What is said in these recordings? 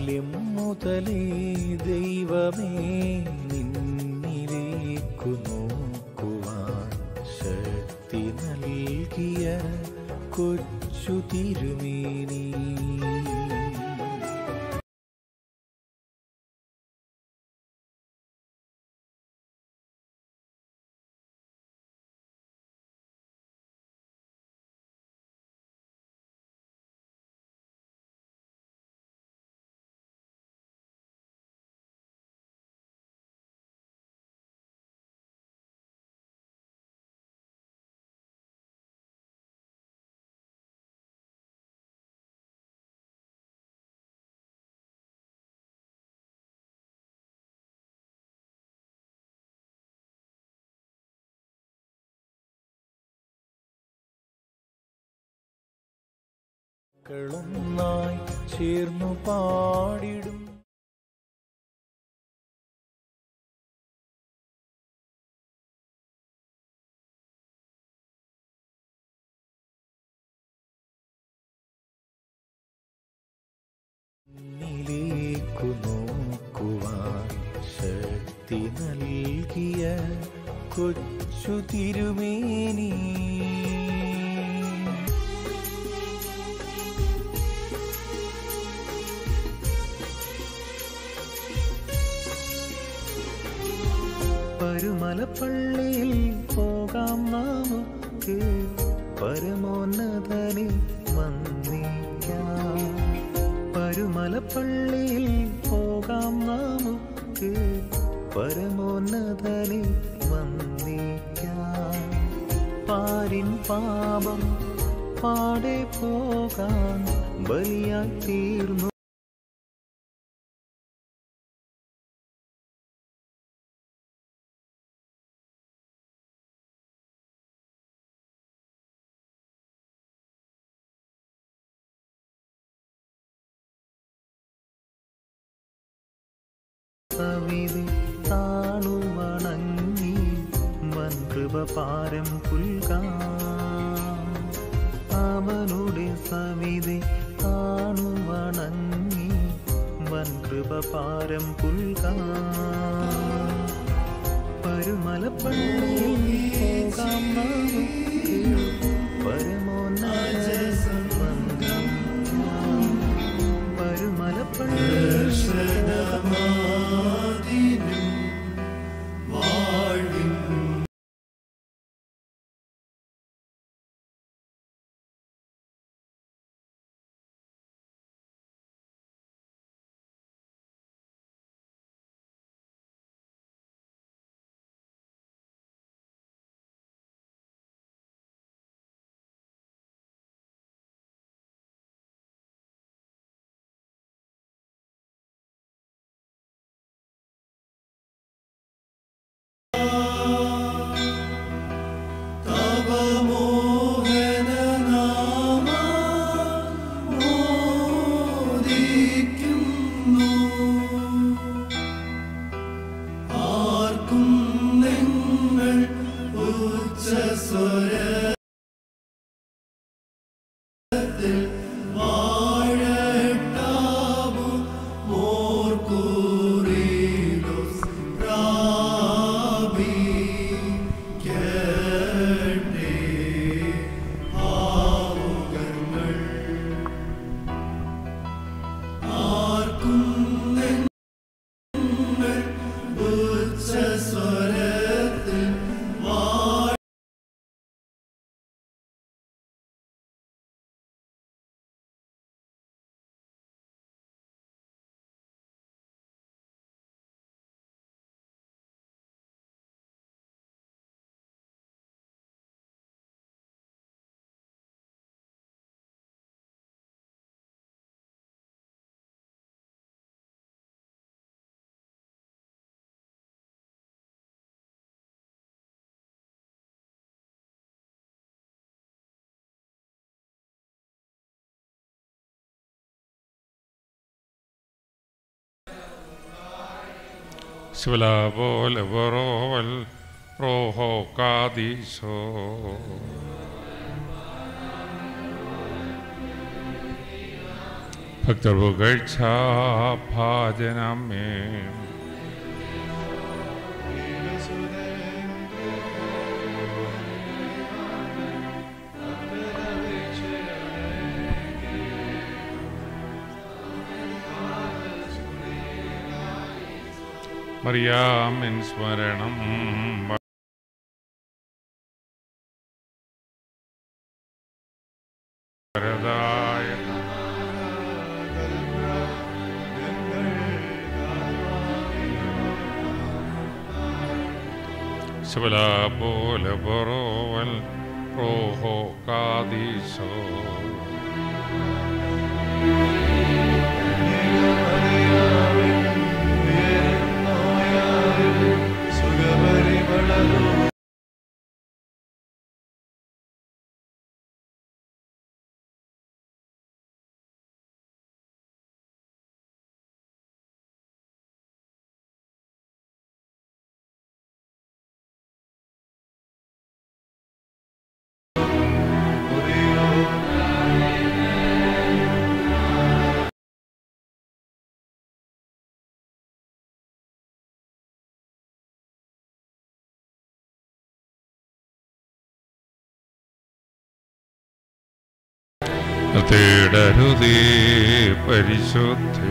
ബാല്യം മുതലേ ദൈവമേ നിന്നിലേക്കു നോക്കുവാൻ ശക്തി നൽകിയ കൊച്ചു തിരുമേനി കളൊന്നായി ചേർന്നു പാടിടും നിന്നിലേക്കു നോക്കുവാൻ ശക്തി നൽകിയ കൊച്ചു തിരുമേനി പരുമലപ്പള്ളിയിൽ പോകാം നമുക്ക് പരമോന്നതനെ വന്ദിക്കാം പരുമലപ്പള്ളിയിൽ പോകാം നമുക്ക് പരമോന്നതനെ വന്ദിക്കാം പാരിൻ പാപം പാടെ പോകാൻ ബലിയായി തീർന്നു സവിധി താണു വണങ്ങി വൻകൃപ പാരം പുൽകാം അവനുടെ സവിധി താണു വണങ്ങി വൻകൃപ പാരം പുൽകാം പരുമലപ്പള്ളിയിൽ പോകാം നമുക്ക് പരമോന്നത വന്ദിക്കാം. പരുമലപ്പള്ളിയിൽ Svelavo levoro el rojo cadizo. ഭക്തർ പുകഴ്ച ഭാജനമേ മറിയാമിൻ സ്മരണം വരദായ ശബല പോലെ ബറോവൽ റോഹോ കാദീശോ തേടരുതേ പരിശുദ്ധേ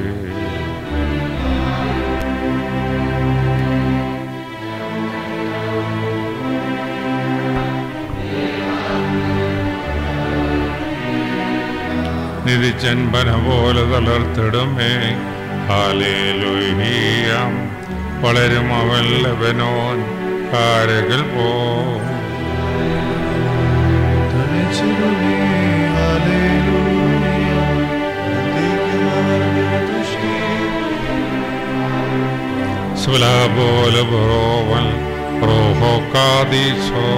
നിധിച്ചൻപന പോലെ തളർത്തിടുമേ ഹാലേലുയ്യാം വളരും അവൻ ലബനോൻ കാരകൾ പോ സുല പോലെ ബറോവൻ റോഹോ കാദീശോ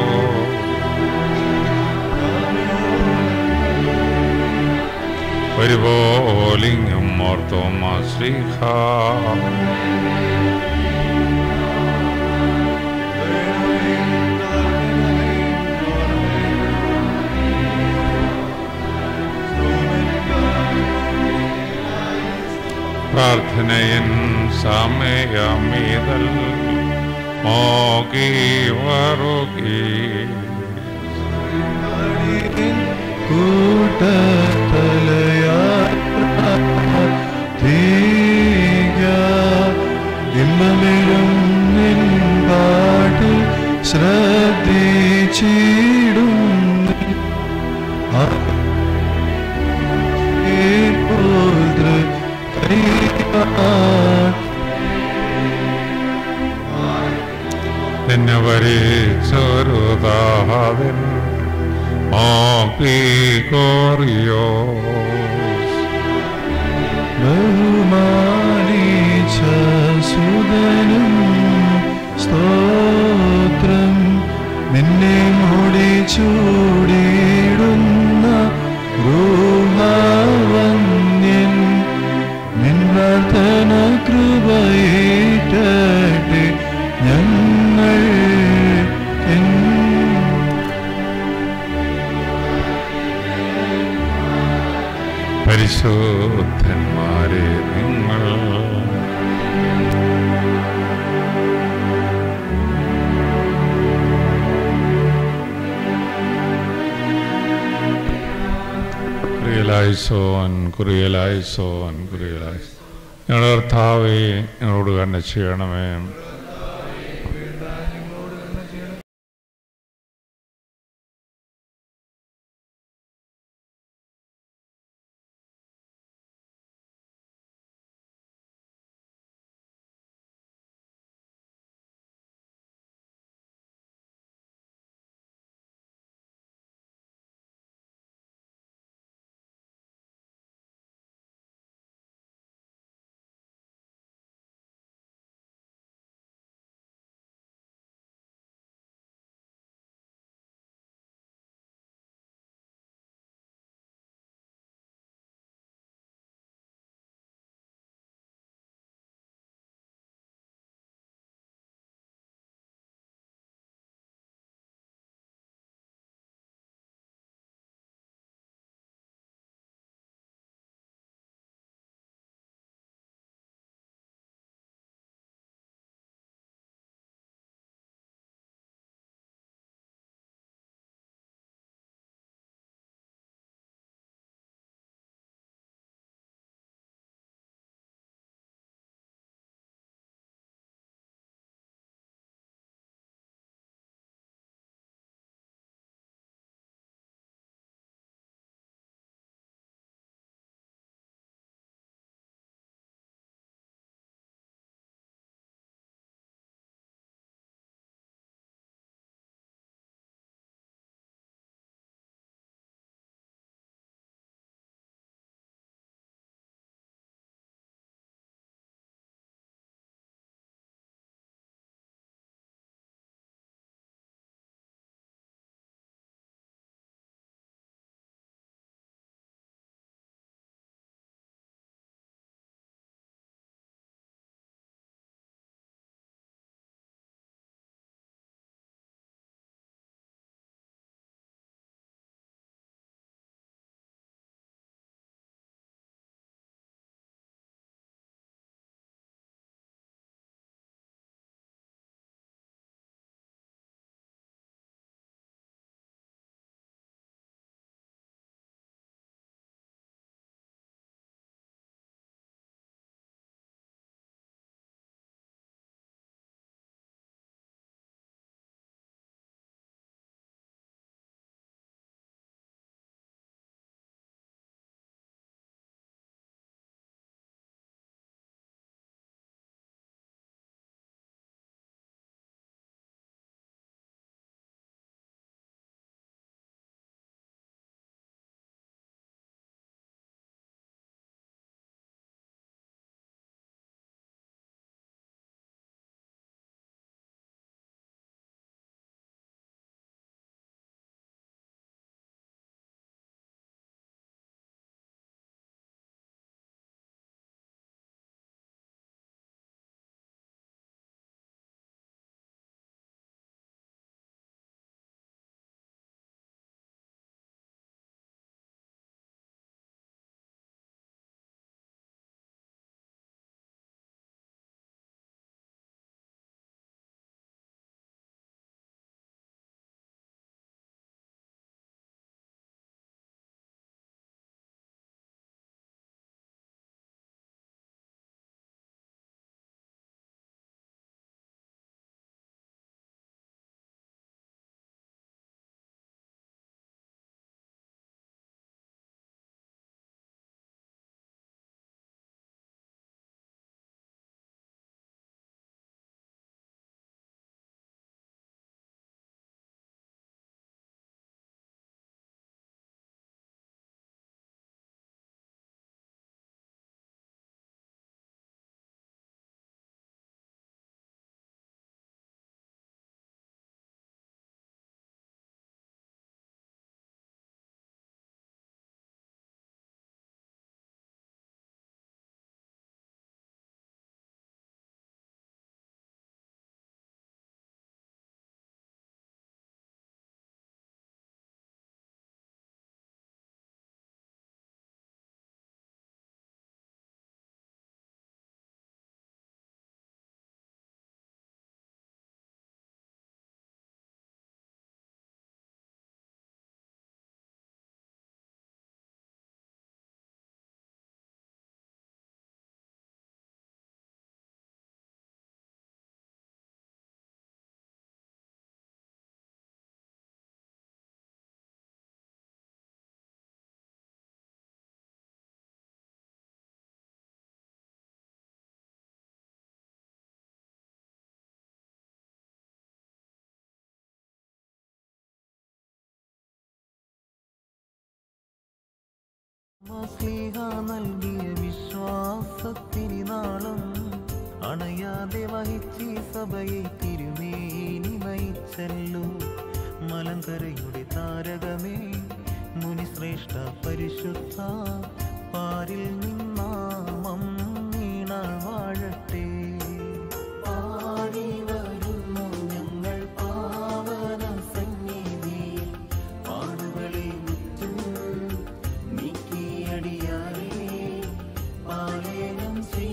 ഒരുപോലിങ്ങും ഓർത്തോമാ ശ്രീഹ പ്രാർത്ഥനയൻ സമയമീതൽ മോകി വറുകി ഇമ്മമിലും നിൻപാട്ടിൽ ശ്രദ്ധിച്ചിടും നിന്നെ വരിച്ചൊരുതാഹവൻ മോകി കോറിയോ ബഹുമാനിച്ച സുതനും സ്തോത്രം നിന്നെ മുടി ചൂടിയിടുന്ന ഗൃഹവന്യൻ നിൻ പ്രാർത്ഥന കൃപയേറ്റട്ടെ ഞങ്ങൾ പരിശുദ്ധന്മാരെ നിങ്ങൾ കുറിയലായിസോൻ കുറിയലായിസോൻ കുറിയലായിസോൻ ഞങ്ങളുടെ കർത്താവെ ഞങ്ങളോട് കണ്ണ ചെയ്യണമേ സ്ലീഹ നൽകിയ വിശ്വാസത്തിരി നാളും അണയാതെ വഹിച്ചി സഭയെ തിരുമേനി നയിച്ചല്ലോ മലങ്കരയുടെ താരകമേ മുനിശ്രേഷ്ഠ പരിശുദ്ധ പാരിൽ നിന്നാമം നീണാൾ വാഴട്ടെ പാടി വരുന്നു ഞങ്ങൾ പാവന സന്നിധിയിൽ പാടുകളെ മുറ്റും നീക്കിയടിയാറേ പാലനം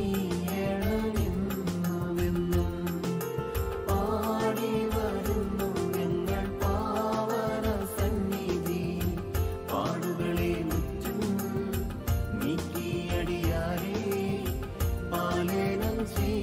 ചെയ്യണമെന്നുവെന്നും പാടി വരുന്നു ഞങ്ങൾ പാവന സന്നിധി പാടുകളെ മുറ്റും നീക്കിയടിയാറേ പാലനം ചെയ്യ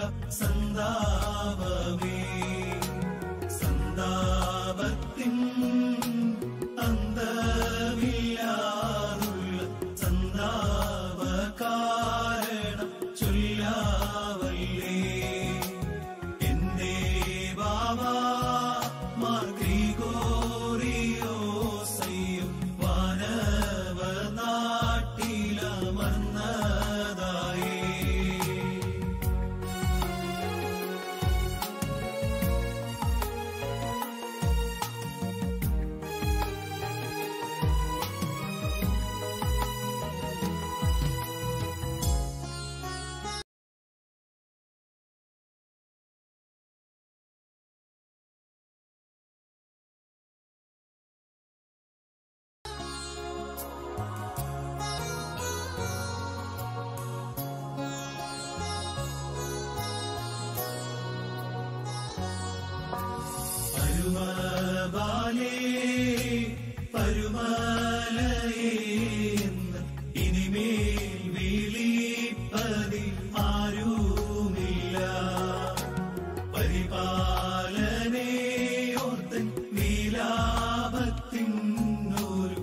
സന്താപമേ സന്താപത്തിൻ അന്തമില്ലാതുള്ള സന്താപ കാരണം ചൊല്ലാവല്ലേ എന്റെ ബാബാ മാർഗ്രിഗോറിയോസയ്യും വാനവ നാട്ടിലമർന്നതായേ പരുമബാലേ പരുമലയേ എന്ന് ഇനിമേൽ വിളിപ്പതി ആരുമില്ല പരിപാലനേ ഓർത്തൻ വിലാപത്തിനൊരു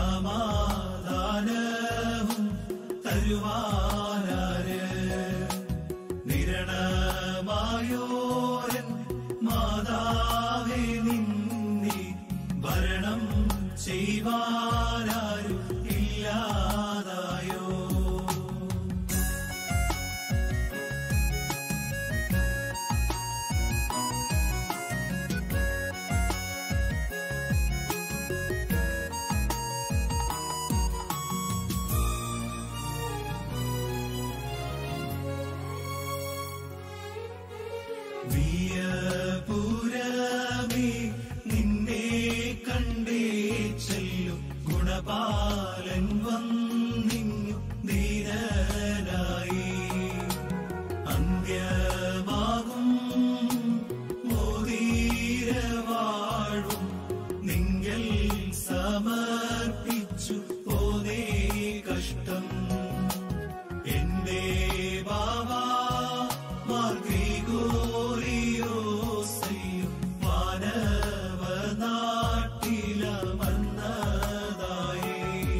സമാധാനവും തരുവാനാര് നിരണമായോരൻ മാതാവേ നിന്നി ഭരണം ചെയ്വാനാരും ഇല്ലാതായോ വിയപുരമേ നിന്നെ കണ്ടേ ചെല്ലും ഗുണപാലൻ വന്നിങ്ങു ധീരനായി അന്ത്യമാകും മോദീരവാഴും നിങ്ങൾ സമർപ്പിച്ചു പോനേ കഷ്ടം എന്റെ ബാബാ മാർഗ്രിഗോറിയോസയും വാനവ നാട്ടിലമർന്നതായേ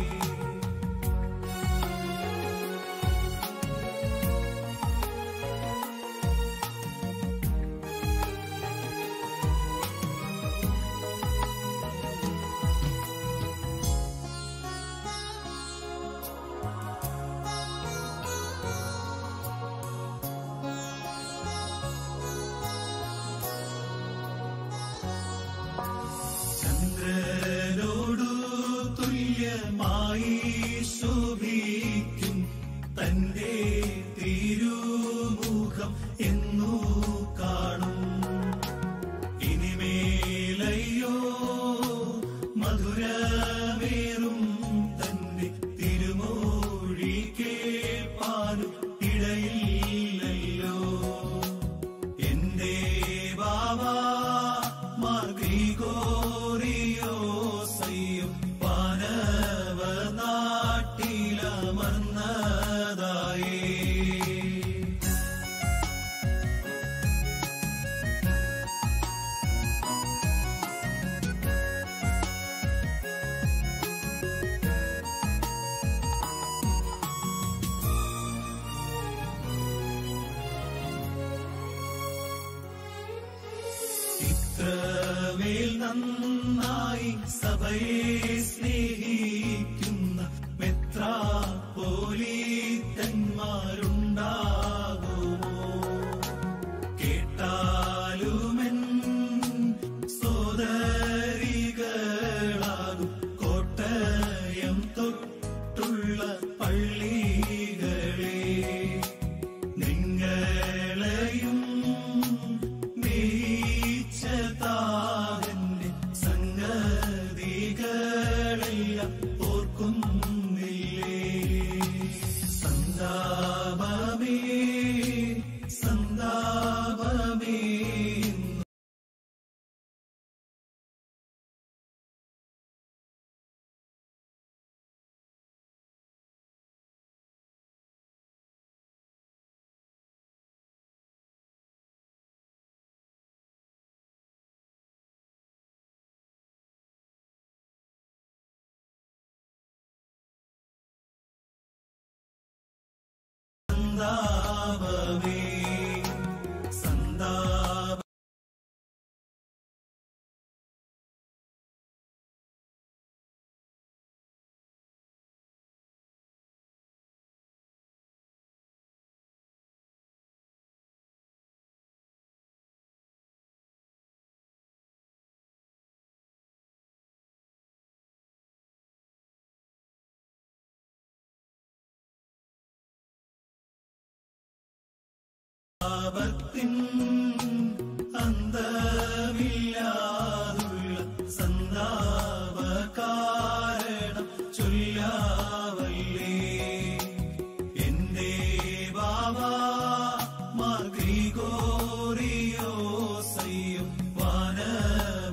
ചന്ദ്രനോടു തുല്യമായി ശോഭിക്കും തന്റെ തിരുമുഖം എന്നു കാണും ഇനിമേലയ്യോ മധുരമേറും തന്റെ തിരുമോഴി കേൾപ്പാനും ഇടയില്ലല്ലോ എന്റെ ബാബാ മാർഗ്രിഗോറിയോസയും വാനവ നാട്ടിലമർന്നതായേ ഇത്രമേൽ നന്നായി സഭയെ സ്നേഹിക്കുന്ന മെത്രാപോലീത്തന്മാരുണ്ടാകുമോ കേട്ടാലുമെൻ സോദരികളാകും കോട്ടയം തൊട്ടുള്ള പള്ളികളെ നിങ്ങളെയും മേയിച്ച താതന്റെ സംഗതികളെല്ലാം സന്താപമേ സന്താപ പാപത്തിൻ അന്തമില്ലാതുള്ള സന്താപ കാരണം ചൊല്ലാവല്ലേ എന്റെ ബാബാ മാഗ്രിഗോറിയോസയ്യും വാനവ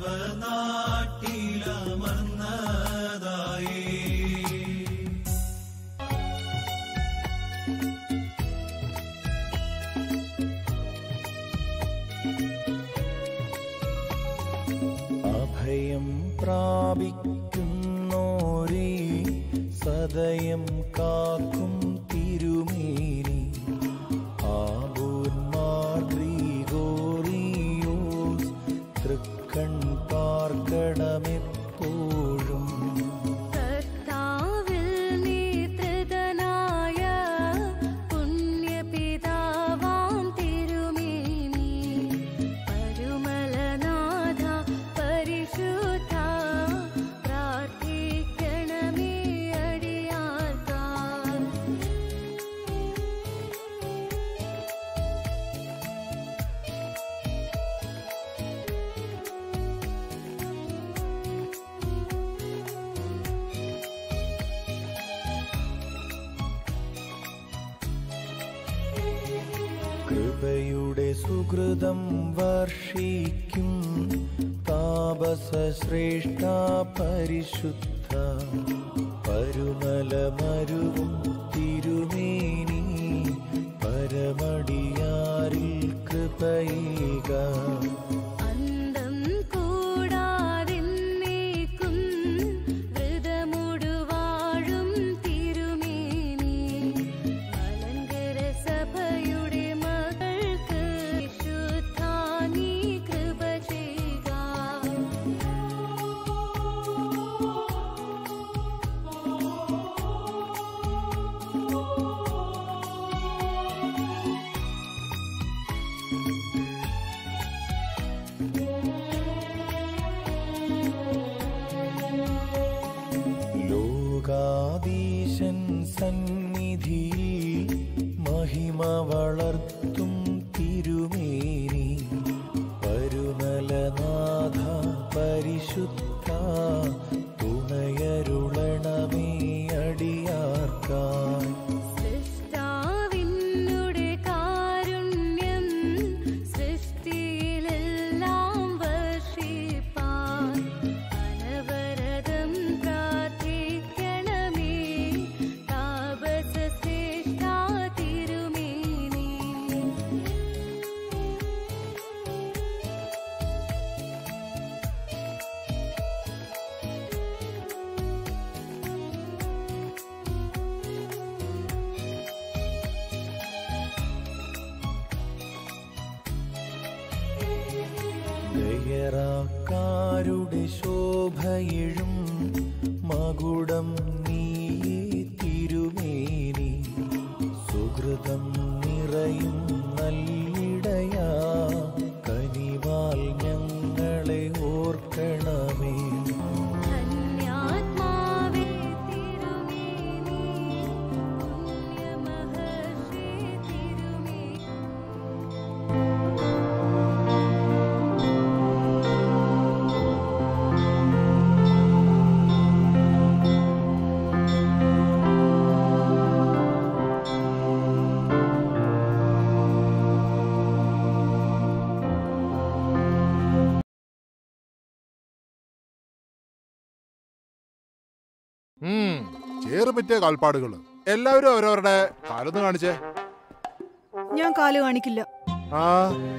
നാട്ടിലമർന്നതായേ അഭയം പ്രാപിക്കുന്നോരേ സദയം കാക്കും തിരുമേനി ആബൂന്മാർ ഗ്രിഗോറിയോസ് തൃക്കൺ പാർക്കണമെപ്പോഴും കർത്താവിൽ നേതൃതനായ പുണ്യപിതാവാം തിരുമേനി പരുമലനാഥ പരിശുദ്ധ പ്രാർത്ഥിക്കണമേ അടിയാർക്കാർ കൃപയുടെ സുഹൃതം വർഷിക്കും താപസ ശ്രേഷ്ഠ പരിശുദ്ധ പരുമലമരുവും തിരുമേനി പരമടിയാരിൽ കൃപയുക അന്തം കൂടാതിന്നേക്കും വ്രതമുടുവാഴും തിരുമേനി മലങ്കര സഭയുടെ മകൾക്ക് വിശുദ്ധാനീ കൃപ ചെയ്യുക ലോകാദീശൻ സന്നിധിയിൽ മഹിമ വളർത്തും തിരുമേനി പരുമലനാഥ പരിശുദ്ധ തുണയരുളണമേ അടിയാർക്കായി സൃഷ്ടാവിന്നുടെ കാരുണ്യം സൃഷ്ടിയിലെല്ലാം വർഷിപ്പാൻ അനവരതം പ്രാർത്ഥിക്കണമേ താപസ ശ്രേഷ്ഠ തിരുമേനി ദയറാക്കാരുടെ ശോഭയിഴും മകുടം നീ തിരുമേനി സുഹൃതം നിറയും നല്ലിടയാ കനിവാൽ ഞങ്ങളെ ഓർക്കണമേ ധന്യാത്മാവേ തിരുമേനി പുണ്യമഹർഷി തിരുമേനി ഉം, ചേറ് പറ്റിയ കാൽപ്പാടുകള് എല്ലാവരും അവരവരുടെ കാലൊന്ന് കാണിച്ചേ ഞാൻ കാല് കാണിക്കില്ല ആ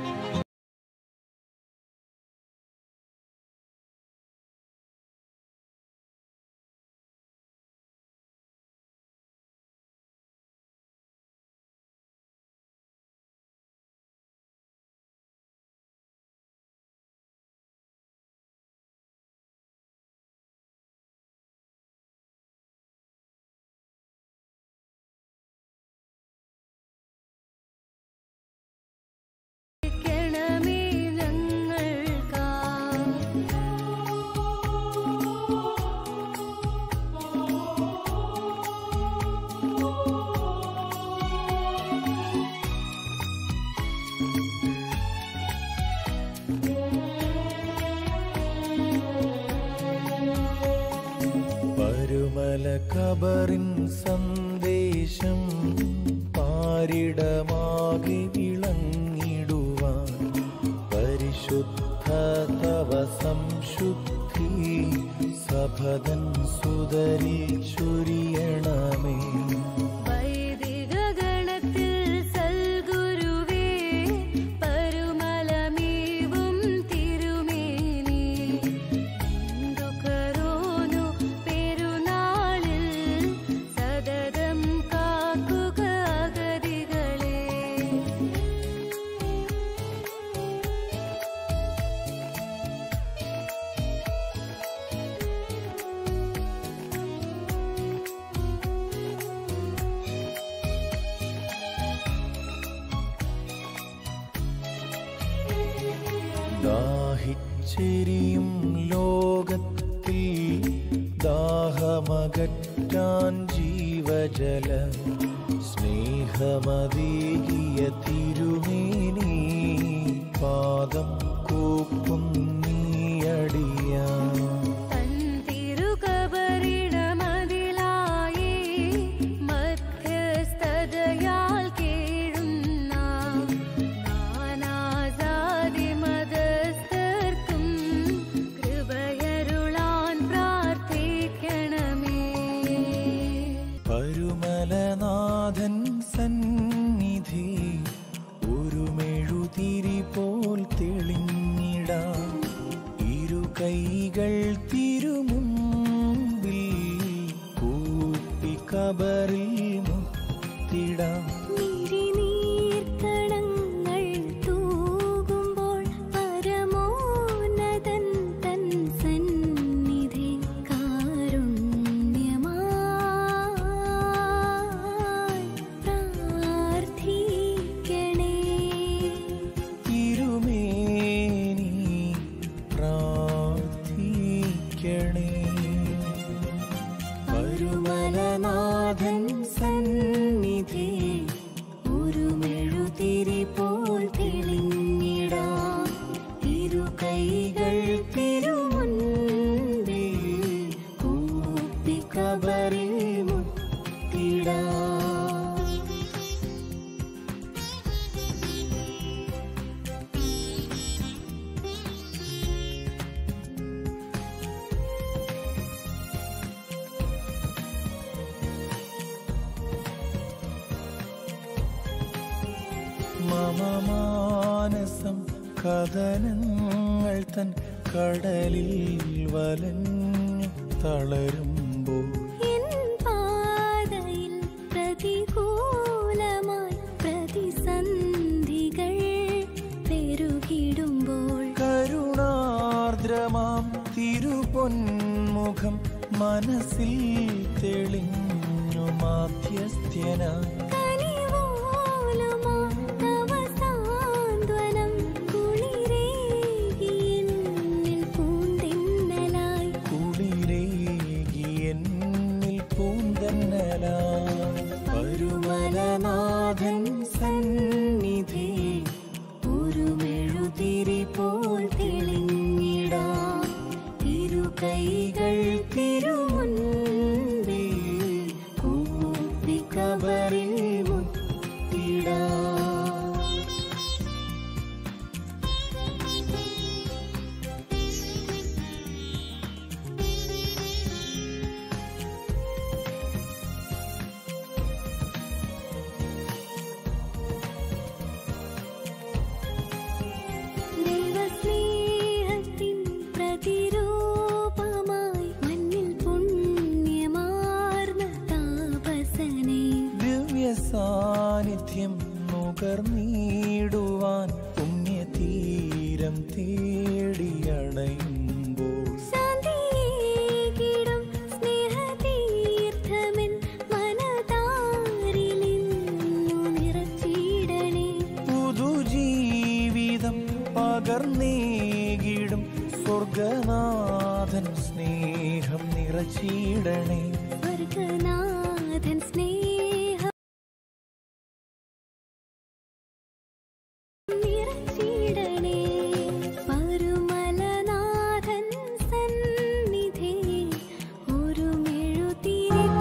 കബറിൻ സന്ദേശം പാരിടമാകെ വിളങ്ങിടുവാൻ പരിശുദ്ധ തവ സംശുദ്ധി സഭതൻ സുതരിൽ ചൊരിയണമേ വൈദിക ഗണത്തിൽ സൽഗുരുവേ പരുമലമീവും തിരുമേനി ഹിന്ദുക്കരോനു പെരുനാളിൽ സതതം കാക്കുക അഗതികളെ ദാഹിച്ചെരിയും ലോകത്തിൽ ദാഹമകറ്റാൻ ജീവജല സ്നേഹമതീകിയ തിരുമേനി പാദം കൂപ്പും നീയടിയാ തൻ തിരുകബറിടമതിലായി മധ്യസ്ഥതയാൽ കേഴുന്ന നാനാജാതി മതസ്ഥർക്കും കൃപയരുളാൻ പ്രാർത്ഥിക്കണമേ പരുമലനാഥൻ സന്നിധി ഒരു മെഴുതിരി പോൽ തെളിഞ്ഞിടാം ഇരു കൈകൾ തിരുമുമ്പിൽ കൂപ്പി കബറിൽ മുത്തിടാം മിഴിനീർക്കണങ്ങൾ തൂകുമ്പോൾ പരമോന്നതൻ തൻ സന്നിധി കാരുണ്യമായി പ്രാർത്ഥിക്കണേ തിരുമേനി പ്രാർത്ഥിക്കണേ പരുമലനാഥൻ സന്നിധി ഒരു മെഴുതിരി പോൽ തെളിഞ്ഞിടാം ഇരു കൈകൾ തിരുമുൻപിൽ കൂപ്പി കബറിൽ മുത്തിടാം മമ മാനസം കഥനങ്ങൾ തൻ കടലിൽ വലഞ്ഞു തളരുമ്പോൾ എൻ പാതയിൽ പ്രതികൂലമായി പ്രതിസന്ധികൾ പെരുകിടുമ്പോൾ കരുണാർദ്രമാം തിരുപൊന്മുഖം മനസ്സിൽ തെളിഞ്ഞു മാധ്യസ്ഥ്യനായി കനിവോലുമാ തവ സാന്ത്വനം കുളിരേകി എന്നിൽ പൂന്തിന്നലായി കുളിരേകി എന്നിൽ പൂന്തന്നലാ പരുമലനാഥൻ സന്നിധി ഒരു മെഴുതിരി പോൽ തെളിഞ്ഞിടാം തിരു കൈകൾ തിരുമുൻപിൽ കൂപ്പി കബറിൽ മുത്തിടാം ദൈവസ്നേഹത്തിൻ പ്രതിരൂപമായി മണ്ണിൽ പുണ്യമാർന്ന താപസനെ ദിവ്യ സാന്നിധ്യം നുകർന്നിടുവാൻ പുണ്യതീരം തേടിയണയുമ്പോൾ ശാന്തിയേകിടും സ്നേഹതീർത്ഥമെൻ മനതാരിലിന്നു നിറച്ചിടണേ പുതുജീവിതം പകർന്നേകിടും സ്വർഗനാഥൻ സ്നേഹം നിറച്ചിടണേ സ്വർഗനാഥൻ സ്നേഹം നിറച്ചിടണേ പരുമലനാഥൻ സന്നിധി ഒരു മെഴുതിരി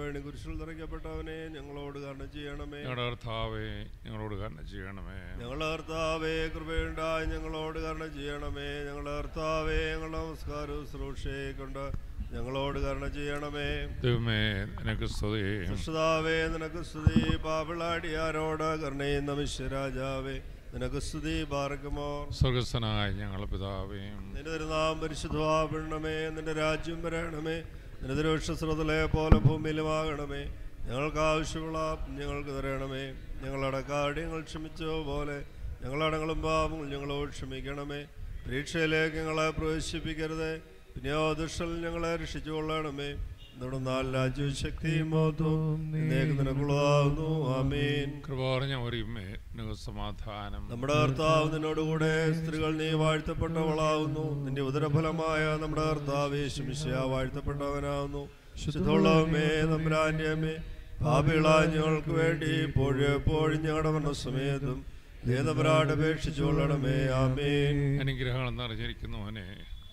വേണ്ടി കുരിശിൽ നിറയ്ക്കപ്പെട്ടവനെ ഞങ്ങളോട് കരുണ ചെയ്യണമേ ഞങ്ങളുടെ കർത്താവെ ഞങ്ങളോട് കരുണ ചെയ്യണമേ ഞങ്ങളുടെ കർത്താവേ കൃപയുണ്ടായി ഞങ്ങളോട് കരുണ ചെയ്യണമേ ഞങ്ങളുടെ കർത്താവേ ഞങ്ങളുടെ നമസ്കാരവും ശുശ്രൂഷയെ കൊണ്ട് ഞങ്ങളോട് കരുണ ചെയ്യണമേ ദൈവമേ നിനക്ക് സ്തുതി സൃഷ്ടാവേ നിനക്ക് സ്തുതി പാപിളാടിയാരോട് കരുണയും നമിശ്വരാജാവേ നിനക്ക് സ്തുതി പാർക്കുമോ സ്വർഗസ്ഥനായ ഞങ്ങളുടെ പിതാവേ നിന്റെ തിരുനാം പരിശുദ്ധമാവണമേ നിന്റെ രാജ്യം വരണമേ നിന്റെ തിരുവക്ഷസ്രതലെ പോലെ ഭൂമിയിലുമാകണമേ ഞങ്ങൾക്ക് ആവശ്യമുള്ള ഞങ്ങൾക്ക് തരണമേ ഞങ്ങളുടെ കാഠ്യങ്ങൾ ക്ഷമിച്ചോ പോലെ ഞങ്ങളടങ്ങളും പാപങ്ങൾ ഞങ്ങളോട് ക്ഷമിക്കണമേ പരീക്ഷയിലേക്ക് ഞങ്ങളെ പ്രവേശിപ്പിക്കരുത് പിന്നെയോ ദുഷ്ടൽ ഞങ്ങളെ രക്ഷിച്ചുകൊള്ളണമേ തുടർന്നാൽ രാജ്യവും ശക്തിയും മഹത്വവും എന്നേക്ക് നിനക്കുള്ളതാകുന്നു ആമീൻ കൃപാറിഞ്ഞ ഒരുമേ നിനക്ക് സമാധാനം നമ്മുടെ കർത്താവ് നിന്നോടുകൂടെ സ്ത്രീകൾ നീ വാഴ്ത്തപ്പെട്ടവളാവുന്നു നിന്റെ ഉദരഫലമായ നമ്മുടെ കർത്താവ് യേശുമിശിയ വാഴ്ത്തപ്പെട്ടവനാവുന്നു ശുദ്ധമുള്ളവമേ നമ്പ്രാന്റെ അമ്മേ പാപികളായ ഞങ്ങൾക്ക് വേണ്ടി ഇപ്പോഴും എപ്പോഴും ഞങ്ങളുടെ മരണസമയത്തും ദേതപരാട് അപേക്ഷിച്ചുകൊള്ളണമേ ആമേൻ അനുഗ്രഹങ്ങൾ നിറഞ്ഞിരിക്കുന്നവനെ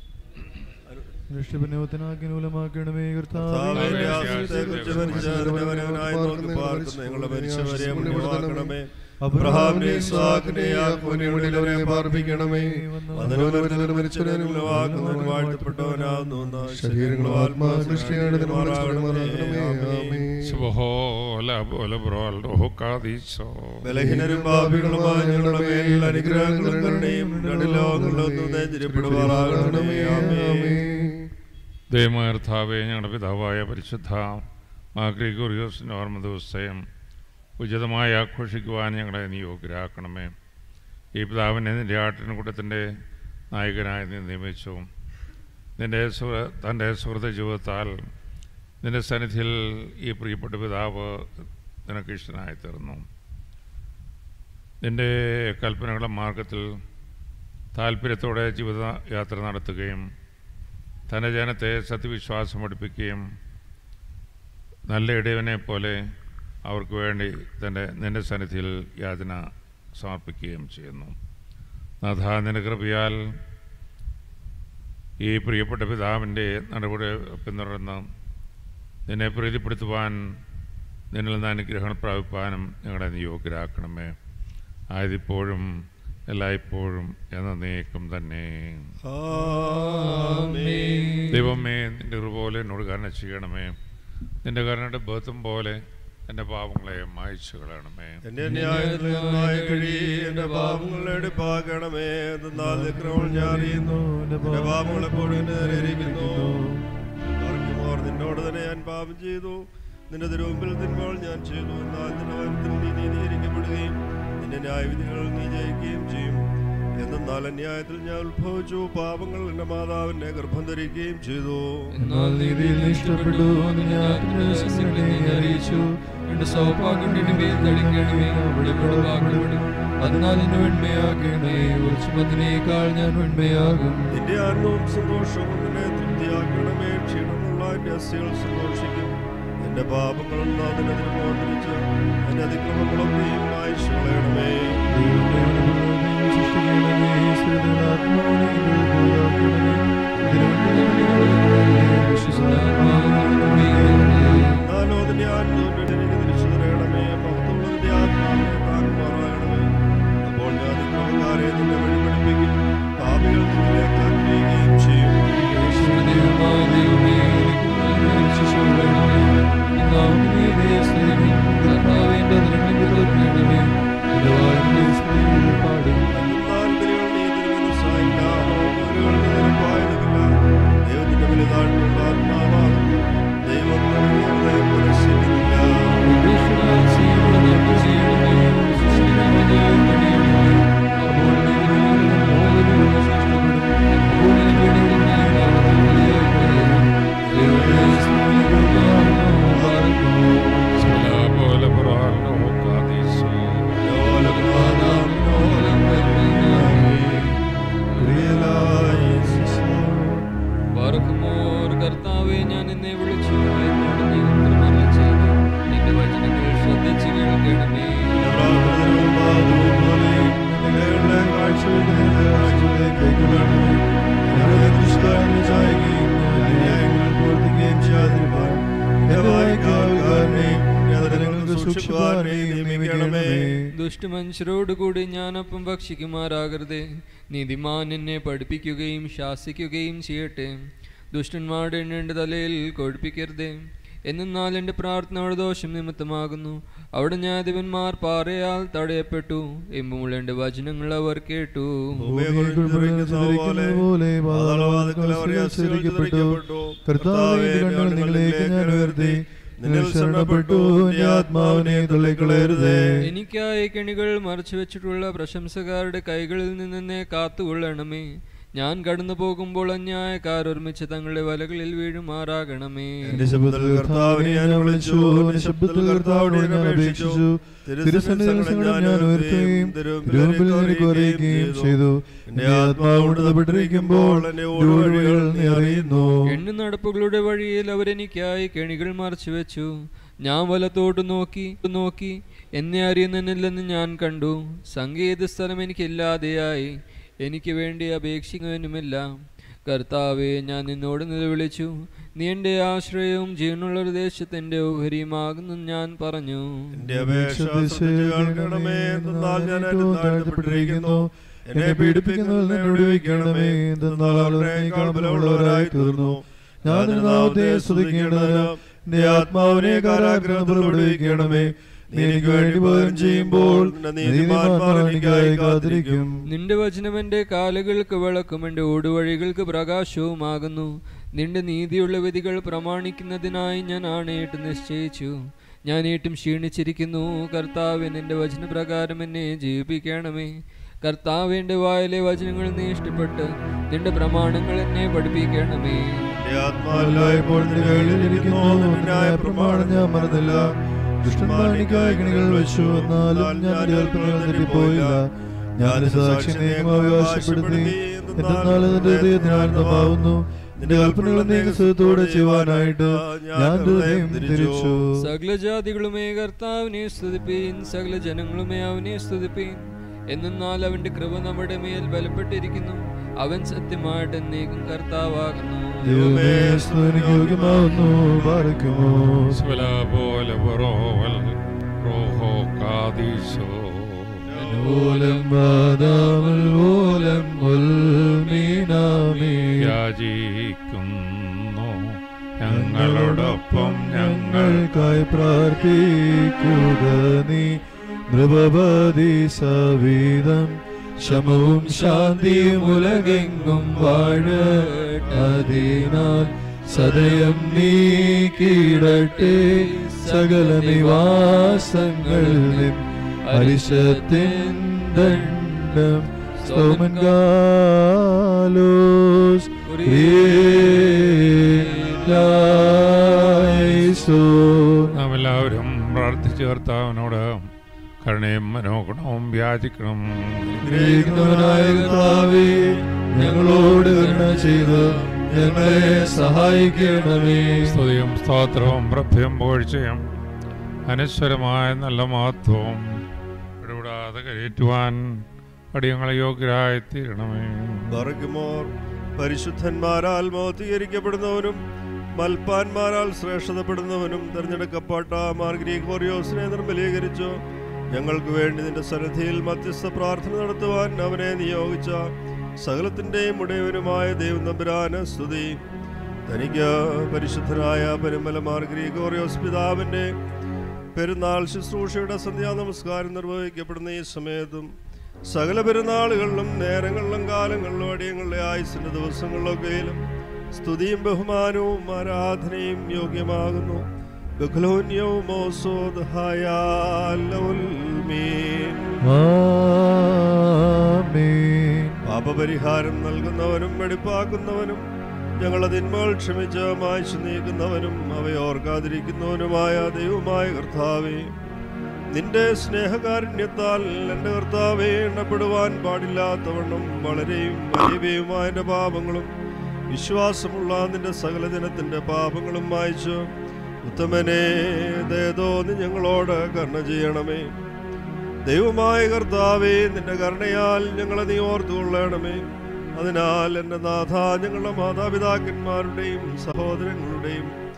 രക്ഷപനോത്തനാഗ്നൂലമാക്കണമേ കർത്താവേ, നിന്റെ ആശ്രയത്തെക്കുറിച്ച് പരിചാരകനായി നോക്കി പാർക്കുന്ന ഞങ്ങളെ മരിച്ചവരെ മുന്നിലാക്കണമേ അബ്രഹാമിനെ ഇസ്ഹാക്കിനെ യാക്കോബിനെ ഉള്ളിലവരെ പാർപ്പിക്കണമേ വന്ദനവരുന്നവരെ മരിച്ചവരെ മുന്നിലാക്കുന്നവൻ വാഴ്ത്തപ്പെട്ടവനാകുന്നു എന്ന ശരീരങ്ങളും ആത്മാകൃഷ്ടിയാണ് ശുഭഹോല പോലെ ബ്രോൽ റോഹുക്കാദീശോ ബലഹീനരും പാപികളുമായ ഞങ്ങളുടെ മേൽ അനുഗ്രഹങ്ങളും കരുണയും നടുലോകങ്ങളിലൊന്നും നെഞ്ചിരിപ്പെടുവാറാകണമേ ആമേൻ ദൈവകർത്താവെ ഞങ്ങളുടെ പിതാവായ പരിശുദ്ധ മാഗ്രിഗോറിയോസിൻ്റെ ഓർമ്മ ദിവസം ഉചിതമായി ആഘോഷിക്കുവാൻ ഞങ്ങളെ നിയോഗ്യരാക്കണമേ ഈ പിതാവിനെ നിൻ്റെ ആട്ടിൻകൂട്ടത്തിൻ്റെ നായകനായി നീ നിയമിച്ചു നിൻ്റെ സുഹൃ തൻ്റെ സുഹൃത്ത് ജീവിതത്താൽ നിൻ്റെ സന്നിധിയിൽ ഈ പ്രിയപ്പെട്ട പിതാവ് നിനക്ക് ഇഷ്ടനായി തീർന്നു നിൻ്റെ കൽപ്പനകളുടെ മാർഗത്തിൽ താല്പര്യത്തോടെ ജീവിത യാത്ര നടത്തുകയും തൻ്റെ ജനത്തെ സത്യവിശ്വാസം പഠിപ്പിക്കുകയും നല്ല ഇടയവനെ പോലെ അവർക്ക് വേണ്ടി തൻ്റെ നിൻ്റെ സന്നിധിയിൽ യാചന സമർപ്പിക്കുകയും ചെയ്യുന്നു നാഥ നിന്റെ കൃപയാൽ ഈ പ്രിയപ്പെട്ട പിതാവിൻ്റെ നടപടി പിന്തുടർന്ന് നിന്നെ പ്രീതിപ്പെടുത്തുവാൻ നിന്നിൽ നിന്ന് അനുഗ്രഹങ്ങൾ പ്രാപിപ്പാനും ഞങ്ങളെ നിയോഗ്യരാക്കണമേ ആയതിപ്പോഴും എല്ലായ്പ്പോഴും എന്ന നീക്കം തന്നെ ആമേൻ ദൈവമേ നിന്റെ കൃപ പോലെ എന്നോട് കരുണ ചെയ്യണമേ നിന്റെ കരുണയുടെ ബോധം പോലെ എൻ്റെ പാപങ്ങളെ മായച്ചു കളയണമേ എന്റെ ന്യായമായ കഴി എന്റെ പാപങ്ങളെ എടുപ്പാക്കണമേ എന്നാൽ നിക്രമങ്ങൾ ഞാൻ അറിയുന്നു എന്റെ പാപങ്ങൾ എപ്പോഴും എന്റെ നേരെ ഇരിക്കുന്നു പാർക്കുമോർ നിന്നോട് തന്നെ ഞാൻ പാപം ചെയ്തു നിന്റെ തിരുമുമ്പിൽ തിന്മകൾ ഞാൻ ചെയ്തു എന്നാൽ നിന്റെ വനത്തിൽ നീ നീതീകരിക്കപ്പെടുകയും നിന്റെ ന്യായവിധികൾ നീ ജയിക്കുകയും ചെയ്യും എന്നാൽ അന്യായത്തിൽ ഞാൻ ഉത്ഭവിച്ചു പാപങ്ങൾ എന്റെ മാതാവിനെ ഗർഭം ധരിക്കുകയും ചെയ്തു എന്നാൽ നീതിയിൽ നീ ഇഷ്ടപ്പെട്ടു എന്ന് ഞാൻ നിന്നെ അറിയിച്ചു എന്റെ സൗഭാഗ്യം നിന്റെ മേൽ തടിക്കണമേ അവിടെ പാകപ്പെടും അതിനാൽ എന്നെ വെണ്മയാക്കണേ ഉത്സവത്തിനേക്കാൾ ഞാൻ വെണ്മയാകും നിന്റെ ആത്മവും സന്തോഷവും നിന്നെ തൃപ്തിയാക്കണമേ ക്ഷീണമുള്ള എന്റെ അസ്ഥികൾ സന്തോഷിക്കും എന്റെ പാപങ്ങളും നാദിനെതിരെ മോചരിച്ച് എന്റെ അതിക്രമങ്ങളൊക്കെയും വായിച്ചു കളയണമേ എന്നാലോ നിന്റെ ആത്മാവിന്റെ എനിക്ക് തിരിച്ചു തരണമേ മഹത്തുള്ള നിന്റെ ആത്മാവിനെ താക്കുമാറാകണമേ അപ്പോൾ ഞാൻ അതിക്രമക്കാരെ നിന്നെ വഴി പഠിപ്പിക്കും പാപികൾ നിന്നിലേക്ക് ആഗ്രഹിക്കുകയും ചെയ്യും പാടും എന്നാൽ ബലികൾ നീ തിരുമനസ്സായില്ല, ബലികൾ നീ നിരപ്പായതുമില്ല. ദൈവത്തിന്റെ വലുതായിട്ടുള്ള ആത്മാവാകുന്നു. ദൈവം നമ്മുടെ ഹൃദയം പുനഃസ്ഥിതിക്കില്ല. സൂക്ഷിപ്പാനെയും നിയമിക്കണമേ ദുഷ്ടമനുഷ്യരോടുകൂടി ഞാനൊപ്പം ഭക്ഷിക്കുമാറാകരുതേ നീതിമാൻ എന്നെ പഠിപ്പിക്കുകയും ശാസിക്കുകയും ചെയ്യട്ടെ ദുഷ്ടന്മാരുടെ എണ്ണേണ്ട തലയിൽ കൊഴുപ്പിക്കരുതേ എന്നാൽ എൻ്റെ പ്രാർത്ഥന അവിടെ ദോഷം നിമിത്തമാകുന്നു അവിടെ ന്യായാധിപന്മാർ പാറയാൽ തടയപ്പെട്ടു എമ്പുമുള്ള എൻ്റെ വചനങ്ങൾ അവർ കേട്ടു ഭൂമിയെ കുഴിച്ചിരിക്കുന്നത് പോലെ പാതാളവാതിൽക്കൽ അവർ ആശ്രയിക്കപ്പെട്ടു. കർത്താവേ, എന്റെ കണ്ണുകളിലേക്ക് ഞാൻ ഉയർത്തി നിന്നിൽ ശരണപ്പെട്ടു എന്റെ ആത്മാവിനെ തള്ളിക്കളയരുതേ എനിക്കായി കെണികൾ മറച്ചു വെച്ചിട്ടുള്ള പ്രശംസകാരുടെ കൈകളിൽ നിന്ന് എന്നെ കാത്തുകൊള്ളണമേ ഞാൻ കടന്നു പോകുമ്പോൾ അന്യായക്കാർ ഒരുമിച്ച് തങ്ങളുടെ വലകളിൽ വീഴുമാറാകണമേ എന്റെ ശബ്ദത്തിൽ കർത്താവിനെ ഞാൻ വിളിച്ചു എന്റെ ശബ്ദത്തിൽ കർത്താവിനെ ഞാൻ അപേക്ഷിച്ചു തിരുസന്നിധിയിൽ സങ്കടം ഞാൻ ഉയർത്തുകയും തിരുമുമ്പിൽ എനിക്ക് അറിയിക്കുകയും ചെയ്തു എന്റെ ആത്മാവ് ഉണർത്തപ്പെട്ടിരിക്കുമ്പോൾ എന്റെ ഓടുവഴികൾ നീ അറിയുന്നു എണ്ണു നടപ്പുകളുടെ വഴിയിൽ അവരെനിക്കായി കെണികൾ മറച്ചു വെച്ചു ഞാൻ വലത്തോട്ട് നോക്കി നോക്കി എന്നെ അറിയുന്നില്ലെന്ന് ഞാൻ കണ്ടു സംഗീത സ്ഥലം എനിക്കില്ലാതെയായി എനിക്ക് വേണ്ടി അപേക്ഷിക്കുന്നതിനുമില്ല കർത്താവെ ഞാൻ നിന്നോട് നിലവിളിച്ചു നീ എൻ്റെ ആശ്രയവും ജീവനുള്ള ഒരു ദേശത്തിൻ്റെ ഓഹരിയുമാകുന്നു ഞാൻ പറഞ്ഞു എന്റെ അപേക്ഷ ശ്രദ്ധിച്ച് കേൾക്കണമേ എന്നാൽ ഞാൻ ഏറ്റവും താഴ്ത്തപ്പെട്ടിരിക്കുന്നു എന്നെ പീഡിപ്പിക്കുന്നതിൽ നിന്ന് എന്നോട് വിളിക്കണമേ എന്നാൽ അവളേക്കാൾ ബലമുള്ളവരായി തീർന്നു ഞാൻ നിന്റെ നാമത്തെ സ്തുതിക്കേണ്ടതിന് എന്റെ ആത്മാവിനെ കാരാഗ്രഹത്തിൽ വിടുവിക്കണമേ നീ എനിക്ക് വേണ്ടി പകരം ചെയ്യുമ്പോൾ നിന്റെ നീതിമാന്മാർ എനിക്കായി കാത്തിരിക്കും നിന്റെ വചനം എൻ്റെ കാലുകൾക്ക് വിളക്കും എൻ്റെ ഓടുവഴികൾക്ക് പ്രകാശവുമാകുന്നു നിന്റെ നീതിയുള്ള വിധികൾ പ്രമാണിക്കുന്നതിനായി ഞാൻ ആണയിട്ട് നിശ്ചയിച്ചു ഞാൻ ഏറ്റും ക്ഷീണിച്ചിരിക്കുന്നു കർത്താവ് നിന്റെ വചനപ്രകാരം എന്നെ ജീവിപ്പിക്കണമേ കർത്താവ് എൻ്റെ വായിലെ വചനങ്ങൾ നീ ഇഷ്ടപ്പെട്ട് നിന്റെ പ്രമാണങ്ങൾ എന്നെ പഠിപ്പിക്കണമേ എന്റെ ആത്മാവെല്ലായ്പോഴും നിന്റെ കയ്യിലിരിക്കുന്നു ന്യായ പ്രമാണം ഞാൻ മറന്നില്ല ദുഷ്ടന്മാർക്കായി കണികൾ വെച്ചു എന്നാലും ഞാൻ നിന്റെ കൽപ്പനകൾ തെറ്റിപ്പോയില്ല ഞാൻ സാക്ഷി നിയമം അവകാശപ്പെടുത്തി എന്തെന്നാൽ നിന്റെ ഹൃദയത്തിന് ആനന്ദമാവുന്നു നിന്റെ കൽപ്പനകൾ നീങ്ങത്തോടെ ചെയ്യുവാനായിട്ട് ഞാൻ ഹൃദയം തിരിച്ചു സകല ജാതികളുമേ കർത്താവിനെ സ്തുതിപ്പീൻ സകല ജനങ്ങളുമേ അവനെ സ്തുതിപ്പീൻ എന്നാൽ അവന്റെ കൃപ നമ്മുടെ മേൽ ബലപ്പെട്ടിരിക്കുന്നു അവൻ സത്യമായിട്ട് എന്നേക്കും കർത്താവാകുന്നു ദൈവമേ സ്തുതിക്ക് യോഗ്യമാവുന്നു പാർക്കുമോ സ്വല പോലെ ബറോവൽ റോഹോ കാദീശോ ഓലം വാദാമൽ ഓലം ഉൽമീനാമേ യാചിക്കുന്നു ഞങ്ങളോടൊപ്പം ഞങ്ങൾ ഞങ്ങൾക്കായി പ്രാർത്ഥിക്കുക നീ നൃപപതി സവിധം ശമവും ശാന്തിയും ഉലകെങ്ങും വാഴ അതിനാൽ സദയം നീക്കിടട്ടെ സകല നിവാസങ്ങളിലും അരിശത്തിൻ ദണ്ഡം സ്തോമൻകാലോസ് നാം എല്ലാവരും പ്രാർത്ഥിച്ച് കർത്താവിനോട് കരുണയും മനോഗുണവും വ്യാചിക്കണം ഗ്രഹിക്കുന്നവനായ കർത്താവേ ഞങ്ങളോട് കരുണ ചെയ്ത് ഞങ്ങളെ സഹായിക്കണമേ സ്തുതിയും സ്തോത്രവും പ്രഭ്യം പോഴ്ചയും അനശ്വരമായ നല്ല മഹത്വവും ഇടപെടാതെ കരയേറ്റുവാൻ അടിയങ്ങളെ യോഗ്യരായി തീരണമേ ബർഗ്മോർ പരിശുദ്ധന്മാരാൽ മൗത്തീകരിക്കപ്പെടുന്നവനും മൽപ്പാന്മാരാൽ ശ്രേഷ്ഠതപ്പെടുന്നവനും തെരഞ്ഞെടുക്കപ്പെട്ട മാർഗ്രീകോറിയോസിനെ നിർമ്മലീകരിച്ചു ഞങ്ങൾക്ക് വേണ്ടി നിന്റെ സന്നിധിയിൽ മധ്യസ്ഥ പ്രാർത്ഥന നടത്തുവാൻ അവനെ നിയോഗിച്ച സകലത്തിൻ്റെയും ഉടയവനുമായ ദൈവം നമ്പുരാന് സ്തുതി തനിക്ക് പരിശുദ്ധനായ പരിമല മാർഗ്രീകോറിയോസ് പിതാവിൻ്റെ പെരുന്നാൾ ശുശ്രൂഷയുടെ സന്ധ്യാ നമസ്കാരം നിർവഹിക്കപ്പെടുന്ന ഈ സമയത്തും സകല പെരുന്നാളുകളിലും നേരങ്ങളിലും കാലങ്ങളിലും അടിയങ്ങളുടെ ആയുസിന്റെ ദിവസങ്ങളിലൊക്കെയിലും സ്തുതിയും ബഹുമാനവും ആരാധനയും യോഗ്യമാകുന്നു ബഹുലോന്യവും പാപപരിഹാരം നൽകുന്നവനും വെടിപ്പാക്കുന്നവനും ഞങ്ങളെ തിന്മകൾ ക്ഷമിച്ച് മായ്ച്ചു നീക്കുന്നവനും അവയോർക്കാതിരിക്കുന്നവനുമായ ദൈവമായ കർത്താവേ നിന്റെ സ്നേഹകാരുണ്യത്താൽ എൻ്റെ കർത്താവെ എണ്ണപ്പെടുവാൻ പാടില്ലാത്തവണ്ണം വളരെയും വലിയവയുമായ എൻ്റെ പാപങ്ങളും വിശ്വാസമുള്ള നിന്റെ സകല ജനത്തിൻ്റെ പാപങ്ങളും മായ്ച്ചു ഉത്തമനെ ദയതോന്നി ഞങ്ങളോട് കരുണ ചെയ്യണമേ ദൈവമായ കർത്താവെ നിന്റെ കരുണയാൽ ഞങ്ങളെ നീ ഓർത്തുകൊള്ളണമേ അതിനാൽ എൻ്റെ നാഥ ഞങ്ങളുടെ മാതാപിതാക്കന്മാരുടെയും സഹോദരങ്ങളുടെയും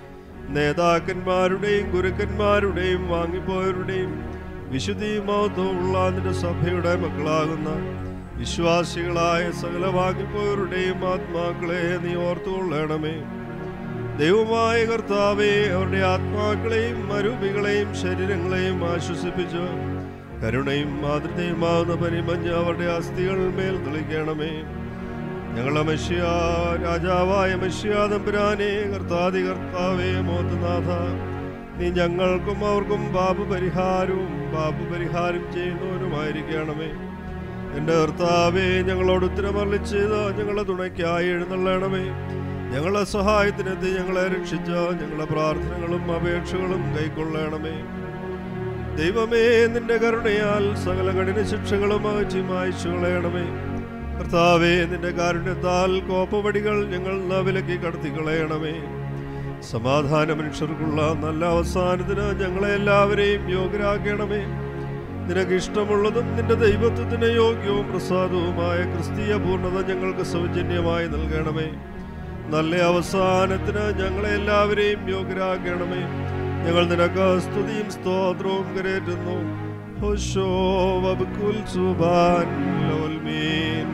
നേതാക്കന്മാരുടെയും ഗുരുക്കന്മാരുടെയും വാങ്ങിപ്പോയവരുടെയും വിശുദ്ധി മഹത്വമുള്ള നിന്റെ സഭയുടെ മക്കളാകുന്ന വിശ്വാസികളായ സകല വാങ്ങിപ്പോയവരുടെയും ആത്മാക്കളെ നീ ഓർത്തുകൊള്ളണമേ ദൈവമായ കർത്താവെ അവരുടെ ആത്മാക്കളെയും മരൂപികളെയും ശരീരങ്ങളെയും ആശ്വസിപ്പിച്ചു കരുണയും മാതൃതയുമാകുന്ന പരിമഞ്ഞ് അവരുടെ അസ്ഥികൾ മേൽ തെളിക്കണമേ ഞങ്ങളെ മഷ്യ രാജാവായ മഷ്യ തമ്പുരാനെ കർത്താതി കർത്താവേ മോത്തനാഥ നീ ഞങ്ങൾക്കും അവർക്കും പാപ പരിഹാരവും പാപ പരിഹാരം ചെയ്യുന്നവരുമായിരിക്കണമേ എൻ്റെ കർത്താവേ ഞങ്ങളോട് ഉത്തരമരളി ചെയ്ത് ഞങ്ങളെ തുണയ്ക്കായി എഴുന്നള്ളണമേ ഞങ്ങളെ സഹായത്തിനെത്തി ഞങ്ങളെ രക്ഷിച്ച ഞങ്ങളുടെ പ്രാർത്ഥനകളും അപേക്ഷകളും കൈക്കൊള്ളണമേ ദൈവമേ നിന്റെ കരുണയാൽ സകല കഠിന ശിക്ഷകളും അകറ്റി മായ്ച്ചു കളയണമേ കർത്താവേ നിന്റെ കാരുണ്യത്താൽ കോപ്പവടികൾ ഞങ്ങൾ വിലക്കി കടത്തി കളയണമേ സമാധാന മനുഷ്യർക്കുള്ള നല്ല അവസാനത്തിന് ഞങ്ങളെ എല്ലാവരെയും യോഗ്യരാക്കണമേ നിനക്ക് ഇഷ്ടമുള്ളതും നിന്റെ ദൈവത്വത്തിന് യോഗ്യവും പ്രസാദവുമായ ക്രിസ്തീയ പൂർണ്ണത ഞങ്ങൾക്ക് സൗജന്യമായി നൽകണമേ നല്ല അവസാനത്തിന് ഞങ്ങളെ എല്ലാവരെയും യോഗ്യരാക്കണമേ ഞങ്ങൾ നിനക്ക് സ്തുതിയും സ്തോത്രവും കരേറ്റുന്നു ഹുശോ വബ്കുൽ സുബാൻ ലോൽമീൻ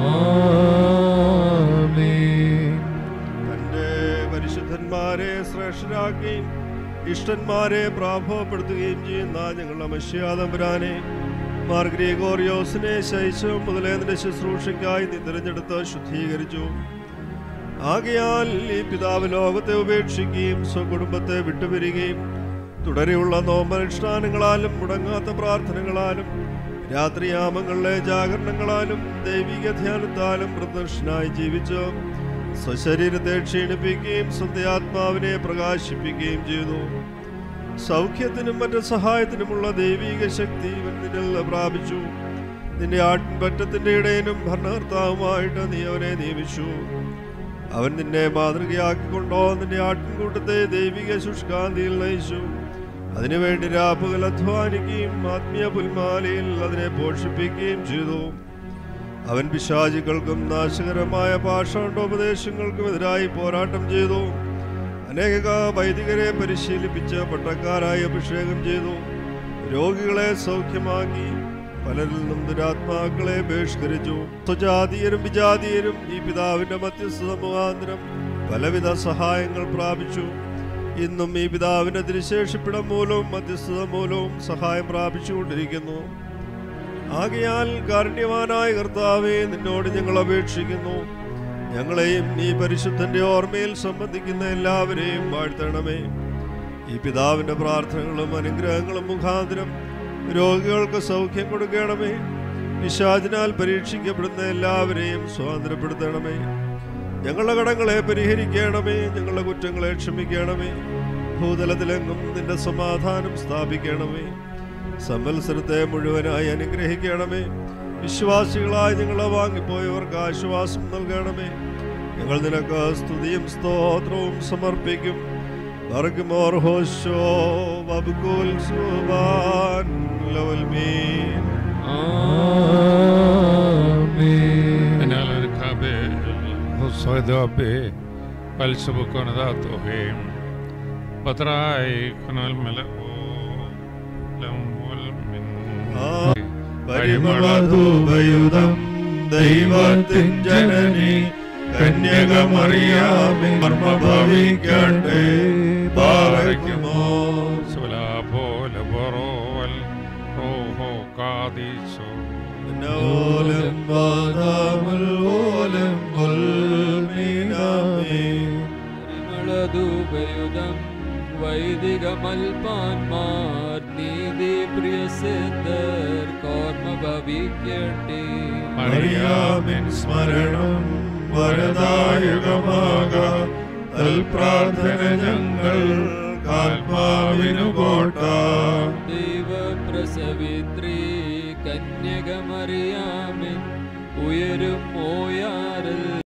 ആമേൻ തന്റെ പരിശുദ്ധന്മാരെ ശ്രേഷ്ഠരാക്കുകയും ഇഷ്ടന്മാരെ പ്രാഭവപ്പെടുത്തുകയും ചെയ്യുന്ന ഞങ്ങളുടെ മഷ്യാതമ്പുരാനെ മാർ ഗ്രിഗോറിയോസിനെ ശൈശവം മുതലേ നിന്റെ ശുശ്രൂഷയ്ക്കായി നീ തിരഞ്ഞെടുത്ത് ശുദ്ധീകരിച്ചു ആകയാൽ ഈ പിതാവ് ലോകത്തെ ഉപേക്ഷിക്കുകയും സ്വകുടുംബത്തെ വിട്ടുപിരിയുകയും തുടരെയുള്ള നോമ്പനുഷ്ഠാനങ്ങളാലും മുടങ്ങാത്ത പ്രാർത്ഥനകളാലും രാത്രിയാമങ്ങളിലെ ജാഗരണങ്ങളാലും ദൈവിക ധ്യാനത്താലും പ്രദർശനായി ജീവിച്ചു സ്വശരീരത്തെ ക്ഷീണിപ്പിക്കുകയും സ്വന്തം ആത്മാവിനെ പ്രകാശിപ്പിക്കുകയും ചെയ്തു സൗഖ്യത്തിനും മറ്റു സഹായത്തിനുമുള്ള ദൈവിക ശക്തി ഇവൻ നിന്നിൽ പ്രാപിച്ചു നിന്റെ ആട്ടിൻപറ്റത്തിന്റെ ഇടയനും ഭരണകർത്താവുമായിട്ട് നീ അവനെ നിയമിച്ചു അവൻ നിന്നെ മാതൃകയാക്കിക്കൊണ്ടോ നിന്റെ ആട്ടിൻകൂട്ടത്തെ ദൈവിക ശുഷ്കാന്തിയിൽ നയിച്ചു അതിനുവേണ്ടി രാപ്പകൽ അധ്വാനിക്കുകയും ആത്മീയ പുൽമാലയിൽ അതിനെ പോഷിപ്പിക്കുകയും ചെയ്തു അവൻ പിശാചികൾക്കും നാശകരമായ പാഷാണ്ടോപദേശങ്ങൾക്കും എതിരായി പോരാട്ടം ചെയ്തു അനേക വൈദികരെ പരിശീലിപ്പിച്ച് പട്ടക്കാരായി അഭിഷേകം ചെയ്തു രോഗികളെ സൗഖ്യമാക്കി പലരിൽ നിന്നും ദുരാത്മാക്കളെ ബഹിഷ്കരിച്ചു സ്വജാതീയരും വിജാതീയരും ഈ പിതാവിന്റെ മധ്യസ്ഥത മുഖാന്തരം പലവിധ സഹായങ്ങൾ പ്രാപിച്ചു ഇന്നും ഈ പിതാവിന്റെ തിരുശേഷിപ്പിടം മൂലവും മധ്യസ്ഥത മൂലവും സഹായം പ്രാപിച്ചുകൊണ്ടിരിക്കുന്നു ആകയാൽ കാരുണ്യവാനായ കർത്താവെ നിന്നോട് ഞങ്ങൾ അപേക്ഷിക്കുന്നു ഞങ്ങളെയും ഈ പരിശുദ്ധന്റെ ഓർമ്മയിൽ സംബന്ധിക്കുന്ന എല്ലാവരെയും വാഴ്ത്തണമേ ഈ പിതാവിന്റെ പ്രാർത്ഥനകളും അനുഗ്രഹങ്ങളും മുഖാന്തരം രോഗികൾക്ക് സൗഖ്യം കൊടുക്കണമേ നിശാചിനാൽ പരീക്ഷിക്കപ്പെടുന്ന എല്ലാവരെയും സ്വാതന്ത്ര്യപ്പെടുത്തണമേ ഞങ്ങളുടെ കടങ്ങളെ പരിഹരിക്കണമേ ഞങ്ങളുടെ കുറ്റങ്ങളെ ക്ഷമിക്കണമേ ഭൂതലത്തിലെങ്ങും നിന്റെ സമാധാനം സ്ഥാപിക്കണമേ സംവത്സരത്തെ മുഴുവനായി അനുഗ്രഹിക്കണമേ വിശ്വാസികളായി ഞങ്ങളെ വാങ്ങിപ്പോയവർക്ക് ആശ്വാസം നൽകണമേ ഞങ്ങൾ നിനക്ക് സ്തുതിയും സ്തോത്രവും സമർപ്പിക്കും വർഗമോർ ഹോശോ വബ്കുൽ സുബാൻ ലവൽ മീൻ ആമേൻ എന്നാൽ ഒരു കബെ സ്വയദാബെ പൽസബുക്കോന ദാത്തോഹേം ബത്രായി കുനൽ മലഓ ലംവൽ മിൻ പരിമളധൂപയുധം ദൈവത്തിൻ ജനനി കന്യകമറിയാമേ മർമ്മഭവിക്കട്ടെ പാറയ്ക്കുമോ സുലാ പോലെ ബറോവൽ റോഹോ കാദീസോ ഓലം വാദാമുൽ ഓലം ഉൽമീനാമേ പരിമളധൂപയുധം വൈദികമൽപാന്മാർ നീതി പ്രിയ സിദ്ധർ കോർമ്മ ഭവിക്കട്ടെ മറിയാമിൻ സ്മരണം വരദായകമാക തൽപ്രാർത്ഥന ഞങ്ങൾ ആത്മാവിനു കോട്ട ദൈവപ്രസവിത്രീ കന്യകമറിയാമിൻ ഉയരും ഓയാറിൽ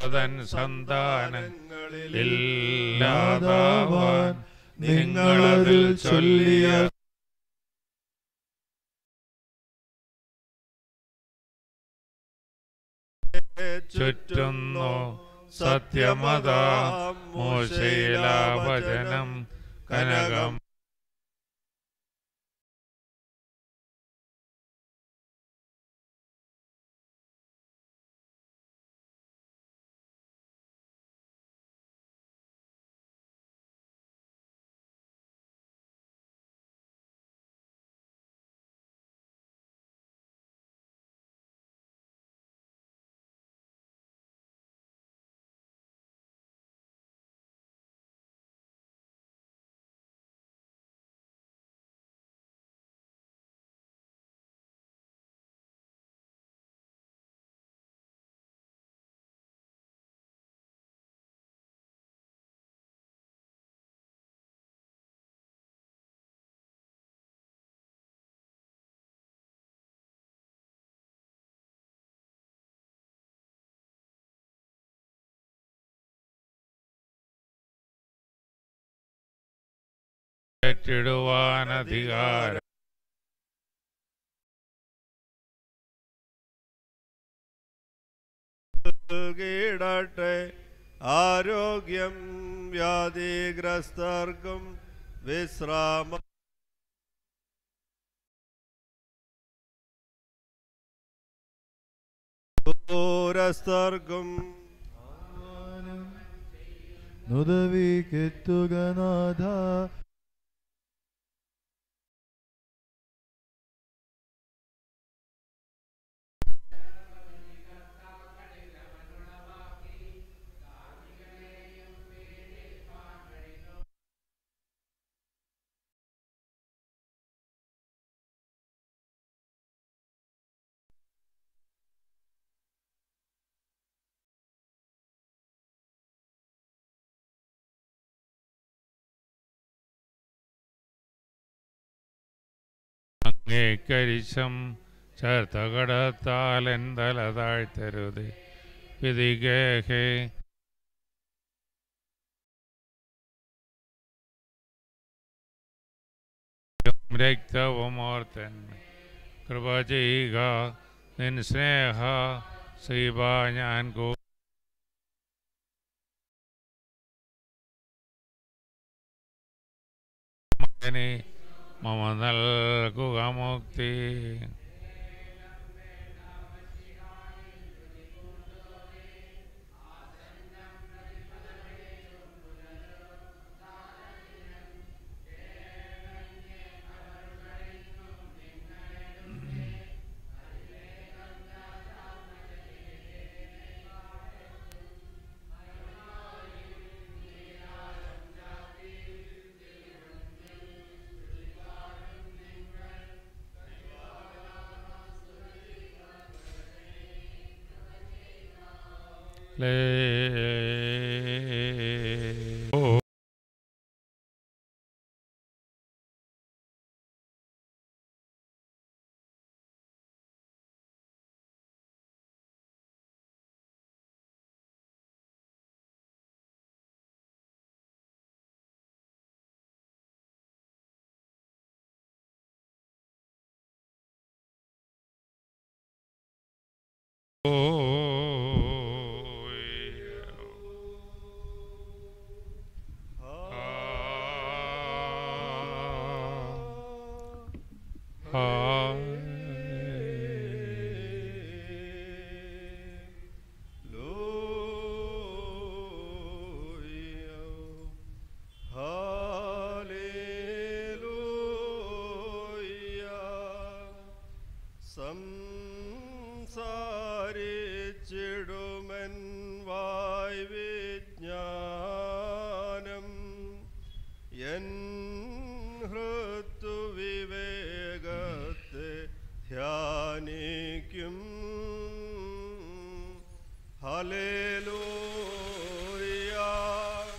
തൻ സന്താനങ്ങളിൽ ഇല്ലാതാവാൻ നിങ്ങളതിൽ ചൊല്ലിയ ചുറ്റുന്നു സത്യമത മോശയിലാവചനം കനകം ഏറ്റിടുവാൻ അധികാരം കീടട്ടെ ആരോഗ്യം വ്യാധിഗ്രസ്തർക്കും വിശ്രാമ ദൂരസ്ഥർക്കും നുദവിക്കെത്തുക നാഥ അങ്ങേക്കരിശം ചേർത്ത കടത്താൽ എന്തല താഴ്ത്തരുത് വിധികേഹേ രക്തവും ഓർത്തൻ കൃപ ചെയ്യുക നിൻ സ്നേഹ സീബ ഞാൻ കോ മകനെ മമ നൽകുക മുക്തി ലേ ഓ സംസാരിച്ചിടുമൻ വായ് വിജ്ഞാനം എൻ ഹൃത്തു വിവേകത്തെ ധ്യാനിക്കും ഹലേലൂയ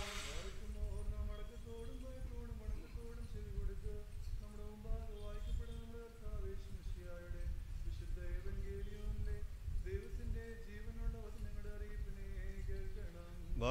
ദൈവത്തിന്റെ ജീവനുള്ള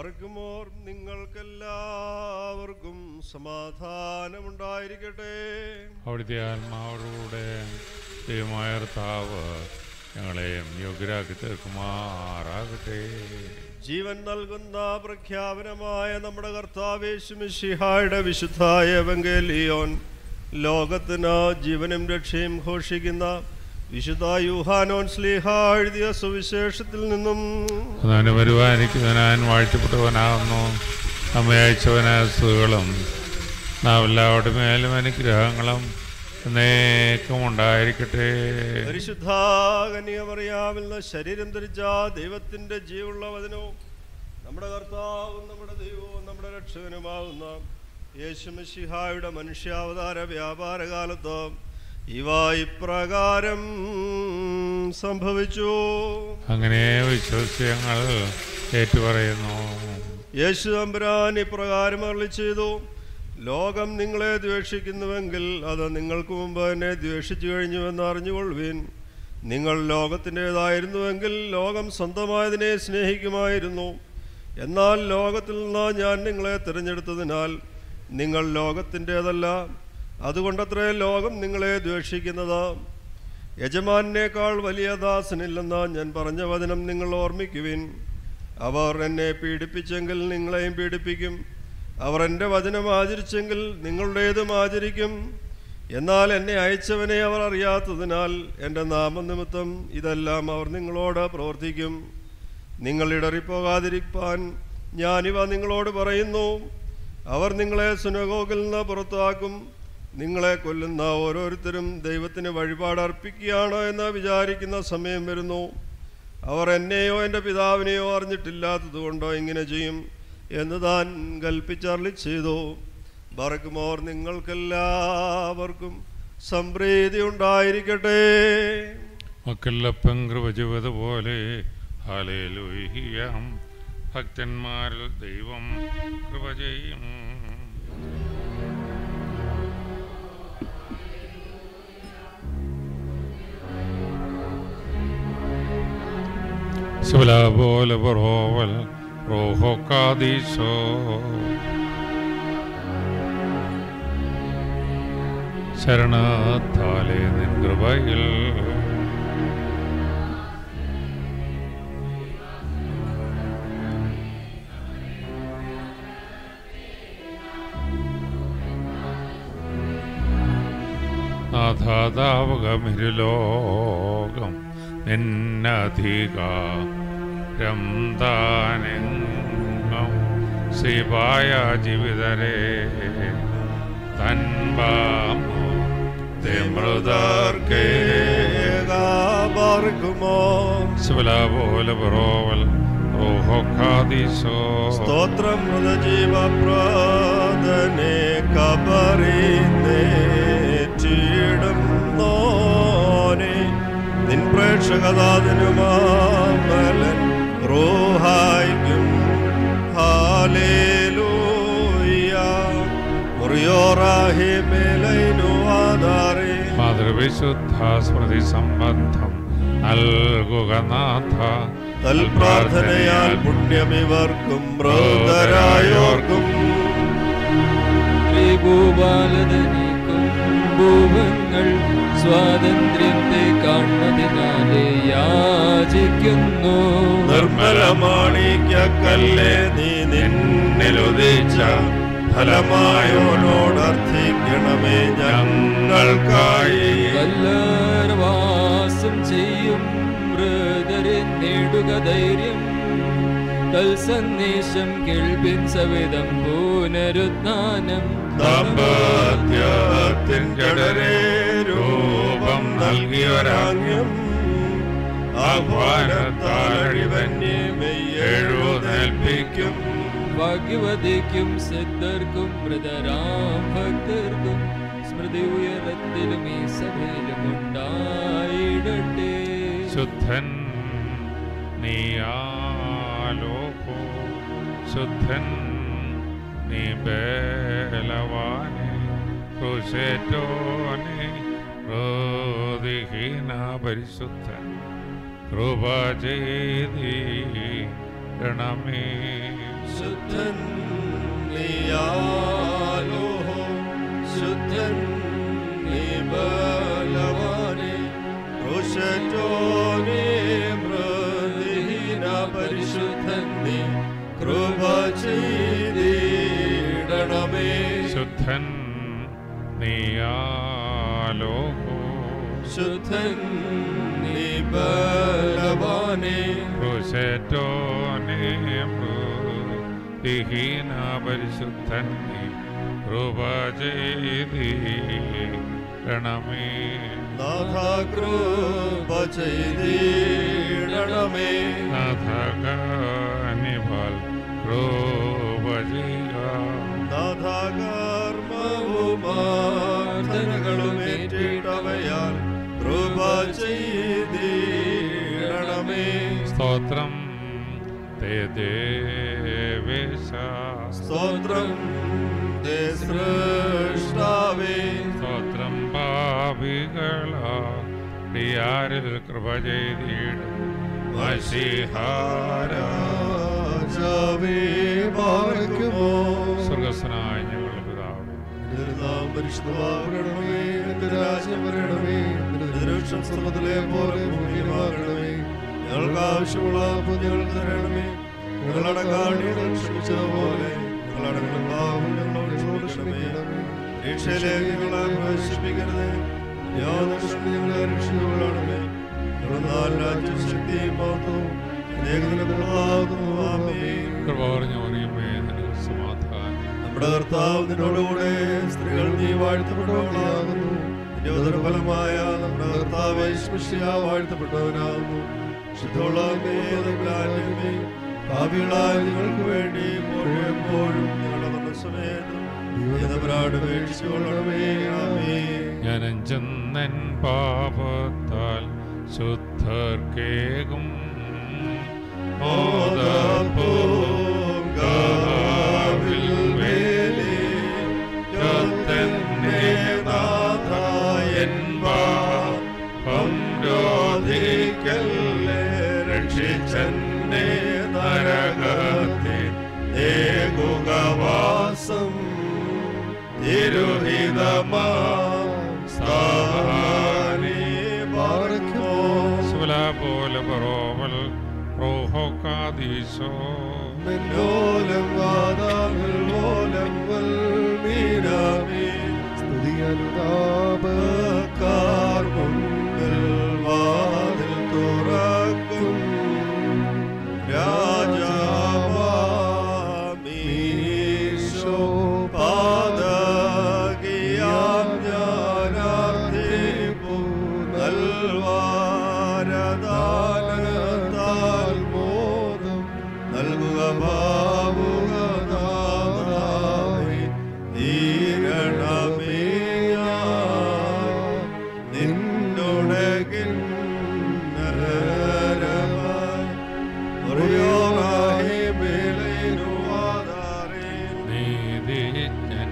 പാർക്കുമോർ നിങ്ങൾക്കെല്ലാവർക്കും സമാധാനമുണ്ടായിരിക്കട്ടെ അവിടുത്തെ ആത്മാവോടുകൂടെ ദൈവമായ കർത്താവ് ഞങ്ങളെയും യോഗ്യരാക്കി തീർക്കുമാറാകട്ടെ ജീവൻ നൽകുന്ന പ്രഖ്യാപനമായ നമ്മുടെ കർത്താവേശുമിഷിഹായുടെ വിശുദ്ധായ എവങ്കേലിയോൻ ലോകത്തിന് ജീവനും രക്ഷയും ഘോഷിക്കുന്ന വിശുദ്ധ യൂഹാനോൻ സ്ലീഹ എഴുതിയ സുവിശേഷത്തിൽ നിന്നും അതാണ് പരിപാലിക്കുന്നവനാൻ വാഴ്ത്തപ്പെട്ടവനാകുന്നു നമ്മെ അയച്ചവനായ സ്തുതികളും നാം എല്ലാവരുടെ മേലും അനുഗ്രഹങ്ങളും എന്നേക്കും ഉണ്ടായിരിക്കട്ടെ പരിശുദ്ധ കന്യമറിയാവുന്ന ശരീരം ധരിച്ച ദൈവത്തിന്റെ ജീവുള്ള വചനവും നമ്മുടെ കർത്താവും നമ്മുടെ ദൈവവും നമ്മുടെ രക്ഷകനുമാവുന്ന യേശുമിഷിഹായുടെ മനുഷ്യാവതാര വ്യാപാരകാലത്ത് ഇവ ഇപ്രകാരം സംഭവിച്ചു അങ്ങനെ വിശ്വസിച്ച് ഞങ്ങൾ ഏറ്റുപറയുന്നു യേശു തമ്പുരാൻ ഇപ്രകാരം അരളി ചെയ്തു ലോകം നിങ്ങളെ ദ്വേഷിക്കുന്നുവെങ്കിൽ അത് നിങ്ങൾക്ക് മുമ്പ് എന്നെ ദ്വേഷിച്ചു കഴിഞ്ഞുവെന്ന് അറിഞ്ഞുകൊള്ളുവിൻ നിങ്ങൾ ലോകത്തിൻ്റെതായിരുന്നുവെങ്കിൽ ലോകം സ്വന്തമായതിനെ സ്നേഹിക്കുമായിരുന്നു എന്നാൽ ലോകത്തിൽ നിന്ന് ഞാൻ നിങ്ങളെ തിരഞ്ഞെടുത്തതിനാൽ നിങ്ങൾ ലോകത്തിൻ്റേതല്ല അതുകൊണ്ടത്രേ ലോകം നിങ്ങളെ ദ്വേഷിക്കുന്നത് യജമാനേക്കാൾ വലിയ ദാസനില്ലെന്ന് ഞാൻ പറഞ്ഞ വചനം നിങ്ങൾ ഓർമ്മിക്കുവിൻ അവർ എന്നെ പീഡിപ്പിച്ചെങ്കിൽ നിങ്ങളെയും പീഡിപ്പിക്കും അവർ എൻ്റെ വചനം ആചരിച്ചെങ്കിൽ നിങ്ങളുടേതും ആചരിക്കും എന്നാൽ എന്നെ അയച്ചവനെ അവർ അറിയാത്തതിനാൽ എൻ്റെ നാമനിമിത്തം ഇതെല്ലാം അവർ നിങ്ങളോട് പ്രവർത്തിക്കും നിങ്ങൾ ഇടറിപ്പോകാതിരിക്കാൻ ഞാനിവ നിങ്ങളോട് പറയുന്നു അവർ നിങ്ങളെ സുനഗോഗിൽ നിന്ന് പുറത്താക്കും നിങ്ങളെ കൊല്ലുന്ന ഓരോരുത്തരും ദൈവത്തിന് വഴിപാട് അർപ്പിക്കുകയാണ് എന്ന് വിചാരിക്കുന്ന സമയം വരുന്നു അവർ എന്നെയോ എൻ്റെ പിതാവിനെയോ അറിഞ്ഞിട്ടില്ലാത്തതുകൊണ്ടോ ഇങ്ങനെ ചെയ്യും എന്ന് താൻ കൽപ്പിച്ചർളി ചെയ്തു ബറക്കുമോർ നിങ്ങൾക്കെല്ലാവർക്കും സംപ്രീതി ഉണ്ടായിരിക്കട്ടെ മക്കളപ്പം കൃപ ചെയ്തതുപോലെ ഹാലേലുയ്യാം ഭക്തന്മാരിൽ ദൈവം കൃപ ചെയ്യും ശിവല പോലെ ബറോവൽ റോഹോ കാദീശോ ശരണത്താലേ നിൻ കൃപയിൽ നാഥാതാവകമിരുലോകം നിന്നധികാരം താനെങ്ങും ശിവായ ജീവിതരെ തൻപാമോ മൃതർക്കേ ബാർക്കുമോ ശിവല പോലെ ബറോവൽ റോഹോ കാദീശോ സ്തോത്രം മൃതജീവ പ്രാതനെ കബറിന്നേറ്റിടും നോനെ നിൻ പ്രേക്ഷകതാതിനുമാമലൻ റോഹായിക്കും ഹാലേലൂയ മുറിയോറാഹി മേലൈനു ആധാരേ മാതൃവിശുദ്ധ സ്മൃതി സംബന്ധം നൽകുക നാഥ തൽപ്രാർത്ഥനയാൽ പുണ്യമിവർക്കും മൃതരായോർക്കും ഭൂപാലതനിക്കും ഭൂവങ്ങൾ സ്വാതന്ത്ര്യത്തെ കാണുന്നതിനാലെ യാചിക്കുന്നു നിർമ്മലമാണിക്കല്ലേ നീ നിന്നിലുദിച്ച ഫലമായോനോടർത്ഥിക്കണമേ ഞങ്ങൾക്കായി വല്ലർവാസം ചെയ്യും മൃതരെ നേടുക ധൈര്യം തൽസന്ദേശം കേൾപ്പിൻ സവിധം പുനരുത്ഥാനം ദാമ്പത്യത്തിൻ ജഡരെ രൂപം നൽകിയൊരാജ്ഞം ആഹ്വാനത്താലടിവന്യെ എഴുന്നേൽപ്പിക്കും ഭാഗ്യവതിക്കും സിദ്ധർക്കും മൃതരാം ഭക്തർക്കും സ്മൃതി ഉയരത്തിലും ഈ സഭയിലും ഉണ്ടായിടട്ടെ ശുദ്ധൻ നീയാലോകോ ശുദ്ധൻ നീ ബലവാനെ ക്രൂശേറ്റോനെ ഹൃദിഹീന പരിശുദ്ധൻ കൃപ ചെയ്തീരണമേ ശുദ്ധൻ നീയാലോ ശുദ്ധൻ നീ ബലവാനെ ഋഷറ്റോനെ മൃദീന പരിശുദ്ധൻ നീ കൃപ ചെയ്തിടണമേ ശുദ്ധൻ നീയാലോകോ ശുദ്ധൻ നീ ബലവാനെ ക്രൂശേറ്റോനെ മൃതിഹീന പരിശുദ്ധൻ നീ കൃപ ചെയ്തീരണമേ നാഥ കൃപ ചെയ്തിടണമേ നാഥകാനിബൽ കൃപ ചെയ്യാം നാഥ കർമ്മവുമാർദ്ധനകളും ഏറ്റിട്ടവയാൽ കൃപ ചെയ്തിടണമേ സ്തോത്രം തേ ദേവേശ സ്തോത്രം ദേ സൃഷ്ടാവേ സ്തോത്രം പാപികള ഡിയാരിൽ കൃപ ചെയ്തിടും രാജാവേ പാർക്കുമോ സ്വർഗസ്വനായ ഞങ്ങളുടെ പിതാവ് നിന്റെ നാമം പരിശുദ്ധമാകണമേ നിന്റെ രാജ്യം വരണമേ നിന്റെ തിരുവൃക്ഷം സ്വർഗ്ഗത്തിലെ പോലെ ഭൂമിയിലുമാകണമേ ഞങ്ങൾക്ക് ആവശ്യമുള്ള അപ്പം ഞങ്ങൾക്ക് തരണമേ ഞങ്ങളുടെ കാണികൾ ക്ഷമിച്ചതുപോലെ ഞങ്ങളുടെ പാപം ഞങ്ങളോട് ക്ഷമിക്കണമേ പരീക്ഷയിലേക്ക് ഞങ്ങളെ പ്രവേശിപ്പിക്കരുത് യാതൊരു ഞങ്ങളെ രക്ഷിക്കണമേ ഞങ്ങളുടെ നാല് രാജ്യം ശക്തിയും മഹത്വവും ഏകദിനമുള്ളതാകുന്നു ആമേൻ കൃപ പറഞ്ഞു പറയുമേ നിനക്ക് സമാധാനം നമ്മുടെ കർത്താവ് നിന്നോടുകൂടെ സ്ത്രീകൾ നീ വാഴ്ത്തപ്പെട്ടവളാകുന്നു നിന്റെ ഉദരഫലമായ നമ്മുടെ കർത്താവ് ശിഷ്യ വാഴ്ത്തപ്പെട്ടവനാകുന്നു ശുദ്ധമുള്ള ഭാവികളായ നിങ്ങൾക്ക് വേണ്ടി ഇപ്പോഴും എപ്പോഴും ഞങ്ങളുടെ മനസ്സമേതം ദൈവതപരാട് മേടിച്ചുകൊള്ളണമേ ആമേ ഞാൻ അഞ്ചെന്നൻ പാപത്താൽ ശുദ്ധർക്കേകും ഓതപ്പൂങ്കാവിൽ വേലി കത്തന്നെ നാഥായൻ പാപം രോധിക്കല്ലേ രക്ഷിച്ചെന്നെ നരകത്തിൽ ഏകുകവാസം തിരുഹിതമാ സ്ഥാനി പാർക്കുമോ സുല പോലെ പറോവൽ റോഹോ കാദീശോ മെന്നോലം വാദാമിൽ ഓലം വൽ മീനാമി സ്തുതിയനുതാപക്കാർ മുമ്പിൽ വാതിൽ തുറക്കും രാജാവാമീശോ പാദകിയാം ഞാനാർത്ഥിപ്പു നൽവാരദാനത്താൽ മോദം നൽകുക ഭാവുകതായി തീരണമേ നിന്നോടെ കിന്നരമായി ഒറിയോറായി മേലയിനുവാദാരേ നീതിജ്ഞൻ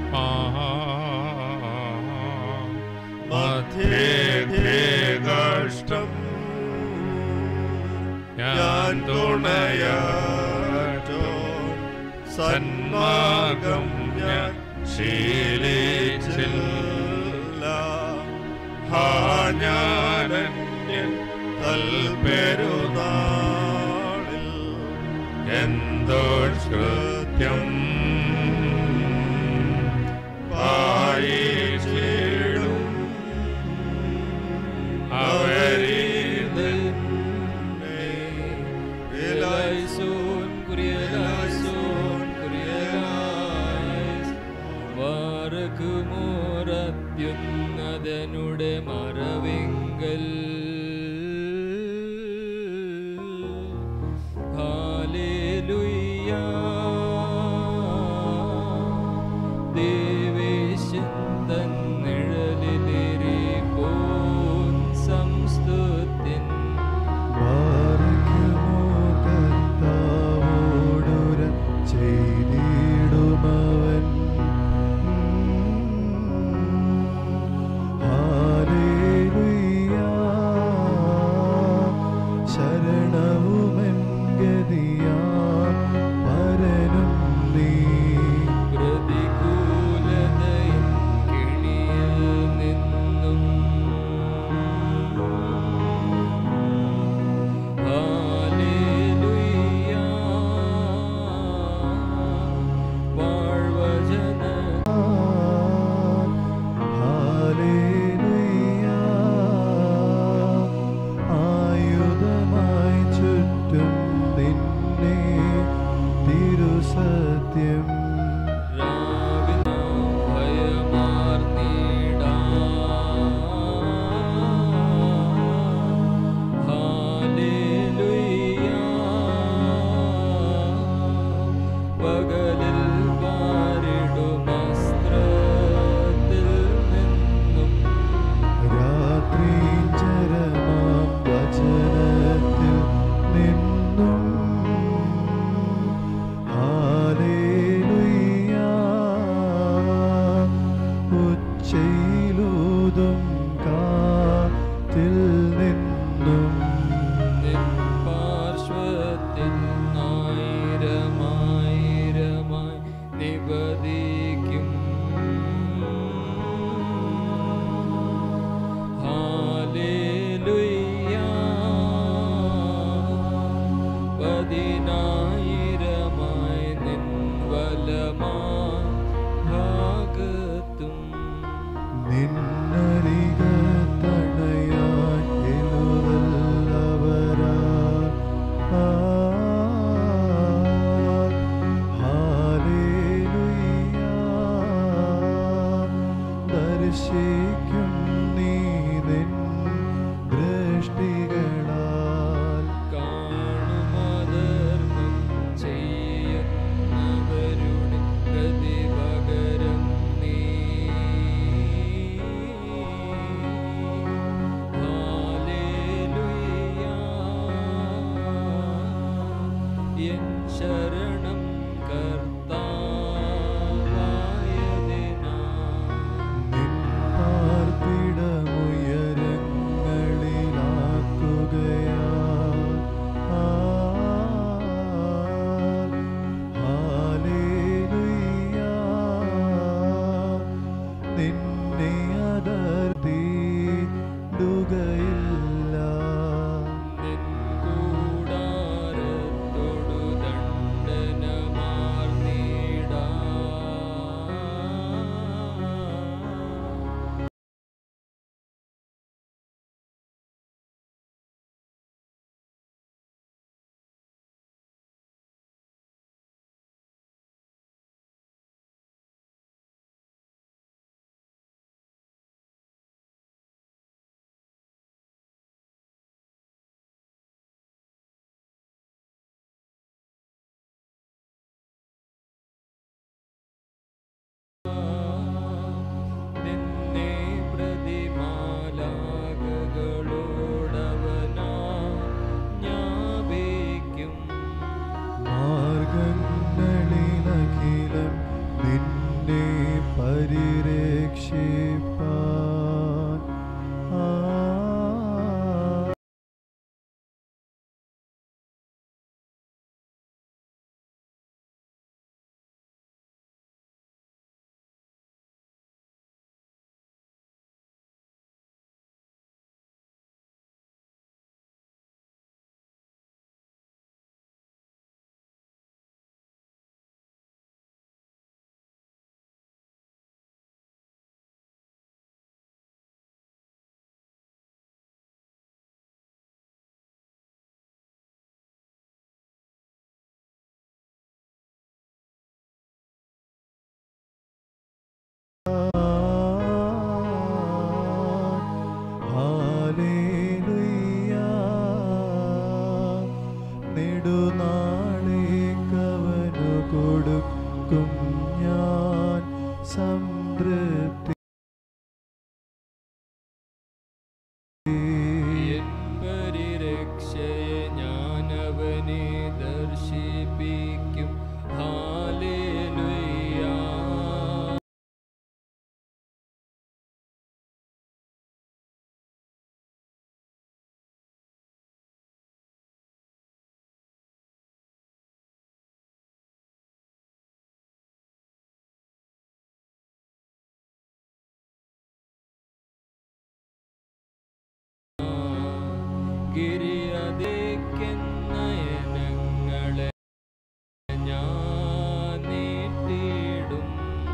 മധ്യേ കഷ്ടം ഞാൻ തുണയാറ്റോ സന്മാർഗം ഞാൻ ശീലിച്ചില്ല ഹാ ഞാനന്യൻ തൽപെരുനാളിൽ എന്തോ കൃത്യം പായിച്ചിടും അവരീത് Eleison, Kurieleison, Kurielais. വാർക്കുമോറത്യുന്നതനുടെ മറവിങ്കൽ ഹാലേലുയ്യ ശരണം കർത്താവായതിനാ പാർപ്പിടമുയരങ്ങളിലാക്കുകയാ ഹാലേലുയ്യാ നിന്നെ അതർത്തിടുകയില്ല നിൻ കൂടാരത്തോടു ദണ്ഡനമാർന്നീടാ നിന്നെ പ്രതിമാലാകകളോടവനാ ജ്ഞാപിക്കും മാർഗങ്ങളിലഖിലം നിന്നെ പരിരക്ഷിപ്പാൻ ആ ഹാലേലുയ്യാ നെടുനാളേക്കവനു കൊടുക്കും ഞാൻ സംതൃപ്തി എൻ പരിരക്ഷയെ ഞാൻ അവനെ ദർശിപ്പിക്കും ഹാലേലുയ്യാ ഗിരിയതേക്കെന്നയനങ്ങളെ ഞാൻ നീട്ടിയിടും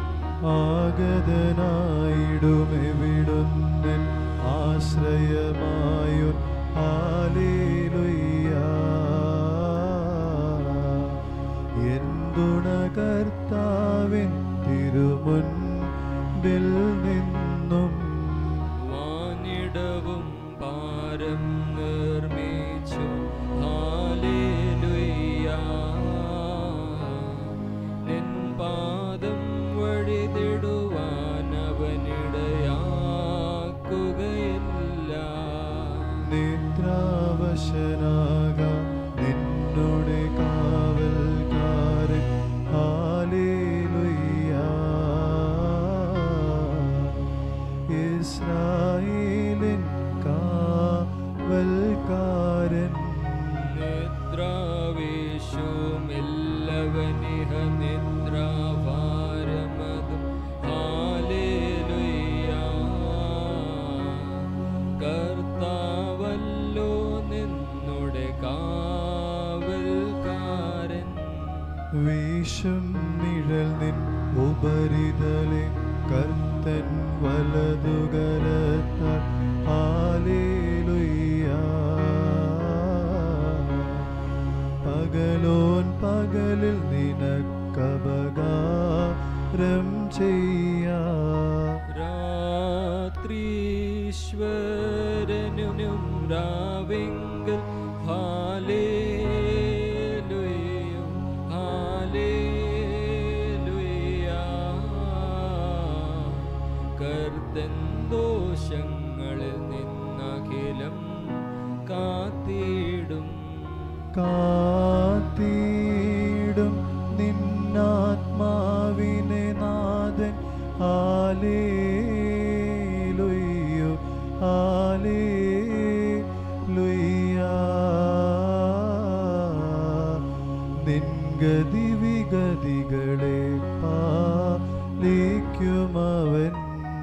ആഗതനായിടുമെവിടുന്നൻ ആശ്രയമായുൻ ഹാലേലുയ്യാ എന്തുണ കർത്താവിൻ തിരുമുൻപിൽ നിന്നും വാനിടവും പാരം നിർമ്മിച്ചു ഹാലേലുയ്യാ നിൻ പാദം വഴിതിടുവാൻ അവനിടയാക്കുകയില്ല നിദ്രാവശനാകാം നിന്നുടെ കാവൽക്കാരൻ ഹാലേലുയ്യാ ഇസ്രായേലിൻ കാവൽക്കാരൻ നിദ്രാവേശുമെല്ലവനിഹ നിദ്രാഭാരമതും ഹാലേലുയ്യാ കർത്താവല്ലോ നിന്നുടെ കാവൽക്കാരൻ വീശും നിഴൽ നിൻ ഉപരിതലെ കർത്തൻ വലതുകരത്താൽ ഹാലേലുയ്യാ പകലോൻ പകലിൽ നിനക്കപകാരം ചെയ്യാ രാത്രീശ്വരനും രാവിങ്കൽ ഹാലേലുയ്യോ ഹാലേലുയ്യാ കർത്തൻ ദോഷങ്ങളിൽ നിന്നഖിലം കാത്തിടും കാത്തീ ഗതിവിഗതികളെ പാലിക്കുമവൻ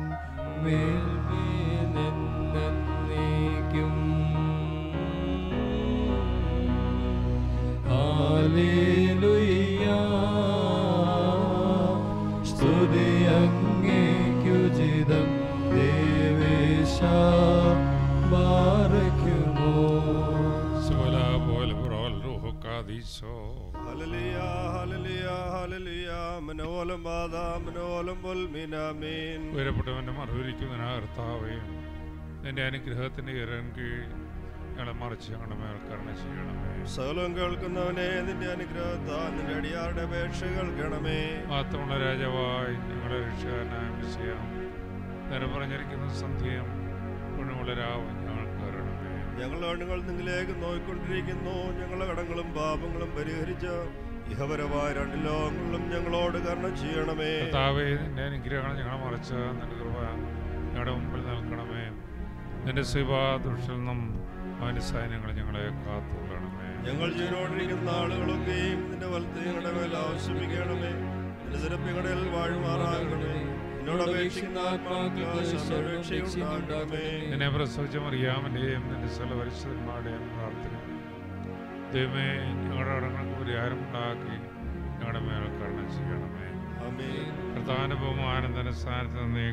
മേൽമേലെന്നേക്കും ഹല്ലേലൂയ സ്തുതി അങ്ങേക്കുചിതം ദേവേശ ബാരക്കുമോ സുബല പോലെ പുറോൽ റൂഹു കാദീശോ ഹല്ലേലൂയ ഹല്ലേലൂയ ഹല്ലേലൂയ മനോലം ബാധ മനോലം പൊൽമിനാമീൻ ഉയരപ്പെട്ടവന്റെ മറുപടിക്കുന്ന കർത്താവേ നിന്റെ അനുഗ്രഹത്തിന്റെ ഇറൻ കീഴ് ഞങ്ങളെ മറിച്ച് ഞങ്ങളുടെ മേൽ കരുണ ചെയ്യണമേ സകലം കേൾക്കുന്നവനെ നിന്റെ അനുഗ്രഹത്താൽ നിന്റെ അടിയാറുടെ അപേക്ഷ കേൾക്കണമേ മാത്രമുള്ള രാജാവായി ഞങ്ങളെ രക്ഷകനായ വിഷയം നിറം പറഞ്ഞിരിക്കുന്ന സന്ധ്യയും ഗുണമുള്ള രാവും ഞങ്ങൾക്ക് തരണമേ ഞങ്ങളുടെ കണ്ണുകൾ നിങ്ങളിലേക്ക് നോയിക്കൊണ്ടിരിക്കുന്നു ഞങ്ങളുടെ കടങ്ങളും പാപങ്ങളും പരിഹരിച്ച് ഇഹപരമായ രണ്ട് ലോകങ്ങളിലും ഞങ്ങളോട് കരുണ ചെയ്യണമേ കർത്താവേ നിന്റെ അനുഗ്രഹങ്ങൾ ഞങ്ങളെ മറിച്ച് നിന്റെ കൃപ ഞങ്ങളുടെ മുമ്പിൽ നിൽക്കണമേ നിന്റെ ശിവ ദുഷിൽ നിന്നും അവന്റെ സൈന്യങ്ങൾ ഞങ്ങളെ കാത്തുകൊള്ളണമേ ഞങ്ങൾ ജീവനോടിരിക്കുന്ന ആളുകളൊക്കെയും നിന്റെ വലത്ത് ഞങ്ങളുടെ മേൽ ആവശ്യമിക്കണമേ നിന്റെ തിരപ്പികടയിൽ വാഴുമാറാകണമേ എന്നോട് അപേക്ഷിക്കുന്ന ആത്മാക്കൾക്ക് ശരണരക്ഷയുണ്ടാകണമേ നിന്നെ പ്രസവിച്ച മറിയാമന്റെയും നിന്റെ സ്ഥല പരിശുദ്ധന്മാരുടെയും പ്രാർത്ഥന ദൈവമേ ഞങ്ങളുടെ അടങ്ങൾക്ക് പരിഹാരം ഉണ്ടാക്കി ഞങ്ങളുടെ മേൽ കരുണ ചെയ്യണമേ ആമേൻ പ്രധാന ബഹുമാനം തന്നെ സ്ഥാനത്ത് നിന്ന്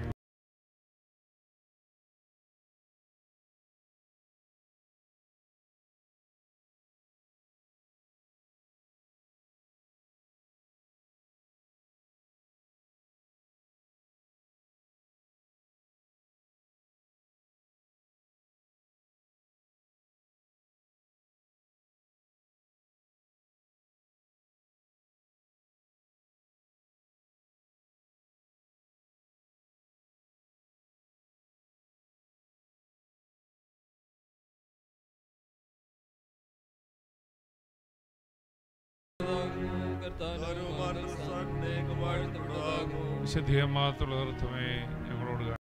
വിശുദ്ധിയമാത്തുള്ള അർത്ഥമേ ഞങ്ങളോട് കാ-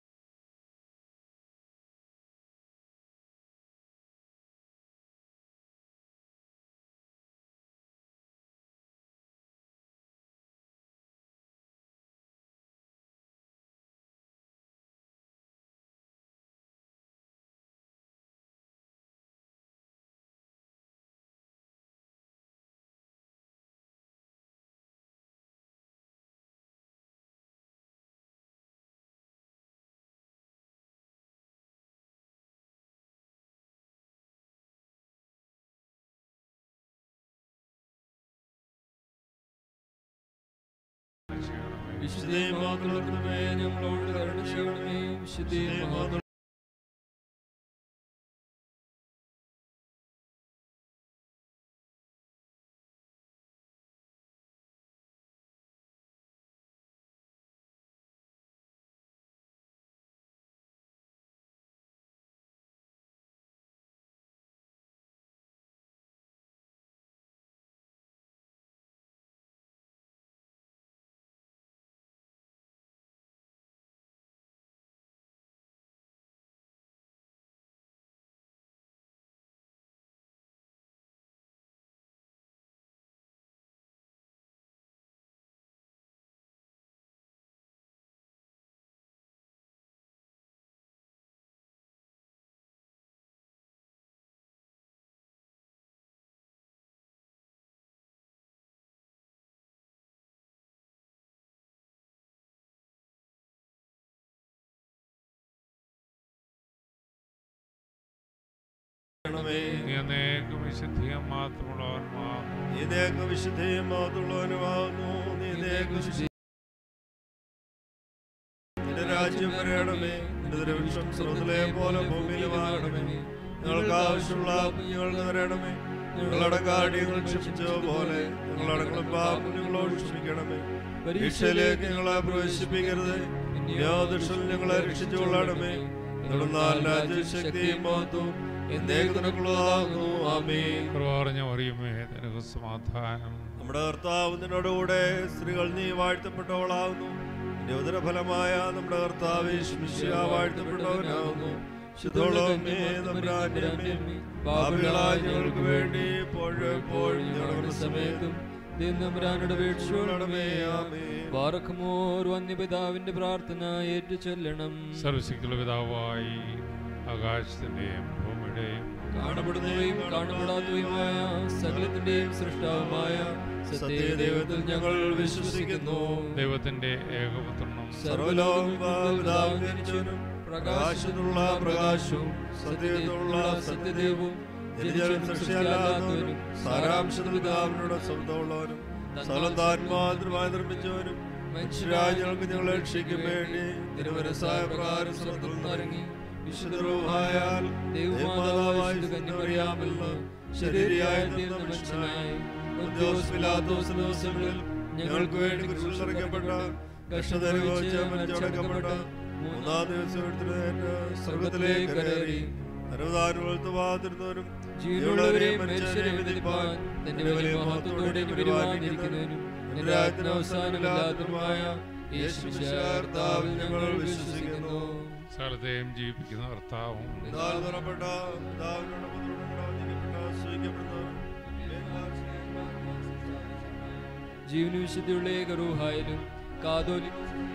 ചെയ്യണമേ വിശുദ്ധയും മാത്രമേ ഞങ്ങളോട് കരുണ ചെയ്യണമേ വിശുദ്ധയും മാത്രം ചെയ്യണമേ നീ എന്നേക്കും വിശുദ്ധിയും മാത്രമുള്ളവന്മാർ നീ ദേഹ വിശുദ്ധയും മാത്രമുള്ളവനുമാകുന്നു നീ ദേഹ വിശുദ്ധി നിന്റെ രാജ്യം വരയണമേ നിന്റെ ദുരവിഷം സ്രോതലെ പോലെ ഭൂമിയിലുമാകണമേ ഞങ്ങൾക്ക് ആവശ്യമുള്ള ഞങ്ങൾക്ക് തരണമേ ഞങ്ങളുടെ കാഠികൾ ക്ഷമിച്ച പോലെ ഞങ്ങളടങ്ങളും പാപം ഞങ്ങളോട് ക്ഷമിക്കണമേ പരീക്ഷയിലേക്ക് ഞങ്ങളെ പ്രവേശിപ്പിക്കരുത് യാദൃശ്യം ഞങ്ങളെ രക്ഷിച്ചുകൊള്ളണമേ തുടർന്നാൽ രാജ്യശക്തിയും മഹത്വം എന്നേക്ക് നിനക്കുള്ളതാകുന്നു ആമേൻ കുറവറിഞ്ഞ അറിയുമേ നിനക്ക് സമാധാനം നമ്മുടെ കർത്താവ് നിന്നോടുകൂടെ സ്ത്രീകൾ നീ വാഴ്ത്തപ്പെട്ടവളാകുന്നു നിന്റെ ഉദരഫലമായ നമ്മുടെ കർത്താവ് യേശുമിശിഹ വാഴ്ത്തപ്പെട്ടവനാകുന്നു ശുദ്ധോളമേ തമ്പുരാന്റെ അമ്മേ, പാപികളായ ഞങ്ങൾക്ക് വേണ്ടി ഇപ്പോഴും എപ്പോഴും ഞങ്ങളുടെ സമയത്തും ദൈവനമ്പുരാനുടെ വീഴ്ചയോടമേ പാറക്കുമോർ വന്യപിതാവിന്റെ പ്രാർത്ഥന ഏറ്റു ചൊല്ലണം സർവശക്തിയുള്ള പിതാവായി ആകാശത്തിന്റെയും ഭൂമിയുടെയും കാണപ്പെടുന്നവയും കാണപ്പെടാത്തവയുമായ സകലത്തിന്റെയും സൃഷ്ടാവുമായ സത്യദൈവത്തിൽ ഞങ്ങൾ വിശ്വസിക്കുന്നു ദൈവത്തിന്റെ ഏകപുത്രനും സർവലോകനും പ്രകാശത്തിനുള്ള പ്രകാശവും സത്യത്തിലുള്ള സത്യദേവും ജനിച്ചവനും സൃഷ്ടിയല്ലാത്തവനും സാരാംശത്തിൽ പിതാവിനോട് സ്വന്തമുള്ളവനും സകലം താൻ മാത്രമായി നിർമ്മിച്ചവനും മനുഷ്യരായ ഞങ്ങൾക്ക് ഞങ്ങളെ രക്ഷിക്കും വേണ്ടി തിരുവനസായ പ്രകാരം സ്വർഗത്തിൽ നിന്നിറങ്ങി വിശുദ്ധരൂഹായാൽ ദൈവമാതാവായ കന്യമറിയാമെന്ന് ശരീരയായ തീർന്ന മനുഷ്യനായി ഉദ്യോഗസ് പിലാത്തോസ് ദിവസങ്ങളിൽ ഞങ്ങൾക്ക് വേണ്ടി കുരിശിലറക്കപ്പെട്ട കഷ്ടത അനുഭവിച്ച മരിച്ചടക്കപ്പെട്ട മൂന്നാം ദിവസം എടുത്തിട്ട് സ്വർഗത്തിലേക്ക് കയറി സർവ്വതാനുഭവത്തുവാതിരുന്നവരും ജീവനുള്ളവരെയും മനുഷ്യരെയും വിധിപ്പാൻ തന്റെ വലിയ മഹത്വത്തോടെ വരുവാനിരിക്കുന്നവനും നിന്റെ രാജ്യത്തിന് അവസാനമില്ലാത്തതുമായ യേശുവിശാർത്താവിൽ ഞങ്ങൾ വിശ്വസിക്കുന്നു സകലത്തെയും ജീവിപ്പിക്കുന്ന കർത്താവും പിതാവ് തുറപ്പെട്ട പിതാവിനോട് പുത്രനോട് വന്ദിക്കപ്പെട്ട സ്തുതിക്കപ്പെടുന്നവരും ജീവന വിശുദ്ധിയുള്ള ഏകറൂഹായാലും കാതോലി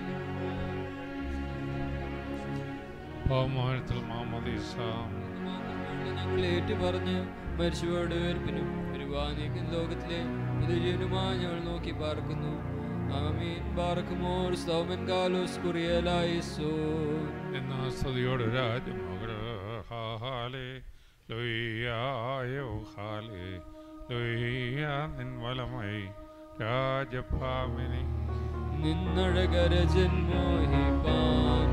പാവമാനത്തിൽ മാമദീസ ഞങ്ങൾ ഏറ്റുപറഞ്ഞ് മരിച്ചുപോയുടെ ഉയർപ്പിനും വരുവാനേക്കും ലോകത്തിലെ പുതുജീവനുമായി ഞങ്ങൾ നോക്കി പാർക്കുന്നു ആമീൻ പാർക്കുമോർ സൗമൻ കാലോസ് കുറിയലായിസോ എന്ന സ്തുതിയോട് രാജമകളെ ലൊയ്യായോ ഹാലേ ലൊയ്യ നിൻ വലമൈ രാജഭാമിനി നിന്നഴകര ജന്മോഹിപ്പാൻ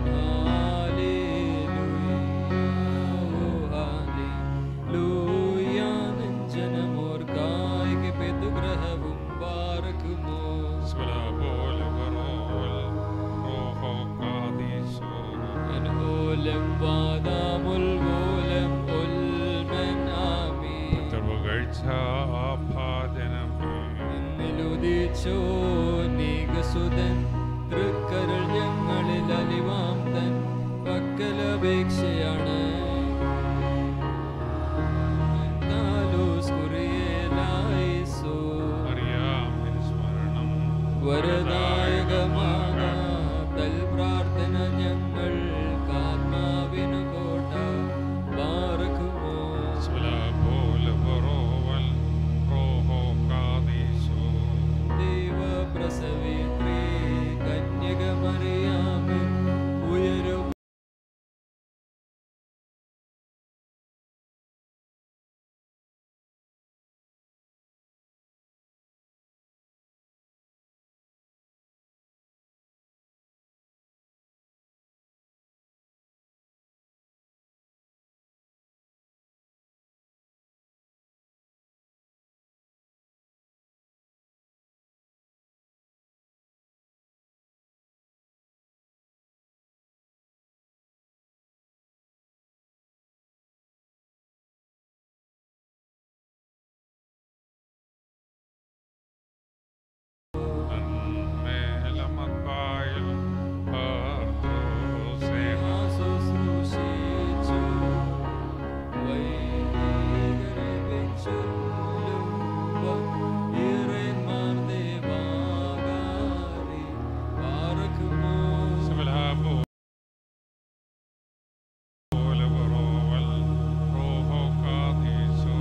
ഹാലേലൂയ നെഞ്ചനമോർക്കായിക പെതുഗ്രഹവും പാർക്കുമോ സ്വലപോലെ വറോവൽ റോഹോ കാദീസോ അനുകൂലം വാദാമുൽമൂലം ഉൽമൻ ആമീൻ സർവകഴ്ചാഭാജനമേ നിന്നുദിച്ചോ നീകസുതൻ തൃക്കരൾ ഞങ്ങളിൽ അലിവാം തൻ പക്കലപേക്ഷയാണ് കാലോസ് കുറിയലായിസോ അറിയാമിൻ സ്മരണം വരദായകമാകാ തൽ പ്രാർത്ഥന ഞങ്ങൾ കാത്മാവിനു കോട്ട പാർക്കുമോ സ്വലപോലെ വറോവൽ റോഹോ കാദീസോ ദൈവപ്രസവിത്രീ കന്യകമറിയാമൻ ഉയരും മേലമക്കായിൽ പാർത്തോസേന ശുശ്രൂഷിച്ചു വൈദികരെ വെച്ചുല്ലും ഇറന്മാർ ദേവാകാരി പാർക്കുമോ സ്വലപോലെ വറോവൽ റോഹോ കാദീസോ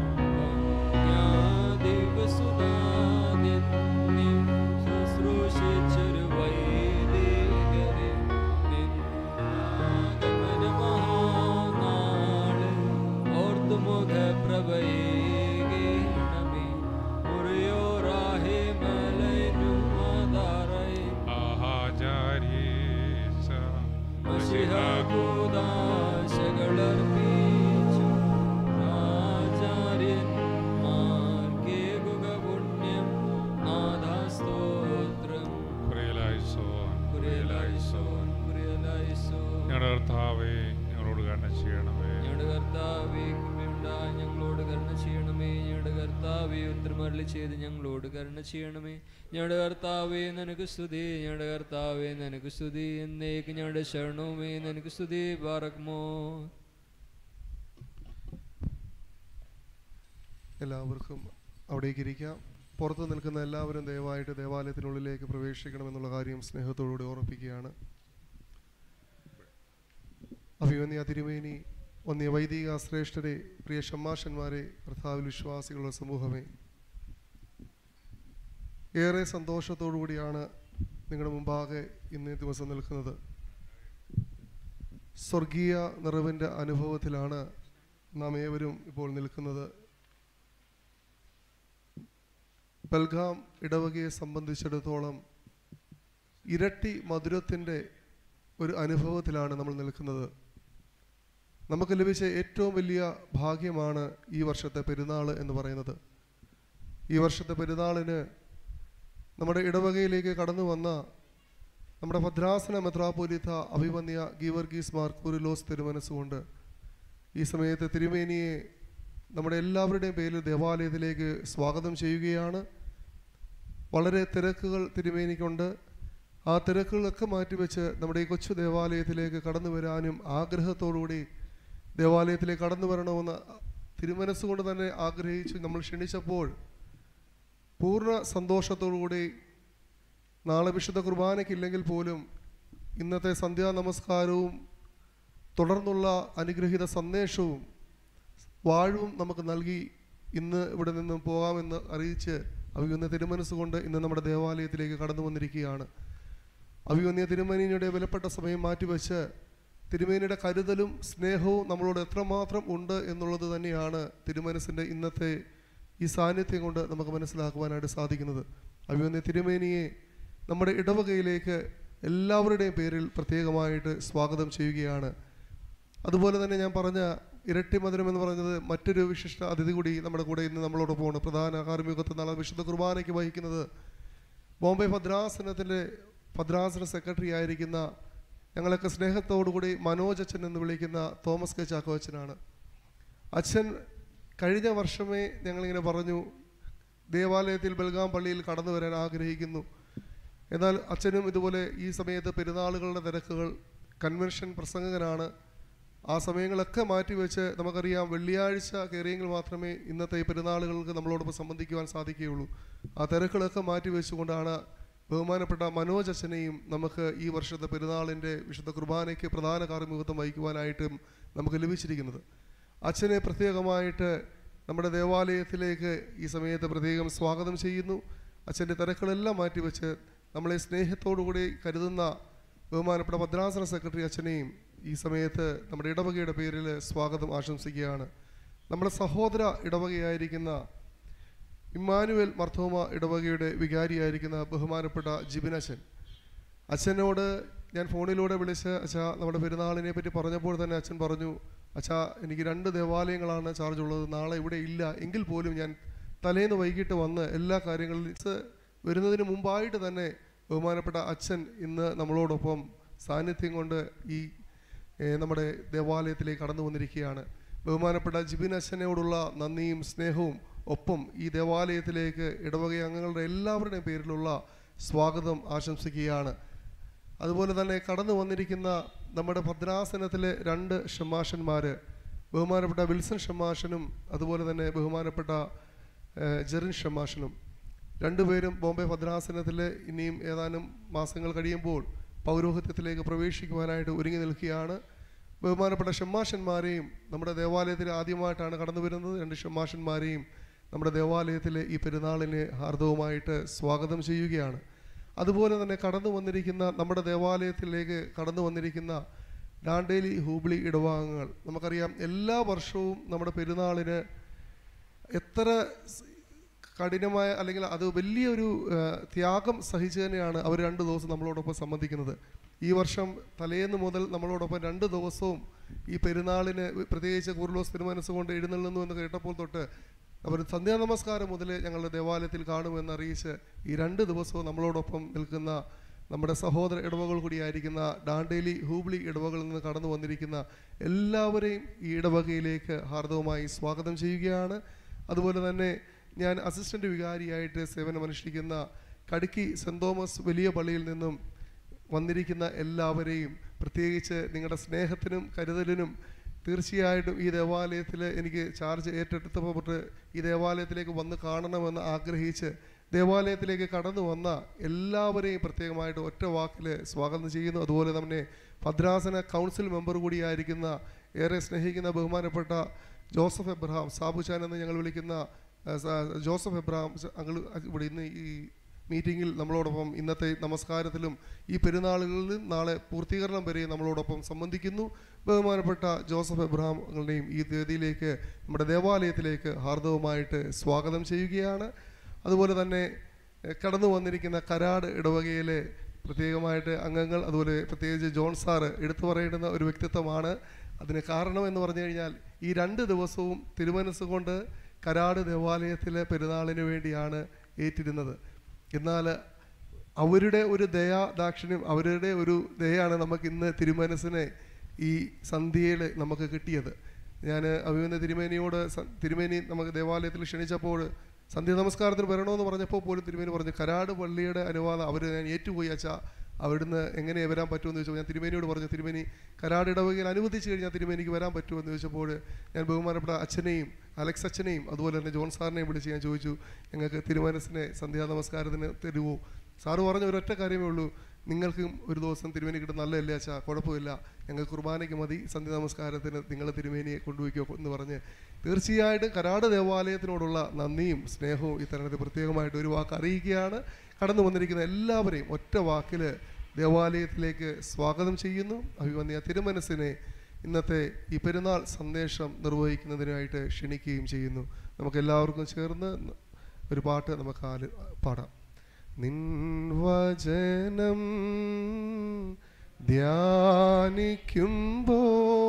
ദിവസുതാനിൻ ശുശ്രൂഷിച്ചൊരു വൈദികരെ നിന്നാഗമന മഹാനാള് ഓർത്തുമുഖ പ്രഭയേകണമേ മുറിയോറാഹേ മലൈനും ആധാരയും ആഹാചാരീസ മഷിഹാകൂദാശകളർപ്പിച്ചു ആചാര്യന്മാർക്കേകുക പുണ്യം നാഥാസ്തോത്രം കുറിയലായിസോൻ കുറിയലായിസോൻ കുറിയലായിസോൻ ഞങ്ങളുടെ കർത്താവേ ഞങ്ങളോട് കരുണ ചെയ്യണമേ ഞങ്ങളുടെ കർത്താവേ കൃപയുണ്ടായി ഞങ്ങളോട് കരുണ ചെയ്യണമേ ഞങ്ങളുടെ കർത്താവേ ഉത്തരമരളി ചെയ്ത് ഞങ്ങളോട് കരുണ ചെയ്യണമേ ഞങ്ങളുടെ കർത്താവേ നിനക്ക് സ്തുതി ഞങ്ങളുടെ കർത്താവേ നിനക്ക് സ്തുതി എന്നേക്ക് ഞങ്ങളുടെ ശരണവുമേ നിനക്ക് സ്തുതി പാറക്കുമോ എല്ലാവർക്കും അവിടേക്ക് ഇരിക്കാം പുറത്ത് നിൽക്കുന്ന എല്ലാവരും ദയവായിട്ട് ദേവാലയത്തിനുള്ളിലേക്ക് പ്രവേശിക്കണമെന്നുള്ള കാര്യം സ്നേഹത്തോടുകൂടി ഓർമ്മിപ്പിക്കുകയാണ് അഭിമന്യ തിരുമേനി ഒന്നിയ വൈദിക ശ്രേഷ്ഠരെ പ്രിയ ഷമ്മാഷന്മാരെ കർത്താവിൽ വിശ്വാസികളുടെ സമൂഹമേ ഏറെ സന്തോഷത്തോടു കൂടിയാണ് നിങ്ങളുടെ മുമ്പാകെ ഇന്നേ ദിവസം നിൽക്കുന്നത് സ്വർഗീയ നിറവിൻ്റെ അനുഭവത്തിലാണ് നാം ഏവരും ഇപ്പോൾ നിൽക്കുന്നത് ബൽഗാം ഇടവകയെ സംബന്ധിച്ചിടത്തോളം ഇരട്ടി മധുരത്തിൻ്റെ ഒരു അനുഭവത്തിലാണ് നമ്മൾ നിൽക്കുന്നത് നമുക്ക് ലഭിച്ച ഏറ്റവും വലിയ ഭാഗ്യമാണ് ഈ വർഷത്തെ പെരുന്നാൾ എന്ന് പറയുന്നത് ഈ വർഷത്തെ പെരുന്നാളിന് നമ്മുടെ ഇടവകയിലേക്ക് കടന്നു വന്ന നമ്മുടെ ഭദ്രാസന മെത്രാപോലിത്ത അഭിമന്യ ഗീവർഗീസ് മാർ കുറിലോസ് തിരുമനസ്സുകൊണ്ട് ഈ സമയത്ത് തിരുമേനിയെ നമ്മുടെ എല്ലാവരുടെയും പേരിൽ ദേവാലയത്തിലേക്ക് സ്വാഗതം ചെയ്യുകയാണ് വളരെ തിരക്കുകൾ തിരുമേനിക്കുണ്ട് ആ തിരക്കുകളൊക്കെ മാറ്റിവെച്ച് നമ്മുടെ ഈ കൊച്ചു ദേവാലയത്തിലേക്ക് കടന്നു വരാനും ആഗ്രഹത്തോടുകൂടി ദേവാലയത്തിലേക്ക് കടന്നു വരണമെന്ന് തിരുമനസ്സുകൊണ്ട് തന്നെ ആഗ്രഹിച്ചു നമ്മൾ ക്ഷണിച്ചപ്പോൾ പൂർണ്ണ സന്തോഷത്തോടുകൂടി നാളെ വിശുദ്ധ കുർബാനയ്ക്കില്ലെങ്കിൽ പോലും ഇന്നത്തെ സന്ധ്യാ നമസ്കാരവും തുടർന്നുള്ള അനുഗ്രഹീത സന്ദേശവും വാഴവും നമുക്ക് നൽകി ഇന്ന് ഇവിടെ നിന്നും പോകാമെന്ന് അറിയിച്ച് അഭിമന്യ തിരുമനസ്സുകൊണ്ട് ഇന്ന് നമ്മുടെ ദേവാലയത്തിലേക്ക് കടന്നു വന്നിരിക്കുകയാണ് അഭിമന്യ തിരുമേനിയുടെ വിലപ്പെട്ട സമയം മാറ്റിവെച്ച് തിരുമേനിയുടെ കരുതലും സ്നേഹവും നമ്മളോട് എത്രമാത്രം ഉണ്ട് എന്നുള്ളത് തന്നെയാണ് തിരുമനസിൻ്റെ ഇന്നത്തെ ഈ സാന്നിധ്യം കൊണ്ട് നമുക്ക് മനസ്സിലാക്കുവാനായിട്ട് സാധിക്കുന്നത് അഭിമന്യ തിരുമേനിയെ നമ്മുടെ ഇടവകയിലേക്ക് എല്ലാവരുടെയും പേരിൽ പ്രത്യേകമായിട്ട് സ്വാഗതം ചെയ്യുകയാണ് അതുപോലെ തന്നെ ഞാൻ പറഞ്ഞ ഇരട്ടി മധുരം എന്ന് പറഞ്ഞത് മറ്റൊരു വിശിഷ്ട അതിഥി കൂടി നമ്മുടെ കൂടെ ഇന്ന് നമ്മളോടൊപ്പമാണ് പ്രധാന കാർമ്മികത്വ നാളെ വിശുദ്ധ കുർബാനയ്ക്ക് വഹിക്കുന്നത് ബോംബെ ഭദ്രാസനത്തിൻ്റെ ഭദ്രാസന സെക്രട്ടറി ആയിരിക്കുന്ന ഞങ്ങളൊക്കെ സ്നേഹത്തോടുകൂടി മനോജ് അച്ഛൻ എന്ന് വിളിക്കുന്ന തോമസ് കെ ചാക്കോ അച്ഛനാണ് അച്ഛൻ കഴിഞ്ഞ വർഷമേ ഞങ്ങളിങ്ങനെ പറഞ്ഞു ദേവാലയത്തിൽ ബൽഗാം പള്ളിയിൽ കടന്നു വരാൻ ആഗ്രഹിക്കുന്നു എന്നാൽ അച്ഛനും ഇതുപോലെ ഈ സമയത്ത് പെരുന്നാളുകളുടെ തിരക്കുകൾ കൺവെൻഷൻ പ്രസംഗകനാണ് ആ സമയങ്ങളൊക്കെ മാറ്റിവെച്ച് നമുക്കറിയാം വെള്ളിയാഴ്ച കയറിയെങ്കിൽ മാത്രമേ ഇന്നത്തെ ഈ പെരുന്നാളുകൾക്ക് നമ്മളോടൊപ്പം സംബന്ധിക്കുവാൻ സാധിക്കുകയുള്ളൂ ആ തിരക്കുകളൊക്കെ മാറ്റിവെച്ചുകൊണ്ടാണ് ബഹുമാനപ്പെട്ട മനോജ് അച്ഛനെയും നമുക്ക് ഈ വർഷത്തെ പെരുന്നാളിൻ്റെ വിശുദ്ധ കുർബാനയ്ക്ക് പ്രധാന കാർമ്മികത്വം വഹിക്കുവാനായിട്ടും നമുക്ക് ലഭിച്ചിരിക്കുന്നത് അച്ഛനെ പ്രത്യേകമായിട്ട് നമ്മുടെ ദേവാലയത്തിലേക്ക് ഈ സമയത്ത് പ്രത്യേകം സ്വാഗതം ചെയ്യുന്നു അച്ഛൻ്റെ തിരക്കുകളെല്ലാം മാറ്റിവെച്ച് നമ്മളെ സ്നേഹത്തോടുകൂടി കരുതുന്ന ബഹുമാനപ്പെട്ട ഭദ്രാസന സെക്രട്ടറി അച്ഛനെയും ഈ സമയത്ത് നമ്മുടെ ഇടവകയുടെ പേരിൽ സ്വാഗതം ആശംസിക്കുകയാണ് നമ്മുടെ സഹോദര ഇടവകയായിരിക്കുന്ന ഇമ്മാനുവൽ മർത്തോമ ഇടവകയുടെ വികാരിയായിരിക്കുന്ന ബഹുമാനപ്പെട്ട ജിബിനച്ഛൻ അച്ഛനോട് ഞാൻ ഫോണിലൂടെ വിളിച്ച് അച്ഛാ നമ്മുടെ പെരുന്നാളിനെ പറ്റി പറഞ്ഞപ്പോൾ തന്നെ അച്ഛൻ പറഞ്ഞു അച്ഛാ എനിക്ക് രണ്ട് ദേവാലയങ്ങളാണ് ചാർജ് ഉള്ളത് നാളെ ഇവിടെ ഇല്ല എങ്കിൽ പോലും ഞാൻ തലേന്ന് വൈകിട്ട് വന്ന് എല്ലാ കാര്യങ്ങളിൽ വരുന്നതിന് മുമ്പായിട്ട് തന്നെ ബഹുമാനപ്പെട്ട അച്ഛൻ ഇന്ന് നമ്മളോടൊപ്പം സാന്നിധ്യം കൊണ്ട് ഈ ഏഹ്, നമ്മുടെ ദേവാലയത്തിലേക്ക് കടന്നു വന്നിരിക്കുകയാണ് ബഹുമാനപ്പെട്ട ജിബിൻ അച്ഛനോടുള്ള നന്ദിയും സ്നേഹവും ഒപ്പം ഈ ദേവാലയത്തിലേക്ക് ഇടവക അംഗങ്ങളുടെ എല്ലാവരുടെയും പേരിലുള്ള സ്വാഗതം ആശംസിക്കുകയാണ് അതുപോലെ തന്നെ കടന്നു വന്നിരിക്കുന്ന നമ്മുടെ ഭദ്രാസനത്തിലെ രണ്ട് ഷമാഷന്മാർ ബഹുമാനപ്പെട്ട വിൽസൺ ഷമാഷനും അതുപോലെ തന്നെ ബഹുമാനപ്പെട്ട ഏഹ്, ജെറിൻ ഷമാഷനും രണ്ടുപേരും ബോംബെ ഭദ്രാസനത്തിൽ ഇനിയും ഏതാനും മാസങ്ങൾ കഴിയുമ്പോൾ പൗരോഹിത്യത്തിലേക്ക് പ്രവേശിക്കുവാനായിട്ട് ഒരുങ്ങി നിൽക്കുകയാണ് ബഹുമാനപ്പെട്ട ഷമ്മാഷന്മാരെയും നമ്മുടെ ദേവാലയത്തിൽ ആദ്യമായിട്ടാണ് കടന്നു വരുന്നത് രണ്ട് ഷമ്മാഷന്മാരെയും നമ്മുടെ ദേവാലയത്തിലെ ഈ പെരുന്നാളിന് ഹാർദവുമായിട്ട് സ്വാഗതം ചെയ്യുകയാണ് അതുപോലെ തന്നെ കടന്നു വന്നിരിക്കുന്ന നമ്മുടെ ദേവാലയത്തിലേക്ക് കടന്നു വന്നിരിക്കുന്ന ഡാണ്ടേലി ഹൂബ്ലി ഇടവാംഗങ്ങൾ നമുക്കറിയാം എല്ലാ വർഷവും നമ്മുടെ പെരുന്നാളിന് എത്ര സ് കഠിനമായ അല്ലെങ്കിൽ അത് വലിയൊരു ആ, ത്യാഗം സഹിച്ചു തന്നെയാണ് അവർ രണ്ട് ദിവസം നമ്മളോടൊപ്പം സംബന്ധിക്കുന്നത് ഈ വർഷം തലേന്ന് മുതൽ നമ്മളോടൊപ്പം രണ്ട് ദിവസവും ഈ പെരുന്നാളിന് പ്രത്യേകിച്ച് കുർലോസ് തിരുമനസ് കൊണ്ട് എഴുന്നള്ളുന്നു എന്ന് കേട്ടപ്പോൾ തൊട്ട് അവർ സന്ധ്യാ നമസ്കാരം മുതൽ ഞങ്ങളുടെ ദേവാലയത്തിൽ കാണുമെന്ന് അറിയിച്ച് ഈ രണ്ട് ദിവസവും നമ്മളോടൊപ്പം നിൽക്കുന്ന നമ്മുടെ സഹോദര ഇടവകൾ കൂടിയായിരിക്കുന്ന ഡാണ്ടേലി ഹൂബ്ലി ഇടവകളിൽ നിന്ന് കടന്നു വന്നിരിക്കുന്ന എല്ലാവരെയും ഈ ഇടവകയിലേക്ക് ഹാർദവുമായി സ്വാഗതം ചെയ്യുകയാണ് അതുപോലെ തന്നെ ഞാൻ അസിസ്റ്റന്റ് വികാരിയായിട്ട് സേവനമനുഷ്ഠിക്കുന്ന കടുക്കി സെൻറ് തോമസ് വലിയ പള്ളിയിൽ നിന്നും വന്നിരിക്കുന്ന എല്ലാവരെയും പ്രത്യേകിച്ച് നിങ്ങളുടെ സ്നേഹത്തിനും കരുതലിനും തീർച്ചയായിട്ടും ഈ ദേവാലയത്തിൽ എനിക്ക് ചാർജ് ഏറ്റെടുത്തപ്പോൾ തൊട്ട് ഈ ദേവാലയത്തിലേക്ക് വന്ന് കാണണമെന്ന് ആഗ്രഹിച്ച് ദേവാലയത്തിലേക്ക് കടന്നു വന്ന എല്ലാവരെയും പ്രത്യേകമായിട്ട് ഒറ്റ വാക്കിൽ സ്വാഗതം ചെയ്യുന്നു അതുപോലെ തന്നെ ഭദ്രാസന കൗൺസിൽ മെമ്പർ കൂടിയായിരിക്കുന്ന ഏറെ സ്നേഹിക്കുന്ന ബഹുമാനപ്പെട്ട ജോസഫ് എബ്രഹാം സാബുചാൻ എന്ന് ഞങ്ങൾ വിളിക്കുന്ന ആ, സ- ജോസഫ് എബ്രഹാം സ- അങ്കിൾ ഇവിടെ ഇന്ന് ഈ മീറ്റിങ്ങിൽ നമ്മളോടൊപ്പം ഇന്നത്തെ നമസ്കാരത്തിലും ഈ പെരുന്നാളുകളിലും നാളെ പൂർത്തീകരണം വരെയും നമ്മളോടൊപ്പം സംബന്ധിക്കുന്നു ബഹുമാനപ്പെട്ട ജോസഫ് എബ്രഹാമുകളുടെയും ഈ വേദിയിലേക്ക് നമ്മുടെ ദേവാലയത്തിലേക്ക് ഹാർദവമായിട്ട് സ്വാഗതം ചെയ്യുകയാണ് അതുപോലെ തന്നെ എഹ്, കടന്നു വന്നിരിക്കുന്ന കരാട് ഇടവകയിലെ പ്രത്യേകമായിട്ട് അംഗങ്ങൾ അതുപോലെ പ്രത്യേകിച്ച് ജോൺ സാറ് എടുത്തു പറയേണ്ടുന്ന ഒരു വ്യക്തിത്വമാണ് അതിന് കാരണം എന്ന് പറഞ്ഞു കഴിഞ്ഞാൽ ഈ രണ്ട് ദിവസവും തിരുമനസ് കരാട് ദേവാലയത്തിലെ പെരുന്നാളിന് വേണ്ടിയാണ് ഏറ്റിരുന്നത് എന്നാൽ അവരുടെ ഒരു ദയാ ദാക്ഷിണ്യം അവരുടെ ഒരു ദയാണ് നമുക്ക് ഇന്ന് തിരുമനസിനെ ഈ സന്ധ്യയിൽ നമുക്ക് കിട്ടിയത് ഞാൻ അഭിമന്യ തിരുമേനിയോട് സ- തിരുമേനി നമുക്ക് ദേവാലയത്തിൽ ക്ഷണിച്ചപ്പോൾ സന്ധ്യ നമസ്കാരത്തിന് വരണമെന്ന് പറഞ്ഞപ്പോൾ പോലും തിരുമേനി പറഞ്ഞു കരാട് പള്ളിയുടെ അനുവാദം അവർ ഞാൻ ഏറ്റുപോയി അച്ഛാ അവിടുന്ന് എങ്ങനെ വരാൻ പറ്റുമെന്ന് ചോദിച്ചപ്പോൾ ഞാൻ തിരുമേനിയോട് പറഞ്ഞു തിരുമേനി കരാട് ഇടവകയിൽ അനുവദിച്ചു കഴിഞ്ഞാൽ തിരുമേനിക്ക് വരാൻ പറ്റുമെന്ന് ചോദിച്ചപ്പോൾ ഞാൻ ബഹുമാനപ്പെട്ട അച്ഛനെയും അലക്സ് അച്ഛനെയും അതുപോലെ തന്നെ ജോൺ സാറിനെയും വിളിച്ച് ഞാൻ ചോദിച്ചു ഞങ്ങൾക്ക് തിരുമനസിനെ സന്ധ്യാ നമസ്കാരത്തിന് തരുമോ സാറ് പറഞ്ഞ ഒരൊറ്റ കാര്യമേ ഉള്ളൂ നിങ്ങൾക്കും ഒരു ദിവസം തിരുമേനി കിട്ടും നല്ലതല്ലേ അച്ഛാ കുഴപ്പമില്ല ഞങ്ങൾ കുർബാനയ്ക്ക് മതി സന്ധ്യ നമസ്കാരത്തിന് നിങ്ങൾ തിരുമേനിയെ കൊണ്ടുപോയിക്കോ എന്ന് പറഞ്ഞ് തീർച്ചയായിട്ടും കരാട് ദേവാലയത്തിനോടുള്ള നന്ദിയും സ്നേഹവും ഈ തരണത്തിൽ പ്രത്യേകമായിട്ട് ഒരു വാക്ക് അറിയിക്കുകയാണ് കടന്നു വന്നിരിക്കുന്ന എല്ലാവരെയും ഒറ്റ വാക്കിൽ ദേവാലയത്തിലേക്ക് സ്വാഗതം ചെയ്യുന്നു അഭിമന്യ തിരുമനസിനെ ഇന്നത്തെ ഈ പെരുന്നാൾ സന്ദേശം നിർവഹിക്കുന്നതിനായിട്ട് ക്ഷണിക്കുകയും ചെയ്യുന്നു നമുക്ക് എല്ലാവർക്കും ചേർന്ന് ഒരു പാട്ട് നമുക്ക് ആല് പാടാം നിൻ വചനം ധ്യാനിക്കുമ്പോ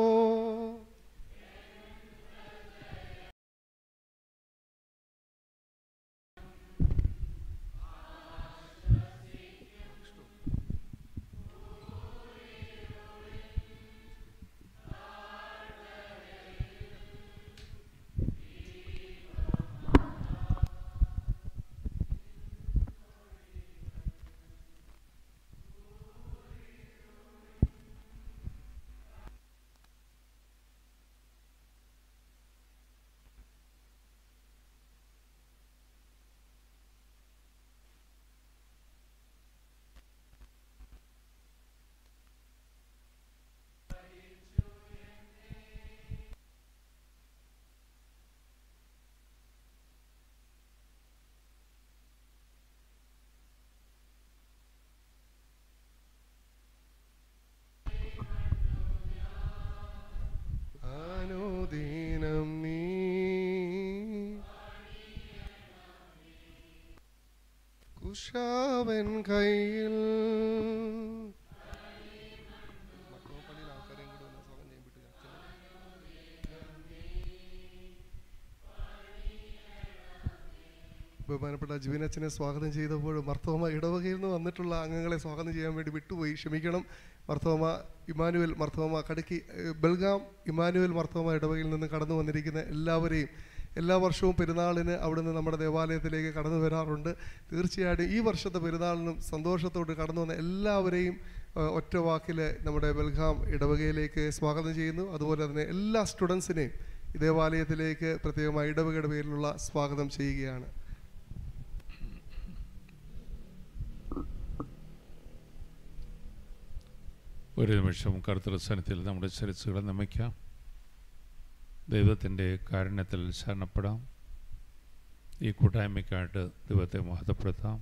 അനുദീനം നീ കുശാവൻ കയ്യിൽ ബഹുമാനപ്പെട്ട ജിബിനച്ചനെ സ്വാഗതം ചെയ്തപ്പോൾ മർത്തോമ ഇടവകയിൽ നിന്ന് വന്നിട്ടുള്ള അംഗങ്ങളെ സ്വാഗതം ചെയ്യാൻ വേണ്ടി വിട്ടുപോയി ക്ഷമിക്കണം മർത്തോമ ഇമാനുവൽ മർത്തോമ കടുക്കി ഏഹ്, ബൽഗാം ഇമാനുവൽ മർത്തോമ ഇടവകയിൽ നിന്ന് കടന്നു വന്നിരിക്കുന്ന എല്ലാവരെയും എല്ലാ വർഷവും പെരുന്നാളിന് അവിടുന്ന് നമ്മുടെ ദേവാലയത്തിലേക്ക് കടന്നു വരാറുണ്ട് തീർച്ചയായിട്ടും ഈ വർഷത്തെ പെരുന്നാളിനും സന്തോഷത്തോട് കടന്നു വന്ന എല്ലാവരെയും ഏഹ്, ഒറ്റ വാക്കിൽ നമ്മുടെ ബൽഗാം ഇടവകയിലേക്ക് സ്വാഗതം ചെയ്യുന്നു അതുപോലെ തന്നെ എല്ലാ സ്റ്റുഡൻസിനെയും ഈ ദേവാലയത്തിലേക്ക് പ്രത്യേകമായി ഇടവകയുടെ പേരിലുള്ള സ്വാഗതം ചെയ്യുകയാണ് ഒരു നിമിഷം കർത്തൃസനത്തിൽ നമ്മുടെ ശിരസുകളെ നമിക്കാം ദൈവത്തിൻ്റെ കാരുണ്യത്തിൽ ശരണപ്പെടാം ഈ കൂട്ടായ്മയ്ക്കായിട്ട് ദൈവത്തെ മഹത്വപ്പെടുത്താം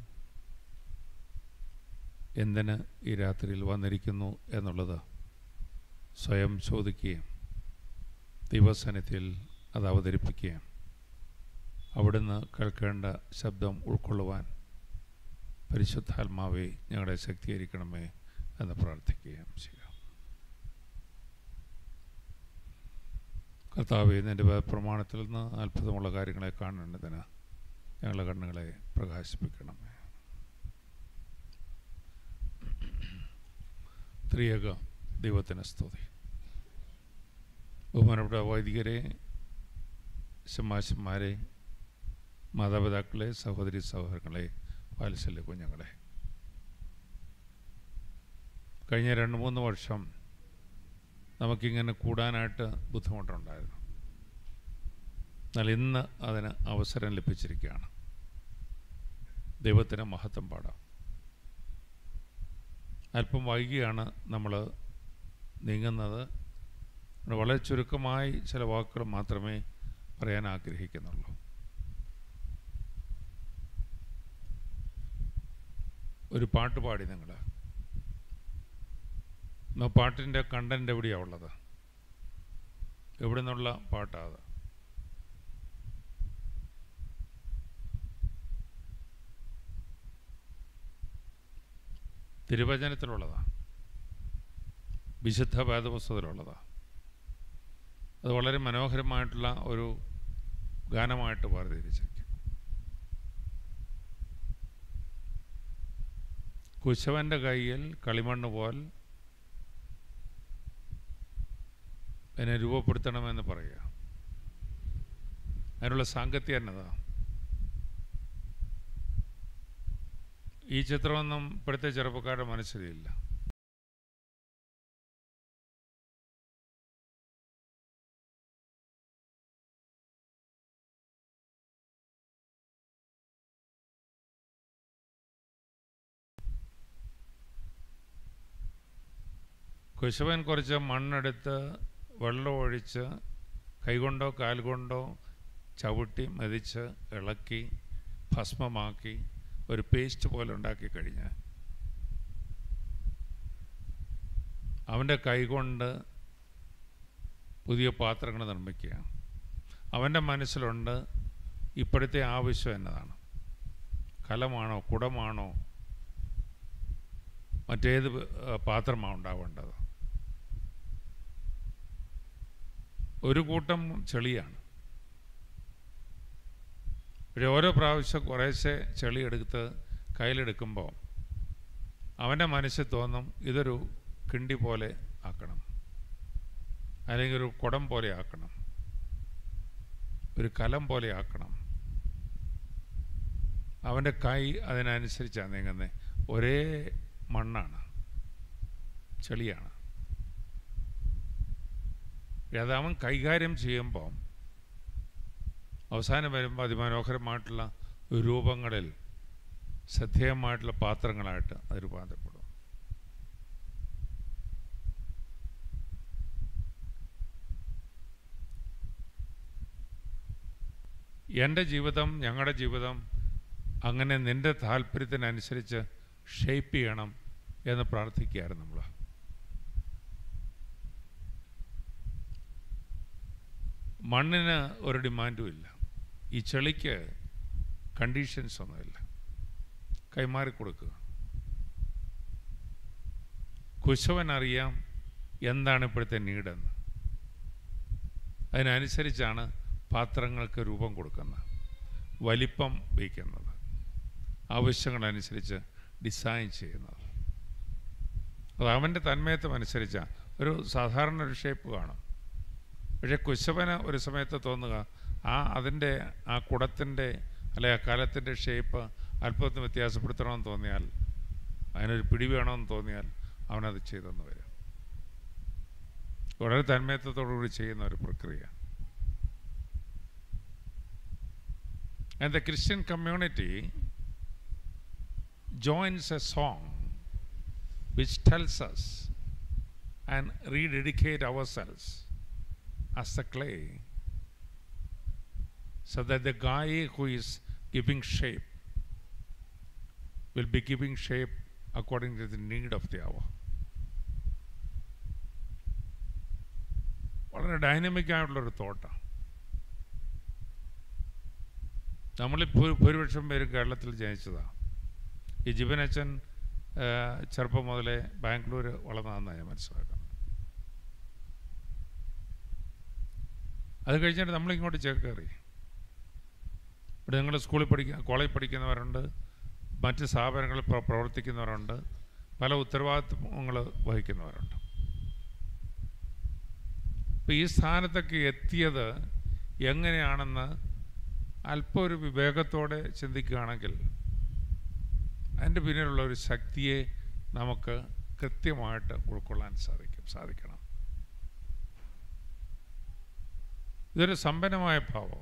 എന്തിന് ഈ രാത്രിയിൽ വന്നിരിക്കുന്നു എന്നുള്ളത് സ്വയം ചോദിക്കുകയും ദൈവസനത്തിൽ അത് അവതരിപ്പിക്കുകയും അവിടുന്ന് കേൾക്കേണ്ട ശബ്ദം ഉൾക്കൊള്ളുവാൻ പരിശുദ്ധാത്മാവെ ഞങ്ങളെ ശക്തീകരിക്കണമേ എന്ന് പ്രാർത്ഥിക്കുകയും ചെയ്യാം കർത്താവെ നിൻ്റെ പ്രമാണത്തിൽ നിന്ന് അത്ഭുതമുള്ള കാര്യങ്ങളെ കാണേണ്ടതിന് ഞങ്ങളുടെ കണ്ണുകളെ പ്രകാശിപ്പിക്കണമേ ത്രിയക ദൈവത്തിന് സ്തുതി ബഹുമാനപ്പെട്ട വൈദികരെ ശമാശന്മാരെ മാതാപിതാക്കളെ സഹോദരി സഹോദരങ്ങളെ വാത്സല്യ കുഞ്ഞുങ്ങളെ കഴിഞ്ഞ രണ്ട് മൂന്ന് വർഷം നമുക്കിങ്ങനെ കൂടാനായിട്ട് ബുദ്ധിമുട്ടുണ്ടായിരുന്നു എന്നാൽ ഇന്ന് അതിന് അവസരം ലഭിച്ചിരിക്കുകയാണ് ദൈവത്തിന് മഹത്വം പാടാം അല്പം വൈകിയാണ് നമ്മൾ നീങ്ങുന്നത് അതുകൊണ്ട് വളരെ ചുരുക്കമായി ചില വാക്കുകൾ മാത്രമേ പറയാൻ ആഗ്രഹിക്കുന്നുള്ളൂ ഒരു പാട്ട് പാടി നിങ്ങൾ പാട്ടിൻ്റെ കണ്ടന്റ് എവിടെയാണ് ഉള്ളത് എവിടെ നിന്നുള്ള പാട്ടാണ് അത് തിരുവചനത്തിലുള്ളതാണ് വിശുദ്ധ വേദപുസ്തകത്തിലുള്ളതാണ് അത് വളരെ മനോഹരമായിട്ടുള്ള ഒരു ഗാനമായിട്ട് വേർതിരിച്ചിരിക്കും കുശവൻ്റെ കയ്യിൽ കളിമണ്ണ് പോൽ എന്നെ രൂപപ്പെടുത്തണമെന്ന് പറയുക അതിനുള്ള സാങ്കത്യം എന്നതാ ഈ ചിത്രമൊന്നും ഇപ്പോഴത്തെ ചെറുപ്പക്കാരുടെ മനസ്സിലില്ല കുശവൻ കുറച്ച് മണ്ണെടുത്ത് വെള്ളം ഒഴിച്ച് കൈകൊണ്ടോ കാൽകൊണ്ടോ ചവിട്ടി മെതിച്ച് ഇളക്കി ഭസ്മമാക്കി ഒരു പേസ്റ്റ് പോലെ ഉണ്ടാക്കി കഴിഞ്ഞ് അവൻ്റെ കൈകൊണ്ട് പുതിയ പാത്രങ്ങൾ നിർമ്മിക്കുക അവൻ്റെ മനസ്സിലുണ്ട് ഇപ്പോഴത്തെ ആവശ്യം എന്നതാണ് കലമാണോ കുടമാണോ മറ്റേത് പാത്രമാണ് ഉണ്ടാവേണ്ടത് ഒരു കൂട്ടം ചെളിയാണ് പക്ഷേ ഓരോ പ്രാവശ്യം കുറേശ്ശെ ചെളി എടുത്ത് കയ്യിലെടുക്കുമ്പോൾ അവൻ്റെ മനസ്സിൽ തോന്നും ഇതൊരു കിണ്ടി പോലെ ആക്കണം അല്ലെങ്കിൽ ഒരു കുടം പോലെ ആക്കണം ഒരു കലം പോലെ ആക്കണം അവൻ്റെ കൈ അതിനനുസരിച്ചാണ് നീങ്ങുന്നത് ഒരേ മണ്ണാണ് ചെളിയാണ് അത് അവൻ കൈകാര്യം ചെയ്യുമ്പോൾ അവസാനം വരുമ്പോൾ അതിമനോഹരമായിട്ടുള്ള രൂപങ്ങളിൽ ശ്രദ്ധേയമായിട്ടുള്ള പാത്രങ്ങളായിട്ട് അത് രൂപാന്തരപ്പെടും എൻ്റെ ജീവിതം ഞങ്ങളുടെ ജീവിതം അങ്ങനെ നിൻ്റെ താല്പര്യത്തിനനുസരിച്ച് ഷേപ്പ് ചെയ്യണം എന്ന് പ്രാർത്ഥിക്കുകയായിരുന്നു നമ്മൾ മണ്ണിന് ഒരു ഡിമാൻഡും ഇല്ല ഈ ചെളിക്ക് കണ്ടീഷൻസ് ഒന്നുമില്ല കൈമാറി കൊടുക്കുക കുശവൻ അറിയാം എന്താണ് ഇപ്പോഴത്തെ നീടെന്ന് അതിനനുസരിച്ചാണ് പാത്രങ്ങൾക്ക് രൂപം കൊടുക്കുന്നത് വലിപ്പം വയ്ക്കുന്നത് ആവശ്യങ്ങളനുസരിച്ച് ഡിസൈൻ ചെയ്യുന്നത് അത് അവൻ്റെ തന്മയത്വം അനുസരിച്ചാണ് ഒരു സാധാരണ ഒരു ഷേപ്പ് കാണും പക്ഷേ കുശവന് ഒരു സമയത്ത് തോന്നുക ആ അതിൻ്റെ ആ കുടത്തിൻ്റെ അല്ലെ ആ കാലത്തിൻ്റെ ഷേപ്പ് അല്പത്തിന് വ്യത്യാസപ്പെടുത്തണമെന്ന് തോന്നിയാൽ അതിനൊരു പിടി വേണമെന്ന് തോന്നിയാൽ അവനത് ചെയ്തെന്ന് വരും വളരെ തന്മയത്വത്തോടുകൂടി ചെയ്യുന്ന ഒരു പ്രക്രിയ And the Christian community joins a song which tells us and rededicate ourselves as the clay so that the guy who is giving shape will be giving shape according to the need of the hour. വളരെ dynamic ആയിട്ടുള്ളൊരു തോട്ടാണ് നമ്മളിൽ ഭൂരിപക്ഷം പേര് കേരളത്തിൽ ജനിച്ചതാണ് ഈ ജിബനച്ചൻ ചെറുപ്പം മുതലേ ബാംഗ്ലൂർ വളർന്നതെന്നാണ് ഞാൻ മനസ്സിലാക്കുന്നത് അത് കഴിഞ്ഞിട്ട് നമ്മളിങ്ങോട്ട് ചേക്കേറി ഇവിടെ നിങ്ങൾ സ്കൂളിൽ പഠിക്കുന്ന കോളേജിൽ പഠിക്കുന്നവരുണ്ട് മറ്റ് സ്ഥാപനങ്ങളിൽ പ്രവർത്തിക്കുന്നവരുണ്ട് പല ഉത്തരവാദിത്വങ്ങൾ വഹിക്കുന്നവരുണ്ട് അപ്പോൾ ഈ സ്ഥാനത്തൊക്കെ എത്തിയത് എങ്ങനെയാണെന്ന് അല്പം ഒരു വിവേകത്തോടെ ചിന്തിക്കുകയാണെങ്കിൽ അതിൻ്റെ പിന്നിലുള്ള ഒരു ശക്തിയെ നമുക്ക് കൃത്യമായിട്ട് ഉൾക്കൊള്ളാൻ സാധിക്കും സാധിക്കണം ഇതൊരു സമ്പന്നമായ ഭാവം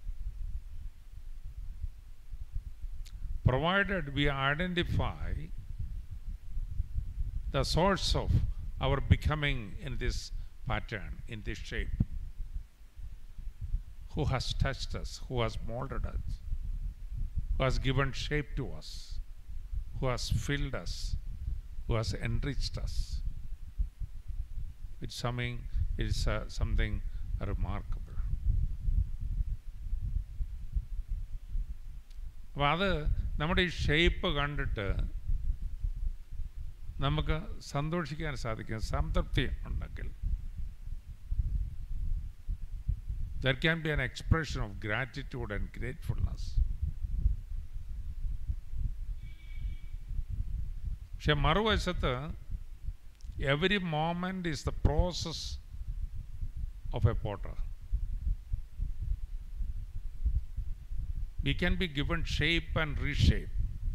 provided we identify the source of our becoming in this pattern, in this shape. Who has touched us, who has molded us, who has given shape to us, who has filled us, who has enriched us. It's something, it's uh, something remarkable. അപ്പോൾ അത് നമ്മുടെ ഈ shape കണ്ടിട്ട് നമുക്ക് സന്തോഷിക്കാൻ സാധിക്കും സംതൃപ്തി ഉണ്ടെങ്കിൽ there can be an expression of gratitude and gratefulness പക്ഷെ മറുവശത്ത് every moment is the process of a potter we can be given shape and reshape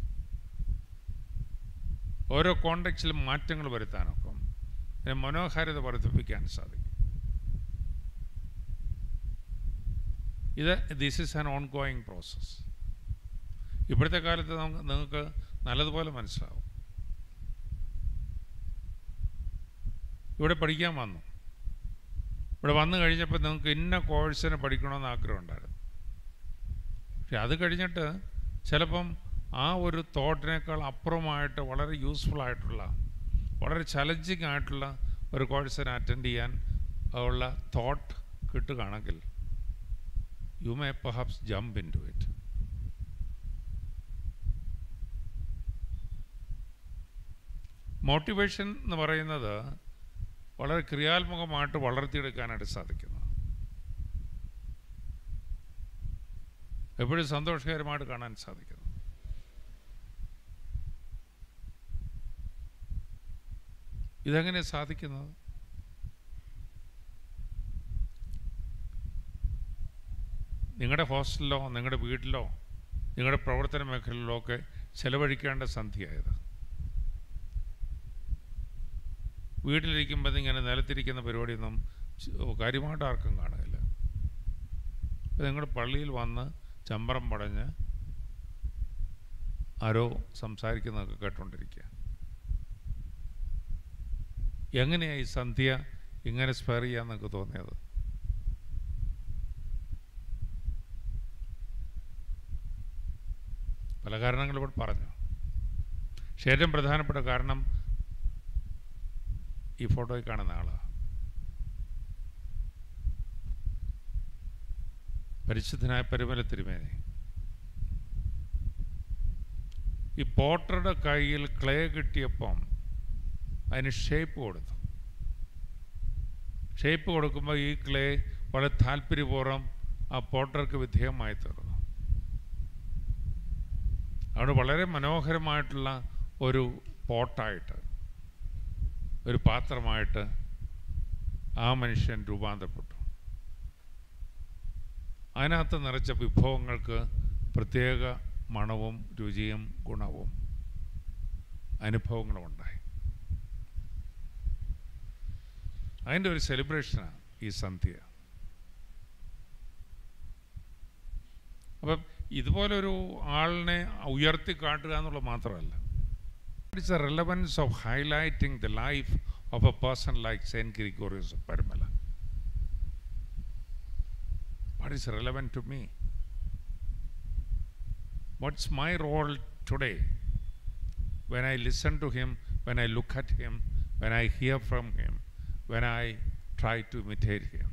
ഓരോ കോണ്ടക്സിലും മാറ്റങ്ങൾ വരുത്താനൊക്കും അതിന് മനോഹാരിത വർദ്ധിപ്പിക്കാൻ സാധിക്കും ഇത് this is an ongoing process ഇപ്പോഴത്തെ കാലത്ത് നമുക്ക് നിങ്ങൾക്ക് നല്ലതുപോലെ മനസ്സിലാവും ഇവിടെ പഠിക്കാൻ വന്നു ഇവിടെ വന്നു കഴിഞ്ഞപ്പോൾ നിങ്ങൾക്ക് ഇന്ന കോഴ്സിന് പഠിക്കണമെന്ന് ആഗ്രഹം ഉണ്ടായിരുന്നു പക്ഷെ അത് കഴിഞ്ഞിട്ട് ചിലപ്പം ആ ഒരു തോട്ടിനേക്കാൾ അപ്പുറമായിട്ട് വളരെ യൂസ്ഫുൾ ആയിട്ടുള്ള വളരെ ചലഞ്ചിങ് ആയിട്ടുള്ള ഒരു കോഴ്സിന് അറ്റൻഡ് ചെയ്യാൻ ഉള്ള തോട്ട് കിട്ടുകയാണെങ്കിൽ you may perhaps jump into it motivation എന്ന് പറയുന്നത് വളരെ ക്രിയാത്മകമായിട്ട് വളർത്തിയെടുക്കാനായിട്ട് സാധിക്കുന്നു എപ്പോഴും സന്തോഷകരമായിട്ട് കാണാൻ സാധിക്കുന്നു ഇതെങ്ങനെ സാധിക്കുന്നത് നിങ്ങളുടെ ഹോസ്റ്റലിലോ നിങ്ങളുടെ വീട്ടിലോ നിങ്ങളുടെ പ്രവർത്തന മേഖലയിലോ ഒക്കെ ചെലവഴിക്കേണ്ട സന്ധ്യയായത് വീട്ടിലിരിക്കുമ്പോൾ ഇങ്ങനെ നിലത്തിരിക്കുന്ന പരിപാടിയൊന്നും ച- കാര്യമായിട്ട് ആർക്കും കാണുകയില്ല അപ്പോൾ നിങ്ങൾ പള്ളിയിൽ വന്ന് ചമ്പറം പടഞ്ഞ് ആരോ സംസാരിക്കുന്നതൊക്കെ കേട്ടുകൊണ്ടിരിക്കുക എങ്ങനെയാണ് ഈ സന്ധ്യ ഇങ്ങനെ സ്പെയർ ചെയ്യാന്നൊക്കെ തോന്നിയത് പല കാരണങ്ങൾ ഇവിടെ പറഞ്ഞു പക്ഷേ ഏറ്റവും പ്രധാനപ്പെട്ട കാരണം ഈ ഫോട്ടോയിൽ കാണുന്ന ആളാണ് പരിശുദ്ധനായ പരിമല തിരുമേനി ഈ പോട്ടറുടെ കയ്യിൽ ക്ലേ കിട്ടിയപ്പം അതിന് ഷേപ്പ് കൊടുത്തു ഷേപ്പ് കൊടുക്കുമ്പോൾ ഈ ക്ലേ വളരെ താല്പര്യപൂർവ്വം ആ പോട്ടർക്ക് വിധേയമായി തീർന്നു അവിടെ വളരെ മനോഹരമായിട്ടുള്ള ഒരു പോട്ടായിട്ട് ഒരു പാത്രമായിട്ട് ആ മനുഷ്യൻ രൂപാന്തരപ്പെട്ടു അതിനകത്ത് നിറച്ച വിഭവങ്ങൾക്ക് പ്രത്യേക മണവും രുചിയും ഗുണവും അനുഭവങ്ങളും ഉണ്ടായി അതിൻ്റെ ഒരു സെലിബ്രേഷനാണ് ഈ സന്ധ്യ അപ്പം ഇതുപോലൊരു ആളിനെ ഉയർത്തി കാട്ടുക എന്നുള്ളത് മാത്രമല്ല it's a relevance of highlighting the life of a person like saint Gregorios of Parumala what is relevant to me? What's my role today when I listen to him, when I look at him, when I hear from him, when I try to imitate him?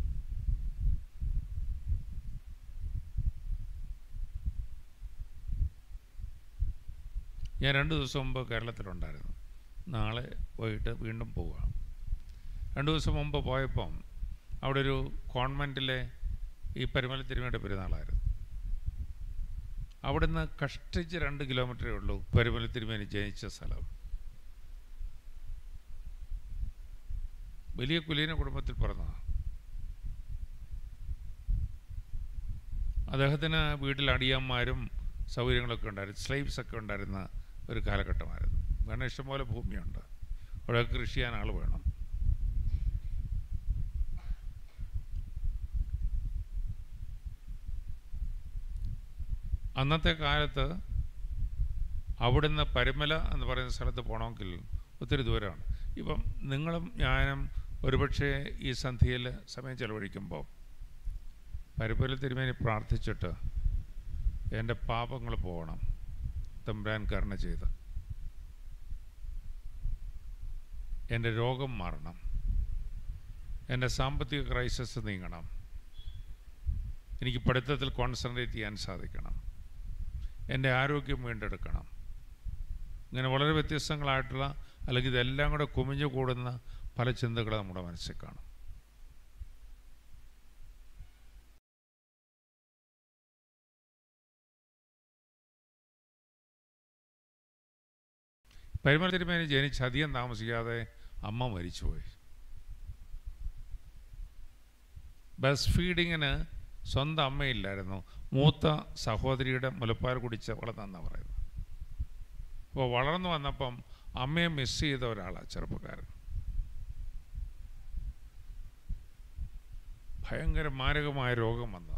ഞാൻ രണ്ട് ദിവസം മുമ്പ് കേരളത്തിലുണ്ടായിരുന്നു നാളെ പോയിട്ട് വീണ്ടും പോവുക രണ്ട് ദിവസം മുമ്പ് പോയപ്പം അവിടെ ഒരു കോൺവെൻറ്റിലെ ഈ പരുമല തിരുമയുടെ പെരുന്നാളായിരുന്നു അവിടുന്ന് കഷ്ടിച്ച് രണ്ട് കിലോമീറ്ററേ ഉള്ളൂ പരുമല തിരുമേനി ജനിച്ച സ്ഥലം വലിയ കുലീന കുടുംബത്തിൽ പിറന്നതാണ് അദ്ദേഹത്തിന് വീട്ടിൽ അടിയന്മാരും സൗകര്യങ്ങളൊക്കെ ഉണ്ടായിരുന്നു സ്ലൈവ്സ് ഒക്കെ ഉണ്ടായിരുന്ന ഒരു കാലഘട്ടമായിരുന്നു കാരണം ഇഷ്ടംപോലെ ഭൂമിയുണ്ട് അവിടെ കൃഷി ചെയ്യാൻ ആൾ വേണം അന്നത്തെ കാലത്ത് അവിടുന്ന് പരുമല എന്ന് പറയുന്ന സ്ഥലത്ത് പോകണമെങ്കിൽ ഒത്തിരി ദൂരമാണ് ഇപ്പം നിങ്ങളും ഞാനും ഒരുപക്ഷെ ഈ സന്ധ്യയിൽ സമയം ചെലവഴിക്കുമ്പോൾ പരുമല തിരുമേനി പ്രാർത്ഥിച്ചിട്ട് എൻ്റെ പാപങ്ങൾ പോകണം തമ്പുരാൻ കരുണ ചെയ്ത് എൻ്റെ രോഗം മാറണം എൻ്റെ സാമ്പത്തിക ക്രൈസിസ് നീങ്ങണം എനിക്ക് പഠിത്തത്തിൽ കോൺസെൻട്രേറ്റ് ചെയ്യാൻ സാധിക്കണം എൻ്റെ ആരോഗ്യം വീണ്ടെടുക്കണം ഇങ്ങനെ വളരെ വ്യത്യസ്തങ്ങളായിട്ടുള്ള അല്ലെങ്കിൽ ഇതെല്ലാം കൂടെ കുമിഞ്ഞു കൂടുന്ന പല ചിന്തകൾ നമ്മുടെ മനസ്സിൽ കാണും പരിമല തിരുമേനി ജനിച്ച് അധികം താമസിക്കാതെ അമ്മ മരിച്ചുപോയി ബസ് ഫീഡിങ്ങിന് സ്വന്തം അമ്മയില്ലായിരുന്നു മൂത്ത സഹോദരിയുടെ മുലപ്പാൽ കുടിച്ച് വളർന്നെന്നാണ് പറയുന്നത് അപ്പോൾ വളർന്നു വന്നപ്പം അമ്മയെ മിസ് ചെയ്ത ഒരാളാണ് ചെറുപ്പക്കാരൻ ഭയങ്കര മാരകമായ രോഗം വന്നതാണ്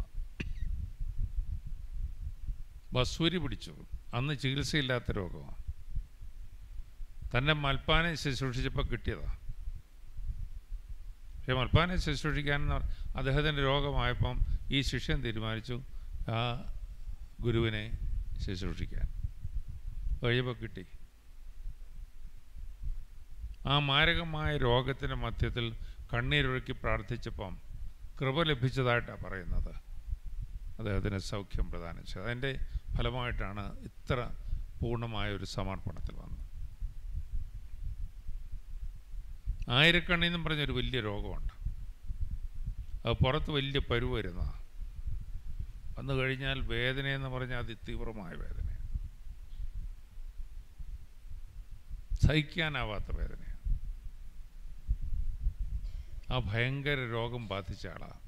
ബസ്വരി പിടിച്ചു അന്ന് ചികിത്സയില്ലാത്ത രോഗമാണ് തന്നെ മൽപ്പാനെ ശുശ്രൂഷിച്ചപ്പോൾ കിട്ടിയതാണ് പക്ഷേ മൽപ്പാനെ ശുശ്രൂഷിക്കാനെന്ന് പറ- അദ്ദേഹത്തിൻ്റെ രോഗമായപ്പം ഈ ശിഷ്യൻ തീരുമാനിച്ചു ആ ഗുരുവിനെ ശുശ്രൂഷിക്കാൻ കഴിയുമ്പോൾ കിട്ടി ആ മാരകമായ രോഗത്തിൻ്റെ മധ്യത്തിൽ കണ്ണീരൊഴുക്കി പ്രാർത്ഥിച്ചപ്പം കൃപ ലഭിച്ചതായിട്ടാണ് പറയുന്നത് അദ്ദേഹത്തിന് സൗഖ്യം പ്രദാനം ചെയ്തത് അതിൻ്റെ ഫലമായിട്ടാണ് ഇത്ര പൂർണ്ണമായ ഒരു സമർപ്പണത്തിൽ വന്നത് ആയിരക്കണ്ണി എന്നും പറഞ്ഞൊരു വലിയ രോഗമുണ്ട് അത് പുറത്ത് വലിയ പരുവ് വരുന്നതാണ് വന്നു കഴിഞ്ഞാൽ വേദനയെന്ന് പറഞ്ഞാൽ അതിതീവ്രമായ വേദന സഹിക്കാനാവാത്ത വേദനയാണ് ആ ഭയങ്കര രോഗം ബാധിച്ച ആളാണ്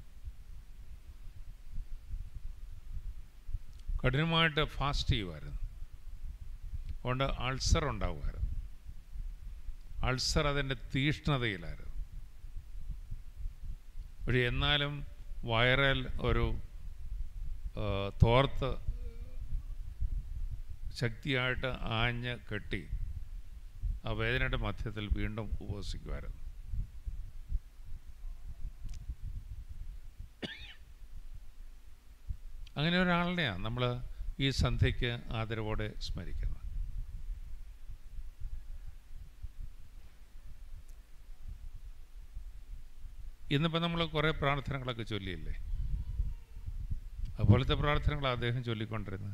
കഠിനമായിട്ട് ഫാസ്റ്റ് ചെയ്യുമായിരുന്നു അതുകൊണ്ട് അൾസർ ഉണ്ടാകുമായിരുന്നു അൾസർ അതിൻ്റെ തീഷ്ണതയിലായിരുന്നു പക്ഷേ എന്നാലും വയറൽ ഒരു ആ, തോർത്ത് ശക്തിയായിട്ട് ആഞ്ഞ് കെട്ടി ആ വേദനയുടെ മധ്യത്തിൽ വീണ്ടും ഉപവസിക്കുമായിരുന്നു അങ്ങനെ ഒരാളിനെയാണ് നമ്മൾ ഈ സന്ധ്യയ്ക്ക് ആദരവോടെ സ്മരിക്കുന്നത് ഇന്നിപ്പോൾ നമ്മൾ കുറേ പ്രാർത്ഥനകളൊക്കെ ചൊല്ലിയില്ലേ അതുപോലത്തെ പ്രാർത്ഥനകൾ അദ്ദേഹം ചൊല്ലിക്കൊണ്ടിരുന്നത്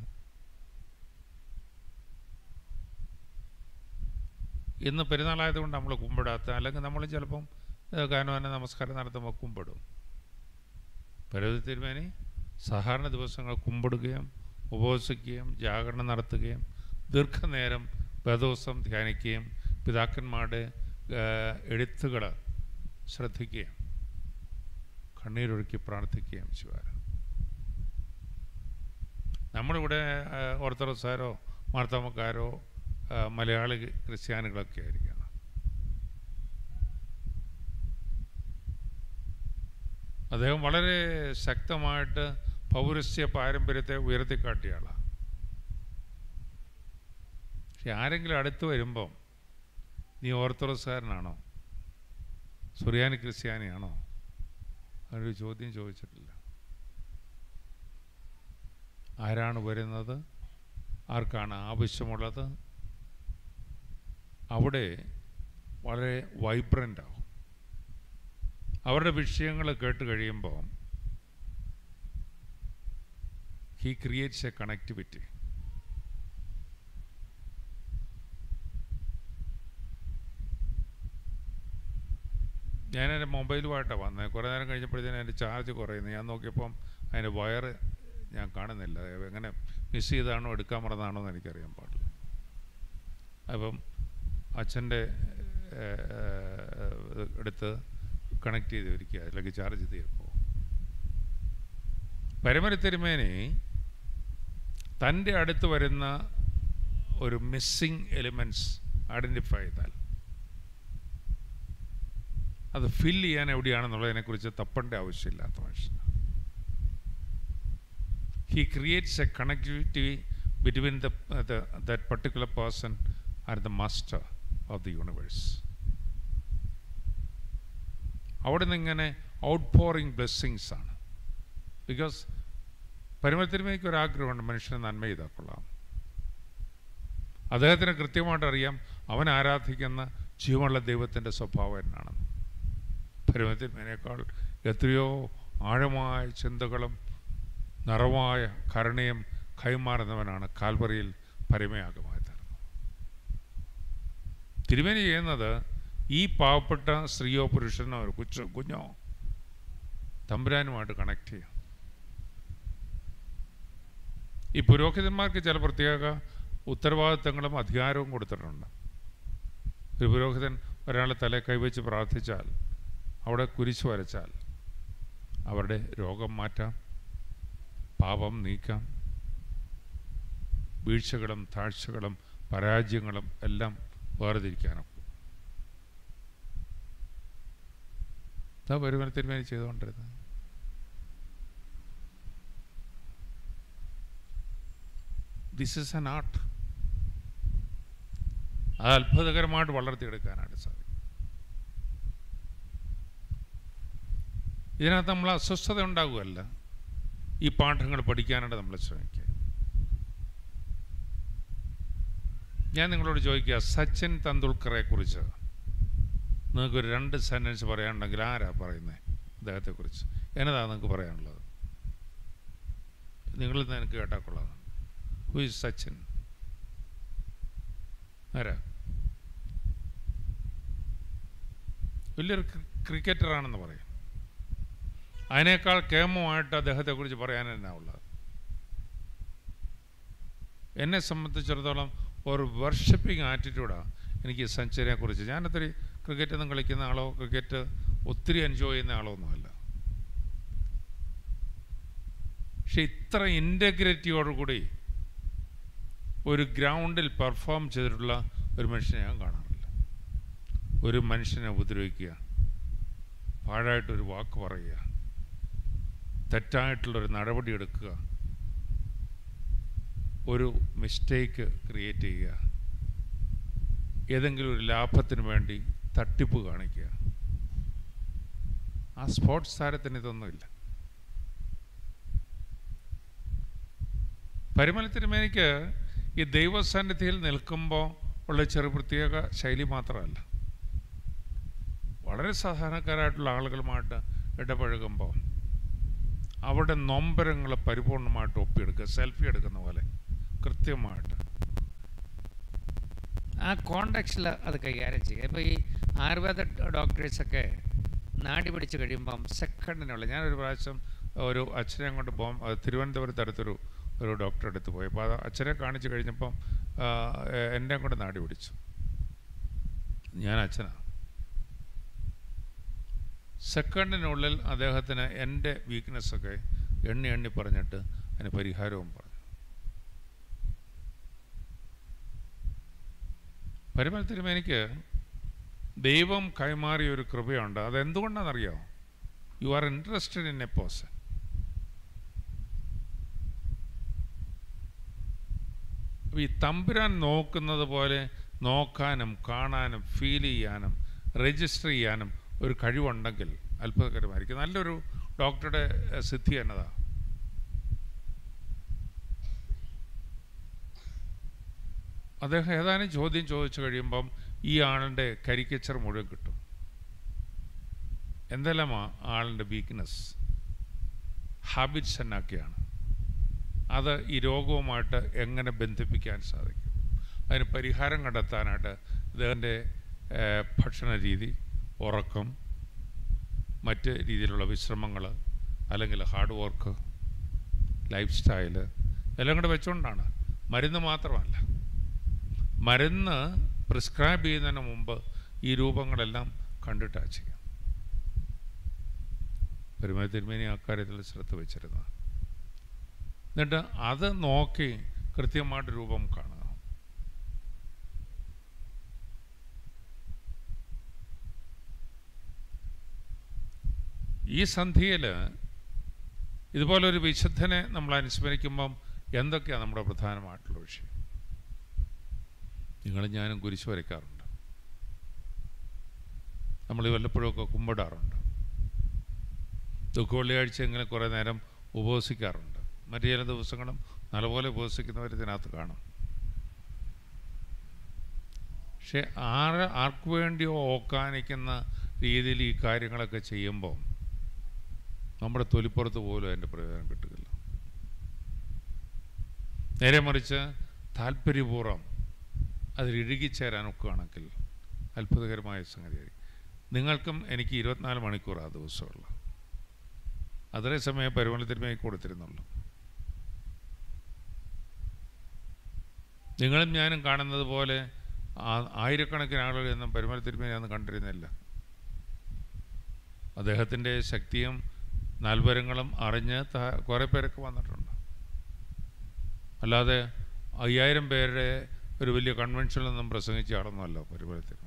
ഇന്ന് പെരുന്നാളായതുകൊണ്ട് നമ്മൾ കുമ്പിടാത്ത അല്ലെങ്കിൽ നമ്മൾ ചിലപ്പം കാനുവാന നമസ്കാരം നടത്തുമ്പോൾ കുമ്പിടും പരവതി തിരുമേനി സാധാരണ ദിവസങ്ങൾ കുമ്പിടുകയും ഉപവസിക്കുകയും ജാഗരണം നടത്തുകയും ദീർഘനേരം വേദോസം ധ്യാനിക്കുകയും പിതാക്കന്മാരുടെ എഴുത്തുകൾ ശ്രദ്ധിക്കുകയും കണ്ണീരൊഴുക്കി പ്രാർത്ഥിക്കുകയും ചെയ്യുവാറ് നമ്മളിവിടെ ആ, ഓർത്തഡോക്സുകാരോ മാർത്തമ്മക്കാരോ ആ, മലയാളി ക്രിസ്ത്യാനികളൊക്കെ ആയിരിക്കണം അദ്ദേഹം വളരെ ശക്തമായിട്ട് പൗരസ്യ പാരമ്പര്യത്തെ ഉയർത്തിക്കാട്ടിയ ആളാണ് പക്ഷെ ആരെങ്കിലും അടുത്ത് വരുമ്പം നീ ഓർത്തഡോക്സുകാരനാണോ സുറിയാനി ക്രിസ്ത്യാനിയാണോ അങ്ങനൊരു ചോദ്യം ചോദിച്ചിട്ടില്ല ആരാണ് വരുന്നത് ആർക്കാണ് ആവശ്യമുള്ളത് അവിടെ വളരെ വൈബ്രൻ്റ് ആവും അവരുടെ വിഷയങ്ങൾ കേട്ട് കഴിയുമ്പോൾ ഹി ക്രിയേറ്റ്സ് എ കണക്ടിവിറ്റി ഞാൻ എൻ്റെ മൊബൈലുമായിട്ടാണ് വന്നത് കുറേ നേരം കഴിഞ്ഞപ്പോഴത്തേനും എൻ്റെ ചാർജ് കുറയുന്നു ഞാൻ നോക്കിയപ്പം അതിൻ്റെ വയറ് ഞാൻ കാണുന്നില്ല എങ്ങനെ മിസ് ചെയ്താണോ എടുക്കാൻ മറന്നാണോ എന്ന് എനിക്കറിയാൻ പാടില്ല അപ്പം അച്ഛൻ്റെ എടുത്ത് കണക്ട് ചെയ്ത് ഇരിക്കുക അല്ലെങ്കിൽ ചാർജ് തീർപ്പോൾ പരമരത്തിരുമേനി തൻ്റെ അടുത്ത് വരുന്ന ഒരു മിസ്സിങ് എലിമെൻറ്റ്സ് ഐഡൻറ്റിഫൈ ചെയ്താൽ അത് ഫിൽ ചെയ്യാൻ എവിടെയാണെന്നുള്ളതിനെക്കുറിച്ച് തപ്പേണ്ട ആവശ്യമില്ലാത്ത മനുഷ്യനാണ് he creates a connectivity between the, uh, the that particular person and the master of the universe അവിടെ നിന്ന് ഇങ്ങനെ ഔട്ട് പോറിങ് ബ്ലെസ്സിങ്സ് ആണ് ബിക്കോസ് പരിമത്തിന്മയ്ക്ക് ഒരു ആഗ്രഹമുണ്ട് മനുഷ്യനെ നന്മ ചെയ്താൽ കൊള്ളാം അദ്ദേഹത്തിന് കൃത്യമായിട്ട് അറിയാം അവൻ ആരാധിക്കുന്ന ജീവനുള്ള ദൈവത്തിൻ്റെ സ്വഭാവം എന്നാണെന്ന് പരിമത്തിന്മേനേക്കാൾ എത്രയോ ആഴമായ ചിന്തകളും നിറവായ കരുണയും കൈമാറുന്നവനാണ് കാൽവറിയിൽ പരമയാഗമായി തരുന്നത് തിരുമേനി ചെയ്യുന്നത് ഈ പാവപ്പെട്ട സ്ത്രീയോ പുരുഷനോ ഒരു കുച്ചോ കുഞ്ഞോ തമ്പുരാനുമായിട്ട് കണക്ട് ചെയ്യും ഈ പുരോഹിതന്മാർക്ക് ചില പ്രത്യേക ഉത്തരവാദിത്തങ്ങളും അധികാരവും കൊടുത്തിട്ടുണ്ട് ഒരു പുരോഹിതൻ ഒരാളെ തല കൈവച്ച് പ്രാർത്ഥിച്ചാൽ അവിടെ കുരിശ് വരച്ചാൽ അവരുടെ രോഗം മാറ്റാം പാപം നീക്കാം വീഴ്ചകളും താഴ്ചകളും പരാജയങ്ങളും എല്ലാം വേർതിരിക്കാനും ഇതാ വരുമാനത്തിന് വേണ്ടി ചെയ്തുകൊണ്ടിരുന്നത് ദിസ് ഇസ് എൻ ആർട്ട് അത് അത്ഭുതകരമായിട്ട് വളർത്തിയെടുക്കാനായിട്ട് സാധിക്കും ഇതിനകത്ത് നമ്മൾ അസ്വസ്ഥത ഉണ്ടാകുമല്ല ഈ പാഠങ്ങൾ പഠിക്കാനായിട്ട് നമ്മൾ ശ്രമിക്കുക ഞാൻ നിങ്ങളോട് ചോദിക്കുക സച്ചിൻ തെണ്ടുൽക്കറെ കുറിച്ച് നിങ്ങൾക്കൊരു രണ്ട് സെൻറ്റൻസ് പറയാനുണ്ടെങ്കിൽ ആരാ പറയുന്നത് അദ്ദേഹത്തെക്കുറിച്ച് എന്നതാ നിങ്ങൾക്ക് പറയാനുള്ളത് നിങ്ങളിൽ നിന്ന് എനിക്ക് കേട്ടാൽ കൊള്ളാം ഹു ഇസ് സച്ചിൻ ആരാ വലിയൊരു ക്രിക്കറ്ററാണെന്ന് പറയും അതിനേക്കാൾ കേമമായിട്ട് അദ്ദേഹത്തെക്കുറിച്ച് പറയാൻ തന്നെ ഉള്ളത് എന്നെ സംബന്ധിച്ചിടത്തോളം ഒരു വർഷിപ്പിംഗ് ആറ്റിറ്റ്യൂഡാണ് എനിക്ക് സച്ചിനെ കുറിച്ച് ഞാനൊത്തിരി ക്രിക്കറ്റ് ഒന്നും കളിക്കുന്ന ആളോ ക്രിക്കറ്റ് ഒത്തിരി എൻജോയ് ചെയ്യുന്ന ആളോ ഒന്നുമല്ല പക്ഷെ ഇത്ര ഇൻറ്റഗ്രിറ്റിയോടുകൂടി ഒരു ഗ്രൗണ്ടിൽ പെർഫോം ചെയ്തിട്ടുള്ള ഒരു മനുഷ്യനെ ഞാൻ കാണാറില്ല ഒരു മനുഷ്യനെ ഉപദ്രവിക്കുക പാഴായിട്ടൊരു വാക്ക് പറയുക തെറ്റായിട്ടുള്ളൊരു നടപടി എടുക്കുക ഒരു മിസ്റ്റേക്ക് ക്രിയേറ്റ് ചെയ്യുക ഏതെങ്കിലും ഒരു ലാഭത്തിന് വേണ്ടി തട്ടിപ്പ് കാണിക്കുക ആ സ്പോർട്സ് താരത്തിന് ഇതൊന്നുമില്ല പരിമല തിരുമേനിക്ക് ഈ ദൈവസന്നിധിയിൽ നിൽക്കുമ്പോൾ ഉള്ള ചെറു പ്രത്യേക ശൈലി മാത്രമല്ല വളരെ സാധാരണക്കാരായിട്ടുള്ള ആളുകളുമായിട്ട് ഇടപഴകുമ്പോൾ അവരുടെ നൊമ്പരങ്ങൾ പരിപൂർണമായിട്ട് ഒപ്പിയെടുക്കുക സെൽഫി എടുക്കുന്ന പോലെ കൃത്യമായിട്ട് ആ കോണ്ടാക്സിൽ അത് കൈകാര്യം ചെയ്യുക ഇപ്പോൾ ഈ ആയുർവേദ ഡോക്ടേഴ്സൊക്കെ നാടി പിടിച്ച് കഴിയുമ്പം സെക്കൻഡിനുള്ള ഞാനൊരു പ്രാവശ്യം ഒരു അച്ഛനെ കൊണ്ട് പോകാം തിരുവനന്തപുരത്ത് അടുത്തൊരു ഒരു ഡോക്ടറെ അടുത്ത് പോയി അപ്പോൾ അത് അച്ഛനെ കാണിച്ച് കഴിഞ്ഞപ്പം എന്നെ കൊണ്ട് നാടി പിടിച്ചു ഞാൻ അച്ഛനാണ് സെക്കൻഡിനുള്ളിൽ അദ്ദേഹത്തിന് എൻ്റെ വീക്ക്നെസ്സൊക്കെ എണ്ണി എണ്ണി പറഞ്ഞിട്ട് അതിന് പരിഹാരവും പറഞ്ഞു പരിമല തിരുമേനിക്ക് ദൈവം കൈമാറിയ ഒരു കൃപയുണ്ട് അതെന്തുകൊണ്ടാണെന്നറിയാമോ you are interested in a person ഈ തമ്പുരാൻ നോക്കുന്നത് പോലെ നോക്കാനും കാണാനും ഫീൽ ചെയ്യാനും രജിസ്റ്റർ ചെയ്യാനും ഒരു കഴിവുണ്ടെങ്കിൽ അത്ഭുതകരമായിരിക്കും നല്ലൊരു ഡോക്ടറുടെ സിദ്ധി എന്നതാ അദ്ദേഹം ഏതാനും ചോദ്യം ചോദിച്ചു കഴിയുമ്പം ഈ ആളിൻ്റെ കരിക്കച്ചർ മുഴുവൻ കിട്ടും എന്തെല്ലാം ആളിൻ്റെ വീക്ക്നെസ് ഹാബിറ്റ്സ് എന്നൊക്കെയാണ് അത് ഈ രോഗവുമായിട്ട് എങ്ങനെ ബന്ധിപ്പിക്കാൻ സാധിക്കും അതിന് പരിഹാരം കണ്ടെത്താനായിട്ട് ഇദ്ദേഹത്തിൻ്റെ ഭക്ഷണ രീതി ഉറക്കം മറ്റ് രീതിയിലുള്ള വിശ്രമങ്ങൾ അല്ലെങ്കിൽ ഹാർഡ് വർക്ക് ലൈഫ് സ്റ്റൈല് എല്ലാം കൂടെ വെച്ചുകൊണ്ടാണ് മരുന്ന് മാത്രമല്ല മരുന്ന് പ്രിസ്ക്രൈബ് ചെയ്യുന്നതിന് മുമ്പ് ഈ രൂപങ്ങളെല്ലാം കണ്ടിട്ടാണ് ചെയ്യാം പെരുമ തിരുമേനി അക്കാര്യത്തിൽ ശ്രദ്ധ വെച്ചിരുന്നു എന്നിട്ട് അത് നോക്കി കൃത്യമായിട്ട് രൂപം കാണുക ഈ സന്ധിയിൽ ഇതുപോലൊരു വിശുദ്ധനെ നമ്മൾ അനുസ്മരിക്കുമ്പം എന്തൊക്കെയാണ് നമ്മുടെ പ്രധാനമായിട്ടുള്ള വിഷയം നിങ്ങളും ഞാനും കുരിശ് വരയ്ക്കാറുണ്ട് നമ്മൾ വല്ലപ്പോഴൊക്കെ കുമ്പിടാറുണ്ട് ദുഃഖ വെള്ളിയാഴ്ച എങ്ങനെ കുറേ നേരം ഉപവസിക്കാറുണ്ട് മറ്റു ചില ദിവസങ്ങളും നല്ലപോലെ ഉപവസിക്കുന്നവർ ഇതിനകത്ത് കാണും പക്ഷെ ആര് ആർക്ക് വേണ്ടിയോ ഓക്കാനിക്കുന്ന രീതിയിൽ ഈ കാര്യങ്ങളൊക്കെ ചെയ്യുമ്പോൾ നമ്മുടെ തൊലിപ്പുറത്ത് പോലും അതിൻ്റെ പ്രയോജനം കിട്ടുകയില്ല നേരെ മറിച്ച് താല്പര്യപൂർവ്വം അതിൽ ഇഴുകിച്ചേരാൻ ഒക്കുകയാണെങ്കിൽ അത്ഭുതകരമായ സംഗതിയായിരിക്കും നിങ്ങൾക്കും എനിക്ക് ഇരുപത്തിനാല് മണിക്കൂർ ആ ദിവസമുള്ള അതേ സമയം പരിമളത്തിന്മേൽ കൊടുത്തിരുന്നുള്ളൂ നിങ്ങളും ഞാനും കാണുന്നത് പോലെ ആ- ആയിരക്കണക്കിന് ആളുകളൊന്നും പരിമല തിരുമേനി അന്ന് കണ്ടിരുന്നില്ല അദ്ദേഹത്തിൻ്റെ ശക്തിയും നാൽവരങ്ങളും അറിഞ്ഞ് ത- കുറേ പേരൊക്കെ വന്നിട്ടുണ്ട് അല്ലാതെ അയ്യായിരം പേരുടെ ഒരു വലിയ കൺവെൻഷനിലൊന്നും പ്രസംഗിച്ച ആളൊന്നുമല്ല പരിമല തിരുമേനി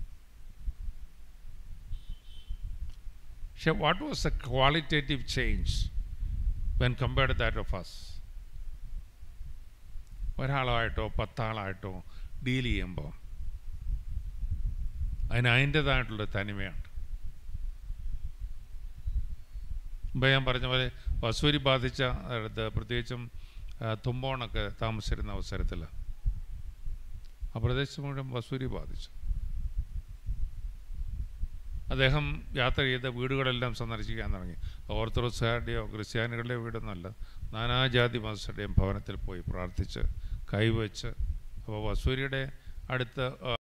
പക്ഷെ what was a qualitative change when compared that of us ഒരാളായിട്ടോ പത്താളായിട്ടോ ഡീൽ ചെയ്യുമ്പോൾ അതിന് അതിൻ്റെതായിട്ടുള്ള തനിമയുണ്ട് മുമ്പ് ഞാൻ പറഞ്ഞ പോലെ വസൂരി ബാധിച്ച അടുത്ത് പ്രത്യേകിച്ചും ആ, തുമ്പോണൊക്കെ താമസിച്ചിരുന്ന അവസരത്തിൽ ആ പ്രദേശം മുഴുവൻ വസൂരി ബാധിച്ചു അദ്ദേഹം യാത്ര ചെയ്ത വീടുകളെല്ലാം സന്ദർശിക്കാൻ തുടങ്ങി ഓർത്തഡോക്സുകാരുടെയോ ക്രിസ്ത്യാനികളുടെയോ വീടൊന്നുമല്ല നാനാജാതി മതസ്ഥരുടെയും ഭവനത്തിൽ പോയി പ്രാർത്ഥിച്ച് കൈവച്ച് അപ്പോൾ വസൂരിയുടെ അടുത്ത് ആ,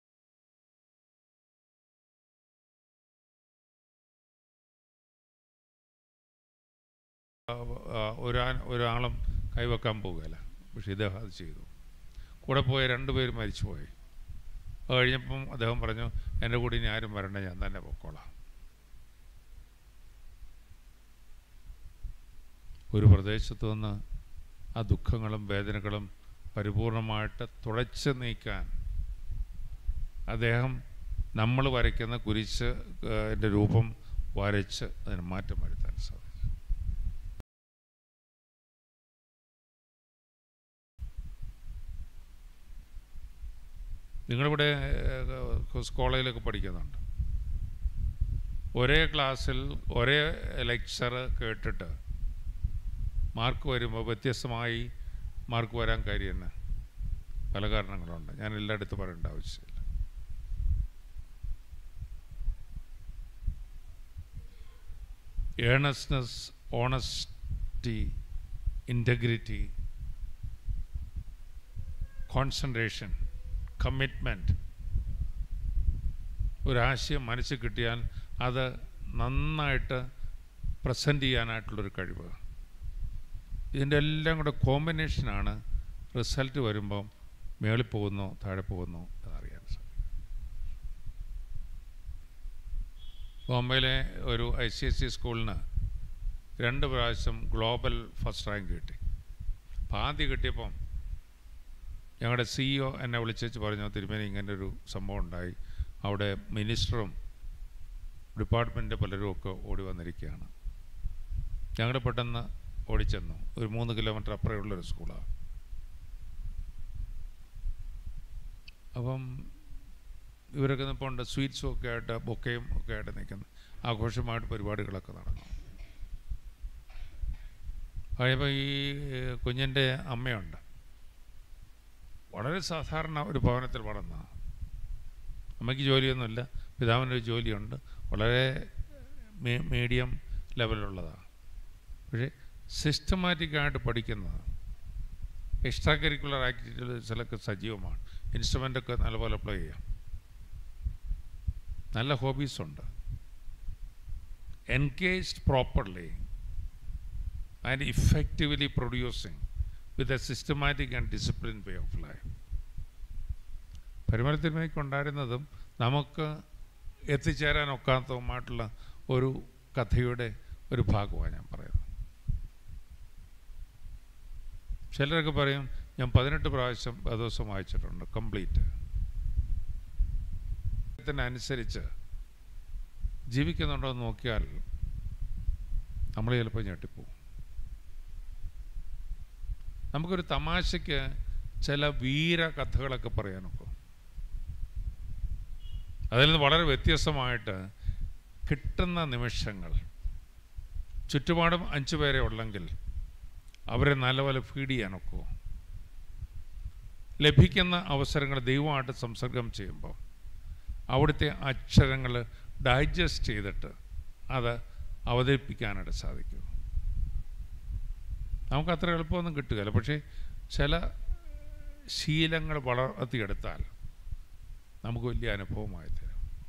ആ, ഒരാ ഒരാളും കൈവെക്കാൻ പോകുകയില്ല പക്ഷേ ഇദ്ദേഹം അത് ചെയ്തു കൂടെ പോയ രണ്ടുപേരും മരിച്ചുപോയി അത് കഴിഞ്ഞപ്പം അദ്ദേഹം പറഞ്ഞു എൻ്റെ കൂടെ ഇനി ആരും വരണ്ട ഞാൻ തന്നെ പൊക്കോളാം ഒരു പ്രദേശത്തു നിന്ന് ആ ദുഃഖങ്ങളും വേദനകളും പരിപൂർണമായിട്ട് തുടച്ച് നീക്കാൻ അദ്ദേഹം നമ്മൾ വരയ്ക്കുന്ന കുരിശ് എൻ്റെ രൂപം വരച്ച് അതിന് മാറ്റം വരുത്താൻ സാധിച്ചു നിങ്ങളിവിടെ കോളേജിലൊക്കെ പഠിക്കുന്നുണ്ട് ഒരേ ക്ലാസ്സിൽ ഒരേ ലെക്ചർ കേട്ടിട്ട് മാർക്ക് വരുമ്പോൾ വ്യത്യസ്തമായി മാർക്ക് വരാൻ കാര്യം തന്നെ പല കാരണങ്ങളുണ്ട് ഞാൻ എല്ലായിടത്തും പറയേണ്ട ആവശ്യമില്ല earnestness honesty integrity concentration commitment ഒരാശയം മനസ്സിൽ കിട്ടിയാൽ അത് നന്നായിട്ട് പ്രസൻറ്റ് ചെയ്യാനായിട്ടുള്ളൊരു കഴിവ് ഇതിൻ്റെ എല്ലാം കൂടെ കോമ്പിനേഷനാണ് റിസൾട്ട് വരുമ്പം മേളിൽ പോകുന്നോ താഴെ പോകുന്നോ എന്നറിയാൻ സാധിക്കും ബോംബെയിലെ ഒരു ഐ സി എസ് സി സ്കൂളിന് രണ്ട് പ്രാവശ്യം ഗ്ലോബൽ ഫസ്റ്റ് റാങ്ക് കിട്ടി അപ്പം ആദ്യം കിട്ടിയപ്പം ഞങ്ങളുടെ സിഇഒ എന്നെ വിളിച്ചു പറഞ്ഞു തിരുമേനി ഇങ്ങനെ ഒരു സംഭവം ഉണ്ടായി അവിടെ മിനിസ്റ്ററും ഡിപ്പാർട്ട്മെൻറ്റ് പലരും ഒക്കെ ഓടി വന്നിരിക്കുകയാണ് ഞങ്ങൾ പെട്ടെന്ന് ഓടിച്ചെന്നു ഒരു മൂന്ന് കിലോമീറ്റർ അപ്പുറമുള്ളൊരു സ്കൂളാണ് അപ്പം ഇവരൊക്കെ നിൽപ്പുണ്ട് സ്വീറ്റ്സും ഒക്കെ ആയിട്ട് ബൊക്കയും ഒക്കെ ആയിട്ട് നിൽക്കുന്ന ആഘോഷമായിട്ട് പരിപാടികളൊക്കെ നടന്നു കഴിയുമ്പോൾ ഈ കുഞ്ഞിൻ്റെ അമ്മയുണ്ട് വളരെ സാധാരണ ഒരു ഭവനത്തിൽ വളർന്ന അമ്മയ്ക്ക് ജോലിയൊന്നുമില്ല പിതാവിനൊരു ജോലിയുണ്ട് വളരെ മീ- മീഡിയം ലെവലുള്ളതാണ് പക്ഷേ സിസ്റ്റമാറ്റിക്കായിട്ട് പഠിക്കുന്നതാണ് എക്സ്ട്രാ കരിക്കുലർ ആക്ടിവിറ്റീസിലൊക്കെ സജീവമാണ് ഇൻസ്ട്രുമെൻ്റൊക്കെ നല്ലപോലെ പ്ലേ ചെയ്യാം നല്ല ഹോബീസുണ്ട് engaged properly and effectively producing with a systematic and discipline way of life പരിമളത്തിന്മേക്ക് ഉണ്ടായിരുന്നതും നമുക്ക് എത്തിച്ചേരാൻ ഒക്കാത്തതുമായിട്ടുള്ള ഒരു കഥയുടെ ഒരു ഭാഗമാണ് ഞാൻ പറയുന്നത് ചിലരൊക്കെ പറയും ഞാൻ പതിനെട്ട് പ്രാവശ്യം ദിവസം വായിച്ചിട്ടുണ്ട് കംപ്ലീറ്റ് അനുസരിച്ച് ജീവിക്കുന്നുണ്ടോ എന്ന് നോക്കിയാൽ നമ്മൾ ചിലപ്പോൾ ഞെട്ടിപ്പോവും നമുക്കൊരു തമാശയ്ക്ക് ചില വീര കഥകളൊക്കെ പറയാനൊക്കെ അതിൽ നിന്ന് വളരെ വ്യത്യസ്തമായിട്ട് കിട്ടുന്ന നിമിഷങ്ങൾ ചുറ്റുപാടും അഞ്ചു പേരെ ഉള്ളെങ്കിൽ അവരെ നല്ലപോലെ ഫീഡ് ചെയ്യാനൊക്കെ ലഭിക്കുന്ന അവസരങ്ങൾ ദൈവമായിട്ട് സംസർഗം ചെയ്യുമ്പോൾ അവിടുത്തെ അക്ഷരങ്ങൾ ഡൈജസ്റ്റ് ചെയ്തിട്ട് അത് അവതരിപ്പിക്കാനായിട്ട് സാധിക്കും നമുക്ക് അത്ര എളുപ്പമൊന്നും കിട്ടുകയില്ല പക്ഷേ ചില ശീലങ്ങൾ വളർത്തിയെടുത്താൽ നമുക്ക് വലിയ അനുഭവമായി തരും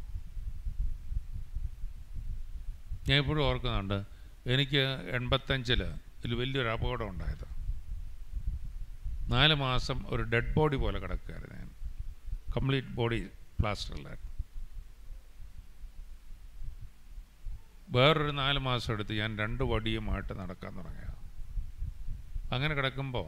ഞാൻ ഇപ്പോഴും ഓർക്കുന്നുണ്ട് എനിക്ക് എൺപത്തഞ്ചിൽ ഇതിൽ വലിയൊരു അപകടം ഉണ്ടായത് നാല് മാസം ഒരു ഡെഡ് ബോഡി പോലെ കിടക്കുകയായിരുന്നു ഞാൻ കംപ്ലീറ്റ് ബോഡി പ്ലാസ്റ്ററിലായിരുന്നു വേറൊരു നാല് മാസം എടുത്ത് ഞാൻ രണ്ട് വടിയുമായിട്ട് നടക്കാൻ തുടങ്ങിയ അങ്ങനെ കിടക്കുമ്പോൾ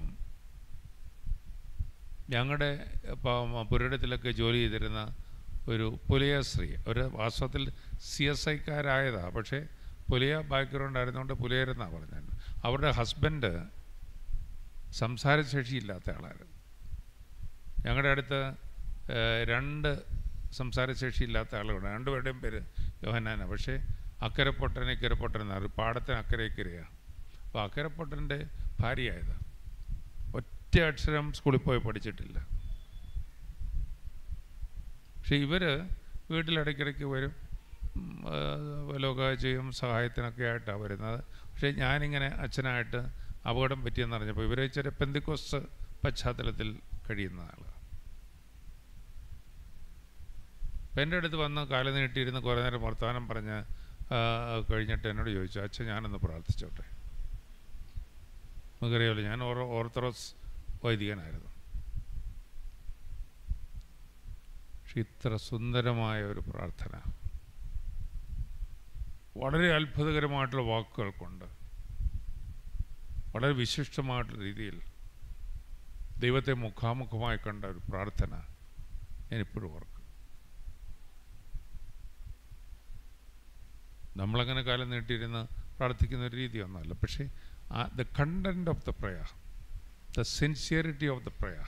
ഞങ്ങളുടെ പുരയിടത്തിലൊക്കെ ജോലി ചെയ്തിരുന്ന ഒരു പുലിയ സ്ത്രീ ഒരു വാസ്തവത്തിൽ സി എസ് ഐക്കാരായതാണ് പക്ഷേ പുലിയ ബാക്ക്ഗ്രൗണ്ട് ആയിരുന്നുകൊണ്ട് പുലിയരെന്നാണ് പറഞ്ഞത് അവരുടെ ഹസ്ബൻഡ് സംസാരശേഷിയില്ലാത്ത ആളായിരുന്നു ഞങ്ങളുടെ അടുത്ത് ഏഹ്, രണ്ട് സംസാരശേഷിയില്ലാത്ത ആളുകളുണ്ട് രണ്ടുപേരുടെയും പേര് യോഹനാന പക്ഷേ അക്കരെ പൊട്ടൻ ഇക്കരെ പൊട്ടൻ എന്നാണ് ഒരു പാടത്തിന് അക്കരെ ഇക്കരെയാണ് അപ്പോൾ അക്കരെ പൊട്ടൻ്റെ ഭാര്യയായത് ഒറ്റ അക്ഷരം സ്കൂളിൽ പോയി പഠിച്ചിട്ടില്ല പക്ഷെ ഇവർ വീട്ടിലിടയ്ക്കിടയ്ക്ക് വരും ഉം, ആ, വല്ലതൊക്കെ ചെയ്യും സഹായത്തിനൊക്കെ ആയിട്ടാണ് വരുന്നത് പക്ഷേ ഞാനിങ്ങനെ അച്ഛനായിട്ട് അപകടം പറ്റിയെന്ന് അറിഞ്ഞപ്പോൾ ഇവർ ചെറിയ പെന്തിക്കോസ് പശ്ചാത്തലത്തിൽ കഴിയുന്ന ആളാണ് അപ്പം എൻ്റെ അടുത്ത് വന്ന് കാല നീട്ടിയിരുന്ന് കുറേ നേരം വർത്തമാനം പറഞ്ഞ് ആ, കഴിഞ്ഞിട്ട് എന്നോട് ചോദിച്ചു അച്ഛൻ ഞാനൊന്ന് പ്രാർത്ഥിച്ചോട്ടെ നമുക്കറിയാമല്ലോ ഞാൻ ഓരോ ഓർത്തഡോക്സ് വൈദികനായിരുന്നു പക്ഷെ ഇത്ര സുന്ദരമായ ഒരു പ്രാർത്ഥന വളരെ അത്ഭുതകരമായിട്ടുള്ള വാക്കുകൾ കൊണ്ട് വളരെ വിശിഷ്ടമായിട്ടുള്ള രീതിയിൽ ദൈവത്തെ മുഖാമുഖമായി കണ്ട ഒരു പ്രാർത്ഥന ഞാനിപ്പോഴും ഓർക്കും നമ്മളങ്ങനെ കാലം നീട്ടിയിരുന്ന് പ്രാർത്ഥിക്കുന്ന ഒരു രീതിയൊന്നുമല്ല പക്ഷേ the content of the prayer the sincerity of the prayer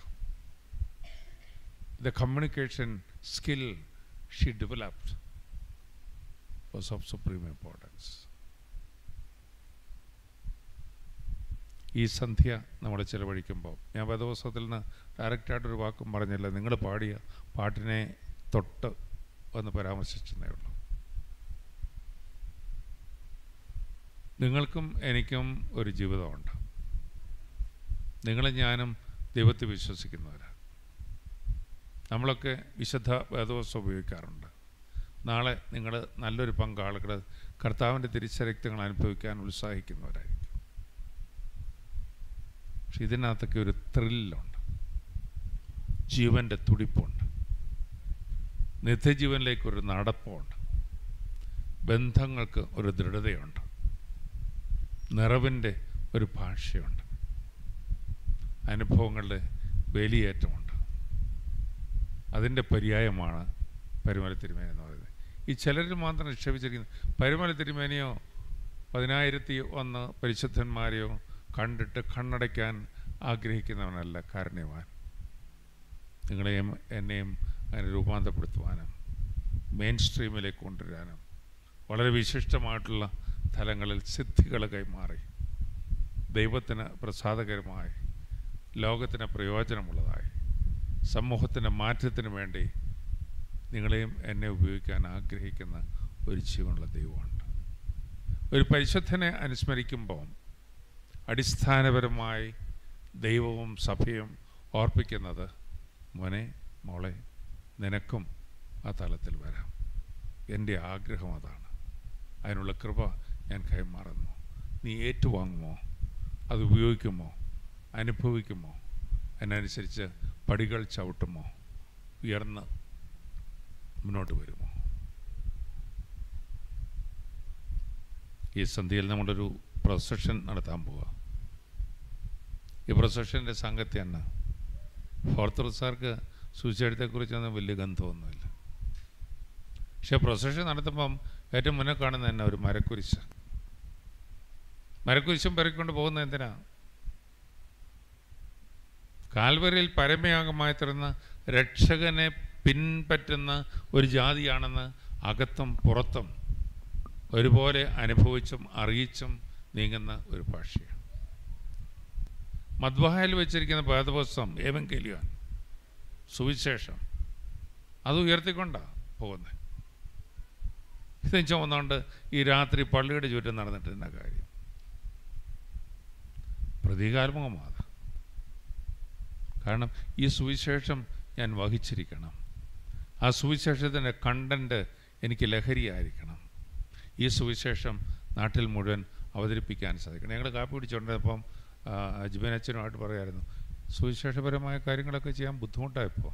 the communication skill she developed was of supreme importance. ഈ സന്ധ്യ നമ്മൾ ചിലവഴിക്കുമ്പോൾ ഞാൻ വേദപുസ്തകത്തിൽ നിന്ന് ഡയറക്റ്റായിട്ടൊരു വാക്കും പറഞ്ഞില്ല നിങ്ങൾ പാടിയ പാട്ടിനെ തൊട്ട് ഒന്ന് പരാമർശിച്ചെന്നേ ഉള്ളൂ നിങ്ങൾക്കും എനിക്കും ഒരു ജീവിതമുണ്ട് നിങ്ങളും ഞാനും ദൈവത്തെ വിശ്വസിക്കുന്നവരാണ് നമ്മളൊക്കെ വിശുദ്ധ വേദവസ്തു ഉപയോഗിക്കാറുണ്ട് നാളെ നിങ്ങൾ നല്ലൊരു പങ്ക് ആളുകൾ കർത്താവിൻ്റെ തിരിച്ചരക്തങ്ങൾ അനുഭവിക്കാൻ ഉത്സാഹിക്കുന്നവരായിരിക്കും പക്ഷെ ഇതിനകത്തൊക്കെ ഒരു ത്രില്ലുണ്ട് ജീവൻ്റെ തുടിപ്പുണ്ട് നിത്യജീവനിലേക്കൊരു നടപ്പുണ്ട് ബന്ധങ്ങൾക്ക് ഒരു ദൃഢതയുണ്ട് നിറവിൻ്റെ ഒരു ഭാഷയുണ്ട് അനുഭവങ്ങളുടെ വേലിയേറ്റമുണ്ട് അതിൻ്റെ പര്യായമാണ് പരുമല തിരുമേനി എന്ന് പറയുന്നത് ഈ ചിലരിൽ മാത്രം നിക്ഷേപിച്ചിരിക്കുന്നത് പരുമല തിരുമേനിയോ പതിനായിരത്തി ഒന്ന് പരിശുദ്ധന്മാരെയോ കണ്ടിട്ട് കണ്ണടയ്ക്കാൻ ആഗ്രഹിക്കുന്നവനല്ല കാരുണ്യവാൻ നിങ്ങളെയും എന്നെയും അങ്ങനെ രൂപാന്തരപ്പെടുത്തുവാനും മെയിൻ സ്ട്രീമിലേക്ക് കൊണ്ടുവരാനും വളരെ വിശിഷ്ടമായിട്ടുള്ള തലങ്ങളിൽ സിദ്ധികൾ കൈമാറി ദൈവത്തിന് പ്രസാദകരമായി ലോകത്തിന് പ്രയോജനമുള്ളതായി സമൂഹത്തിൻ്റെ മാറ്റത്തിന് വേണ്ടി നിങ്ങളെയും എന്നെ ഉപയോഗിക്കാൻ ആഗ്രഹിക്കുന്ന ഒരു ജീവനുള്ള ദൈവമുണ്ട് ഒരു പരിശുദ്ധനെ അനുസ്മരിക്കുമ്പോൾ അടിസ്ഥാനപരമായി ദൈവവും സഭയും ഓർപ്പിക്കുന്നത് മോനെ മോളെ നിനക്കും ആ തലത്തിൽ വരാം എൻ്റെ ആഗ്രഹം അതാണ് അതിനുള്ള കൃപ ഞാൻ കൈമാറുന്നു നീ ഏറ്റുവാങ്ങുമോ അത് ഉപയോഗിക്കുമോ അനുഭവിക്കുമോ അതിനനുസരിച്ച് പടികൾ ചവിട്ടുമോ ഉയർന്ന് മുന്നോട്ട് വരുമോ ഈ സന്ധ്യയിൽ നമ്മളൊരു പ്രൊസഷൻ നടത്താൻ പോവുക ഈ പ്രൊസഷൻ്റെ സംഘത്തെ തന്നെ ഓർത്തഡോക്സാർക്ക് സൂചിച്ചെടുത്തെക്കുറിച്ചൊന്നും വലിയ ഗന്ധമൊന്നുമില്ല പക്ഷെ പ്രൊസഷൻ നടത്തുമ്പം ഏറ്റവും മുന്നേ കാണുന്ന തന്നെ ഒരു മരക്കുരിശ് മരക്കുരിശും പെരക്കൊണ്ട് പോകുന്നത് എന്തിനാ കാൽവരിയിൽ പരമയാഗമായി തീർന്ന രക്ഷകനെ പിൻപറ്റുന്ന ഒരു ജാതിയാണെന്ന് അകത്തും പുറത്തും ഒരുപോലെ അനുഭവിച്ചും അറിയിച്ചും നീങ്ങുന്ന ഒരു ഭാഷയാണ് മദ്ബഹായിൽ വെച്ചിരിക്കുന്ന വേദപുസ്തകം ഏവെങ്കലിയാൻ സുവിശേഷം അത് ഉയർത്തിക്കൊണ്ടാണ് പോകുന്നത് ഇത് ചുമന്നുകൊണ്ട് ഈ രാത്രി പള്ളിയുടെ ചുറ്റും നടന്നിട്ട് എന്നാ കാര്യം പ്രതീകാത്മകമാണ് കാരണം ഈ സുവിശേഷം ഞാൻ വഹിച്ചിരിക്കണം ആ സുവിശേഷത്തിൻ്റെ കണ്ടൻറ്റ് എനിക്ക് ലഹരിയായിരിക്കണം ഈ സുവിശേഷം നാട്ടിൽ മുഴുവൻ അവതരിപ്പിക്കാൻ സാധിക്കണം ഞങ്ങൾ കാപ്പി പിടിച്ചുകൊണ്ടിരുന്നപ്പം അജ്മൻ അച്ഛനുമായിട്ട് പറയായിരുന്നു സുവിശേഷപരമായ കാര്യങ്ങളൊക്കെ ചെയ്യാൻ ബുദ്ധിമുട്ടായപ്പോൾ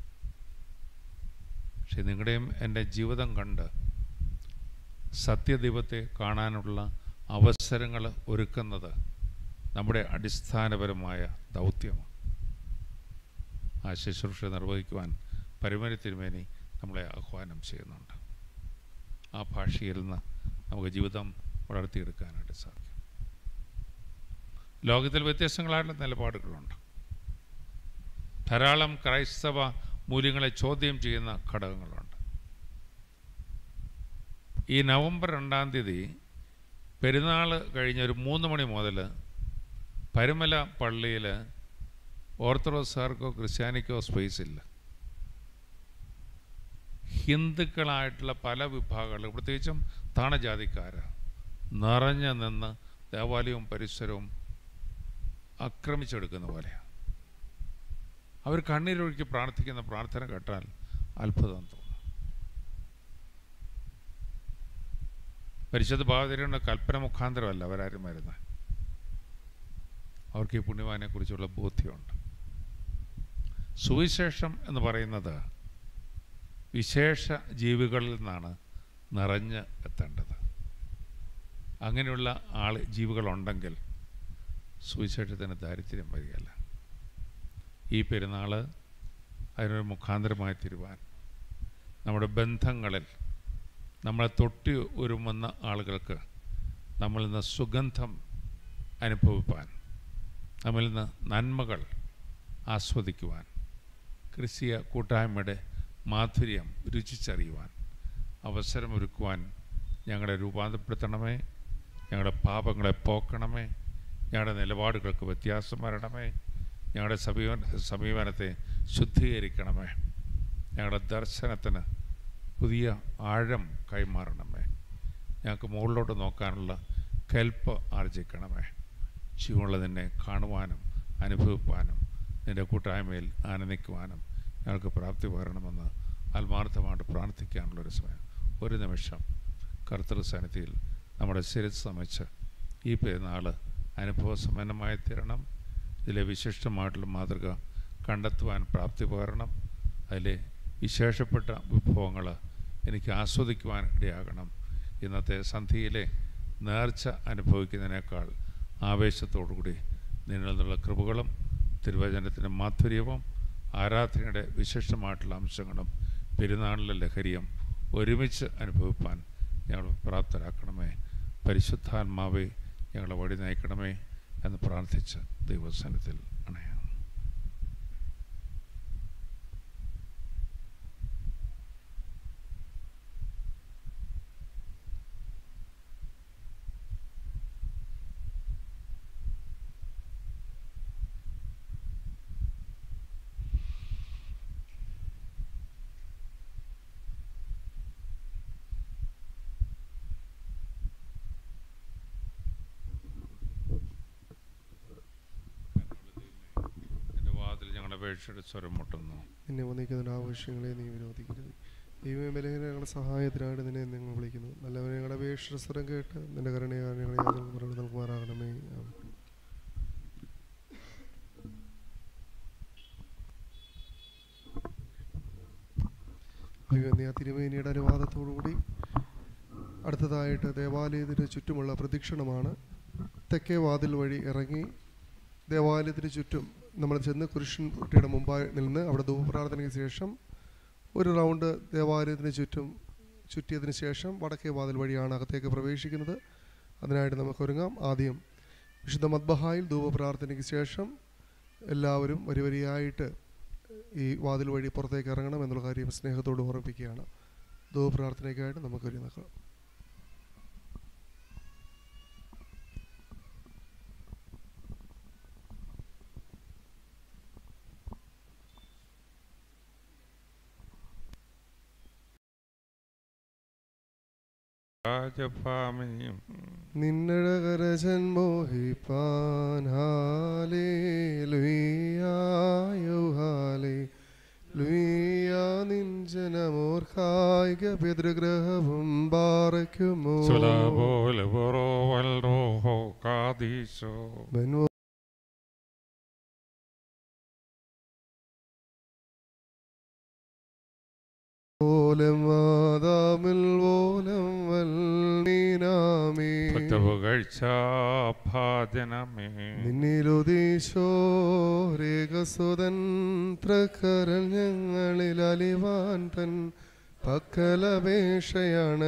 പക്ഷെ നിങ്ങളുടെയും എൻ്റെ ജീവിതം കണ്ട് സത്യദൈവത്തെ കാണാനുള്ള അവസരങ്ങൾ ഒരുക്കുന്നത് നമ്മുടെ അടിസ്ഥാനപരമായ ദൗത്യമാണ് ആ ശുശ്രൂഷ നിർവഹിക്കുവാൻ പരിമരി തിരുമേനി നമ്മളെ ആഹ്വാനം ചെയ്യുന്നുണ്ട് ആ ഭാഷയിൽ നിന്ന് നമുക്ക് ജീവിതം വളർത്തിയെടുക്കാനായിട്ട് സാധിക്കും ലോകത്തിൽ വ്യത്യസ്തങ്ങളായിട്ടുള്ള നിലപാടുകളുണ്ട് ധാരാളം ക്രൈസ്തവ മൂല്യങ്ങളെ ചോദ്യം ചെയ്യുന്ന ഘടകങ്ങളുണ്ട് ഈ നവംബർ രണ്ടാം തീയതി പെരുന്നാൾ കഴിഞ്ഞ ഒരു മൂന്ന് മണി മുതൽ പരുമല പള്ളിയിൽ ഓർത്തഡോക്സുകാർക്കോ ക്രിസ്ത്യാനിക്കോ സ്പേസ് ഇല്ല ഹിന്ദുക്കളായിട്ടുള്ള പല വിഭാഗങ്ങളും പ്രത്യേകിച്ചും താണജാതിക്കാർ നിറഞ്ഞു നിന്ന് ദേവാലയവും പരിസരവും ആക്രമിച്ചെടുക്കുന്ന പോലെയാണ് അവർ കണ്ണീരൊഴുക്കി പ്രാർത്ഥിക്കുന്ന പ്രാർത്ഥന കേട്ടാൽ അത്ഭുതം തോന്നും പരിശുദ്ധ ഭാവതിരിയുടെ കൽപ്പന മുഖാന്തരമല്ല അവരാരും വരുന്നത് അവർക്ക് ഈ പുണ്യവാനെ കുറിച്ചുള്ള ബോധ്യമുണ്ട് സുവിശേഷം എന്ന് പറയുന്നത് വിശേഷ ജീവികളിൽ നിന്നാണ് നിറഞ്ഞ് എത്തേണ്ടത് അങ്ങനെയുള്ള ആൾ ജീവികളുണ്ടെങ്കിൽ സുവിശേഷത്തിന് ദാരിദ്ര്യം വരികയല്ല ഈ പെരുന്നാൾ അതിനൊരു മുഖാന്തരമായി തീരുവാൻ നമ്മുടെ ബന്ധങ്ങളിൽ നമ്മളെ തൊട്ടി ഒരുമുന്ന ആളുകൾക്ക് നമ്മളിൽ നിന്ന് സുഗന്ധം അനുഭവിപ്പാൻ നമ്മളിൽ നിന്ന് നന്മകൾ ആസ്വദിക്കുവാൻ ക്രിസ്തീയ കൂട്ടായ്മയുടെ മാധുര്യം രുചിച്ചറിയുവാൻ അവസരമൊരുക്കുവാൻ ഞങ്ങളെ രൂപാന്തരപ്പെടുത്തണമേ ഞങ്ങളുടെ പാപങ്ങളെ പോക്കണമേ ഞങ്ങളുടെ നിലപാടുകൾക്ക് വ്യത്യാസം വരണമേ ഞങ്ങളുടെ സമീപന സമീപനത്തെ ശുദ്ധീകരിക്കണമേ ഞങ്ങളുടെ ദർശനത്തിന് പുതിയ ആഴം കൈമാറണമേ ഞങ്ങൾക്ക് മുകളിലോട്ട് നോക്കാനുള്ള കെൽപ്പ് ആർജിക്കണമേ ജീവനുള്ള നിന്നെ കാണുവാനും അനുഭവിപ്പാനും നിൻ്റെ കൂട്ടായ്മയിൽ ആനന്ദിക്കുവാനും ഞങ്ങൾക്ക് പ്രാപ്തി പകരണമെന്ന് ആത്മാർത്ഥമായിട്ട് പ്രാർത്ഥിക്കാനുള്ളൊരു സമയം ഒരു നിമിഷം കർത്തൃ സന്നിധിയിൽ നമ്മുടെ ശിരസ് സമച്ച് ഈ പെരുന്നാൾ അനുഭവസമ്പന്നമായി തീരണം ഇതിലെ വിശിഷ്ടമായിട്ടുള്ള മാതൃക കണ്ടെത്തുവാൻ പ്രാപ്തി പകരണം അതിലെ വിശേഷപ്പെട്ട വിഭവങ്ങൾ എനിക്ക് ആസ്വദിക്കുവാൻ ഇടയാകണം ഇന്നത്തെ സന്ധിയിലെ നേർച്ച അനുഭവിക്കുന്നതിനേക്കാൾ ആവേശത്തോടുകൂടി നിന്നിൽ നിന്നുള്ള കൃപകളും തിരുവചനത്തിൻ്റെ മാധുര്യവും ആരാധനയുടെ വിശിഷ്ടമായിട്ടുള്ള അംശങ്ങളും പെരുന്നാളിലെ ലഹരിയും ഒരുമിച്ച് അനുഭവിപ്പാൻ ഞങ്ങൾ പ്രാപ്തരാക്കണമേ പരിശുദ്ധാത്മാവെ ഞങ്ങളെ വഴി നയിക്കണമേ എന്ന് പ്രാർത്ഥിച്ച് ദൈവസനത്തിൽ അണയാം എൻ്റെ വാതിൽ ഞങ്ങളുടെ അപേക്ഷയുടെ സ്വരം മുട്ടുന്നു നിന്നെ വന്നിരിക്കുന്ന ആവശ്യങ്ങളെ നീ വിരോധിക്കരുത് ദൈവം ബലഹീന ഞങ്ങളുടെ സഹായത്തിനായിട്ട് നിന്നെ ഞങ്ങൾ വിളിക്കുന്നു നല്ലവനെ ഞങ്ങളുടെ അപേക്ഷ സ്വരം കേട്ട് നിന്റെ കരുണയാൽ ഞങ്ങളെ യാതൊരു മറുപടി നൽകുമാറാകണമേ ആമേൻ. അഭിവന്യ തിരുമേനിയുടെ അനുവാദത്തോടുകൂടി അടുത്തതായിട്ട് ദേവാലയത്തിന് ചുറ്റുമുള്ള പ്രദക്ഷിണമാണ് തെക്കേ വാതിൽ വഴി ഇറങ്ങി ദേവാലയത്തിന് ചുറ്റും നമ്മൾ ചെന്ന് കുരിശൻ കുട്ടിയുടെ മുമ്പായി നിന്ന് അവിടെ ധൂപപ്രാർത്ഥനയ്ക്ക് ശേഷം ഒരു റൗണ്ട് ദേവാലയത്തിന് ചുറ്റും ചുറ്റിയതിന് ശേഷം വടക്കേ വാതിൽ വഴിയാണ് അകത്തേക്ക് പ്രവേശിക്കുന്നത് അതിനായിട്ട് നമുക്ക് ഒരുങ്ങാം ആദ്യം വിശുദ്ധ മദ്ബഹായിൽ ധൂപപ്രാർത്ഥനയ്ക്ക് ശേഷം എല്ലാവരും വരി വരിയായിട്ട് ഈ വാതിൽ വഴി പുറത്തേക്ക് ഇറങ്ങണം എന്നുള്ള കാര്യം സ്നേഹത്തോട് ഓർമ്മിപ്പിക്കുകയാണ് ധൂപ പ്രാർത്ഥനയ്ക്കായിട്ട് നമുക്ക് ഒരു നിൽക്കാം രാജഭാമിനിയും നിന്നഴകരജൻ മോഹിപ്പാൻ ഹാലേ ലുയ്യായോ ഹാലേ ലുയ്യ നിഞ്ചനമോർക്കായിക പിതൃഗ്രഹവും ബാറയ്ക്കുമോ സുലഭോല ബറോവൽ റോഹോ കാദീശോ ബൻവോ ഓലം വാദാമിൽ ഓലം വൽമീനാമേ പുകഴ്ച ഭാജനമേ നിന്നിലുദീശോ രേഖസുതൻ ത്രക്കരൽ ഞങ്ങളിൽ അലിവാൻ തൻ പക്കലപേക്ഷയാണ്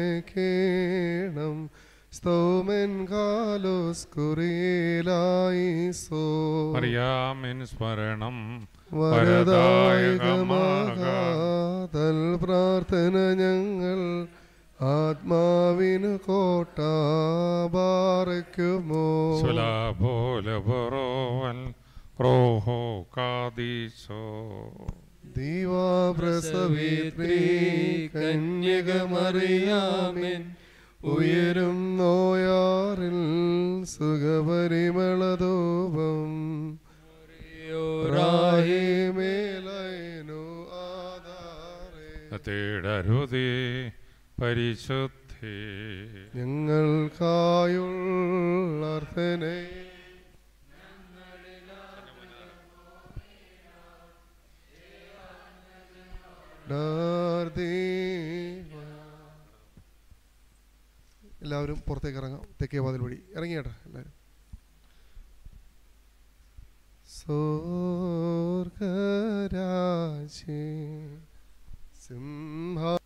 കേണം സ്തോമൻ കാലോസ് കുറിയിലായി സോ അറിയാമിൻ സ്മരണം വരദായകമാകാതൽ പ്രാർത്ഥന ഞങ്ങൾ ആത്മാവിന് കോട്ട ബാറയ്ക്കുമോ സുലഭോല ബറോവൽ റോഹോ കാദീശോ ദീവാപ്രസവിത്രീ കന്യകമറിയാമേൻ ഉയരും നോയാറിൽ സുഖപരിമളധൂപം റാഹിമേലൈനു തേടരുതേ പരിശുദ്ധി ഞങ്ങൾക്കായുള്ള അർത്ഥനെ എല്ലാവരും പുറത്തേക്ക് ഇറങ്ങാം തെക്കേ വാതിൽ വഴി ഇറങ്ങിയേട്ടാ എല്ലാവരും സ്വർഗരാജേ സിംഹ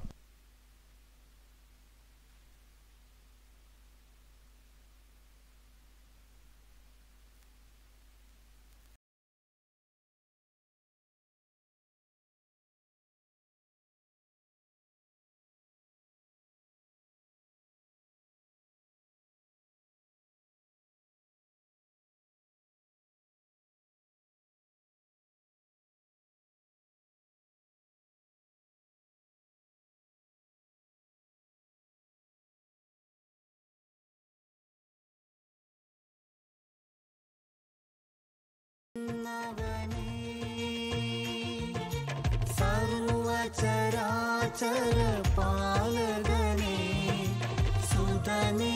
സർവചരാചര പാലകനേ സുതനേ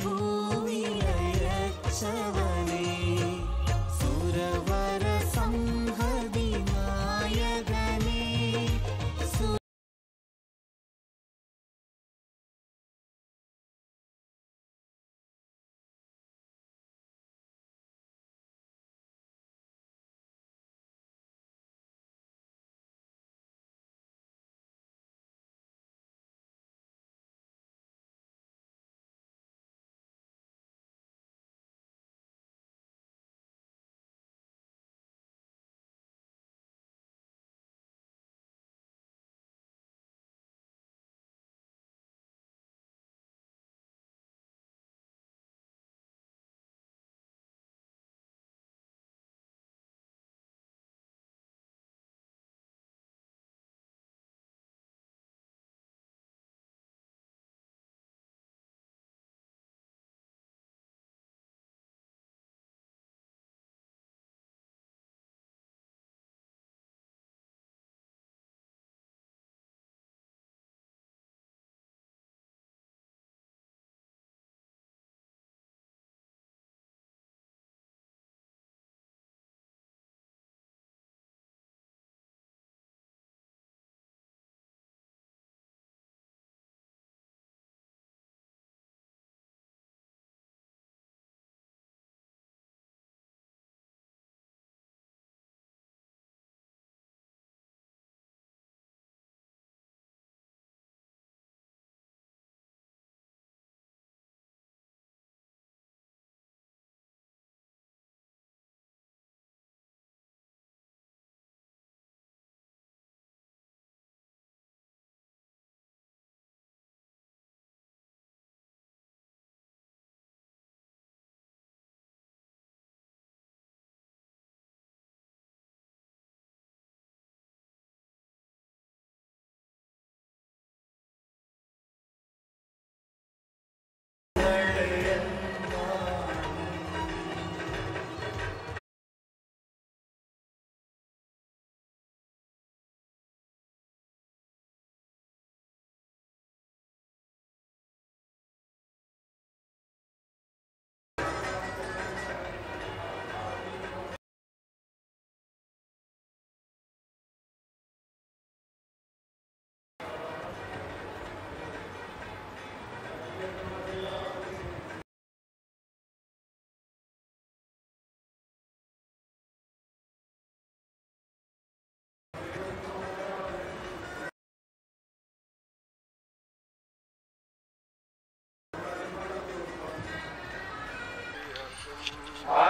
ഭൂമിയച്ചവനേ സുരവര സംഹതി നായകനേ സു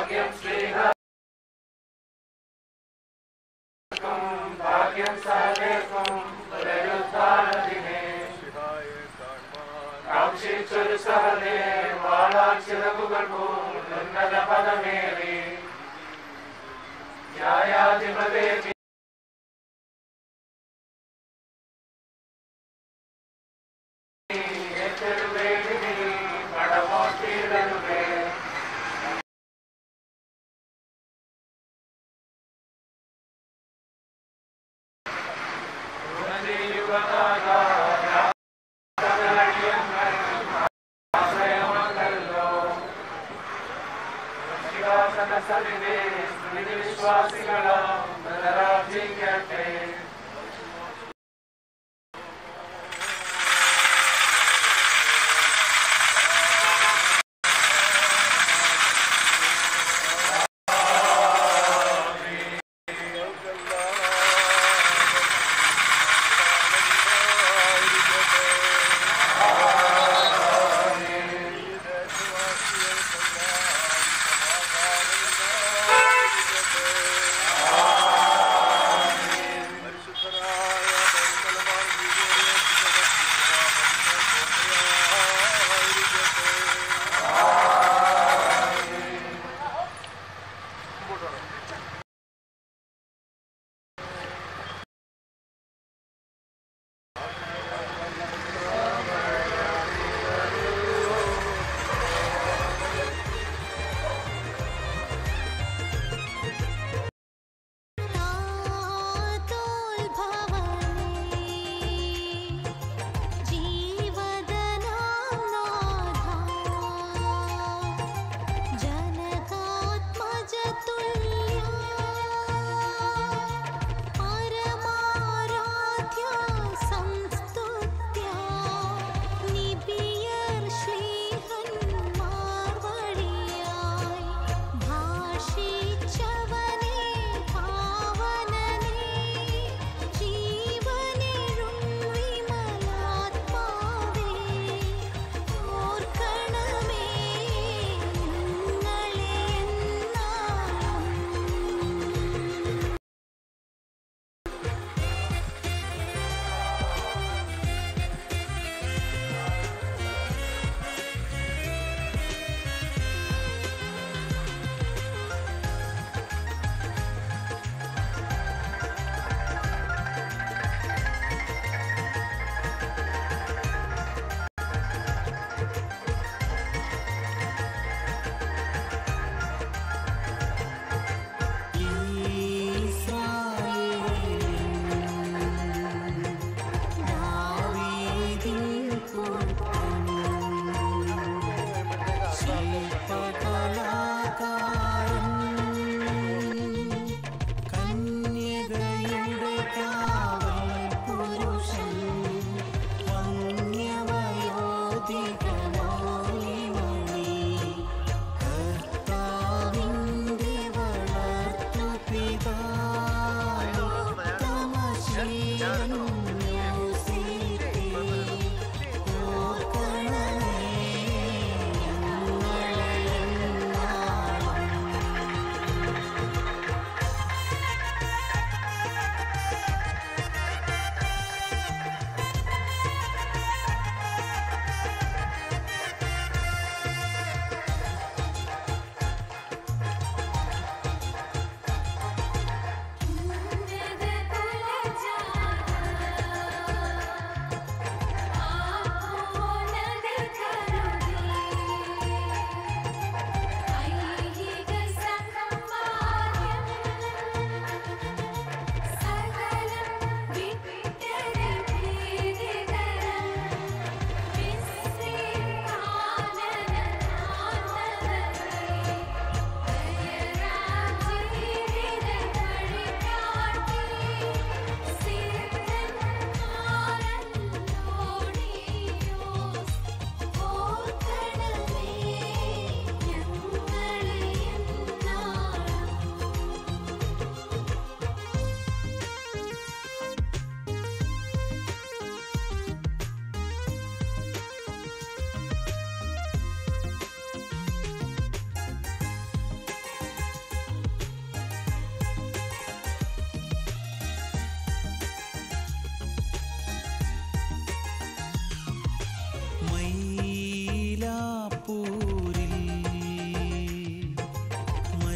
പരിശുദ്ധ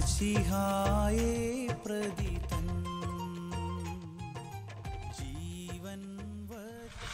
മഷിഹായെ പ്രതി തൻ ജീവൻ വച്ച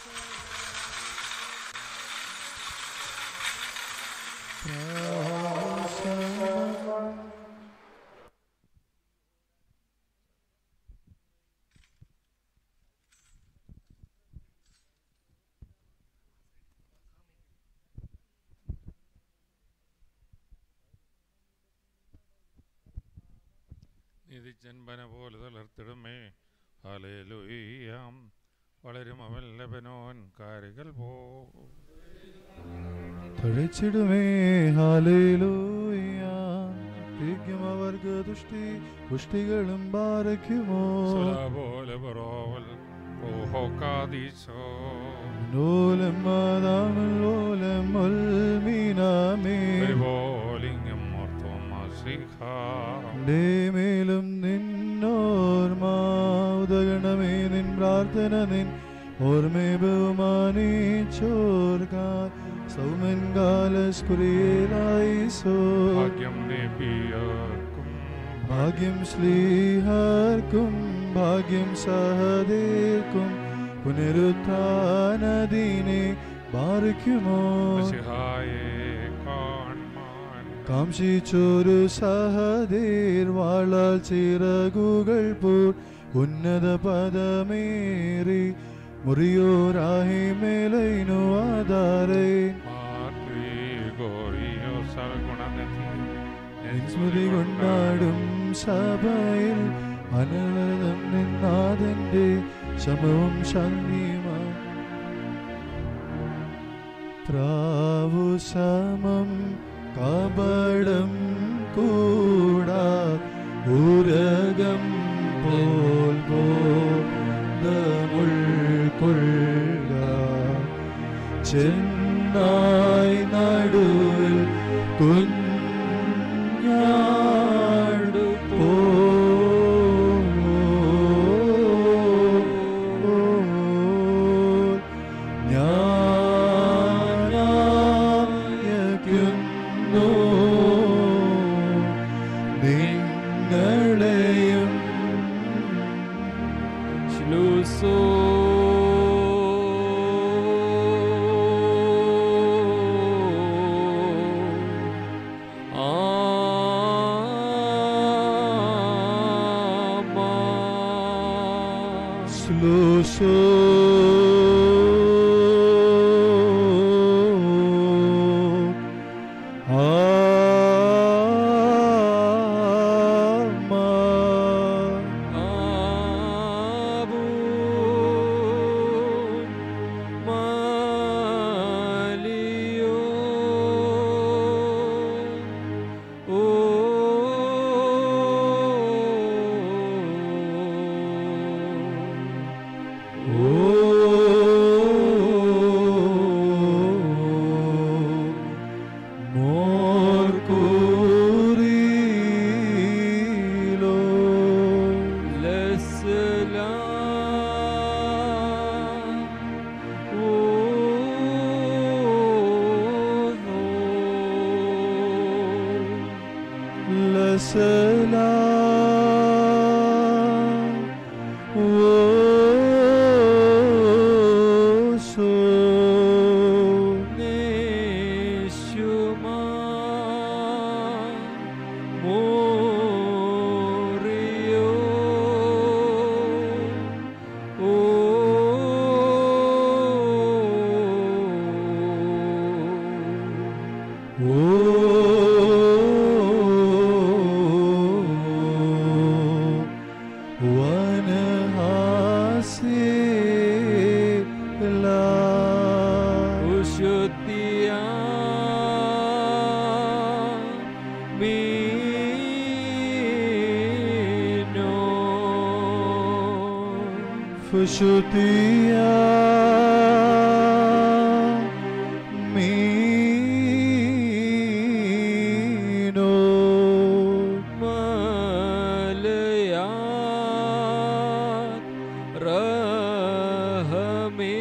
നീതിച്ചൻപന പോലെ തളർത്തിടുമേ ഹലേലുയ്യാം വളരും അവൻ ലബനോൻ കാരികൾ പോ തഴച്ചിടുമേ ഹാലേലൂയ തിരിക്കും അവർക്ക് ദുഷ്ടി പുഷ്ടികളും പാരയ്ക്കുമോ പോലെ പറോവൽ ഓഹോ കാദീശോ നൂലം മാതാമൽ ഓലം ഉൽമീനാമേ പോലിംഗം ഓർത്തോ മാസിഖാ എൻ്റെ മേലും നിന്നോർമ്മ ഉദകണമേ നിൻ പ്രാർത്ഥന നിൻ ഓർമ്മയെ ബഹുമാനിച്ചോർക്കാൻ സൗമൻ കാലസ്കുറിയേലായിസോ ഭാഗ്യം നബിയർക്കും ഭാഗ്യം ശ്ലീഹർക്കും ഭാഗ്യം സഹദേർക്കും പുനരുത്ഥാനദീനെ ബാധിക്കുമോ മസിഹായെ കാൺമാൻ കാംക്ഷിച്ചൊരു സഹദേർ വാളാൽ ചിറകുകൾ പൂർ ഉന്നത പദമേറി മുറിയോരാഹി മേലൈനു ആധാരേ ഗോറിയോ സർഗുണനിധി സ്മൃതി കൊണ്ടാടും സഭയിൽ അനവരതം നിന്നാഥന്റെ ശമവും ശാന്തിയുമാ ത്രാവു സമം കപടം കൂടാ ഉരകം പോൽ ബോധമുൾക്കൊള്ളുക ചെന്നായി നടുവിൽ കുഞ്ഞാടു പോ ഞാനായക്കുന്നു നിങ്ങളെയും ശ്ലൂസോ ശ്ലൂസോ Fushutia Mino Malayat Rahame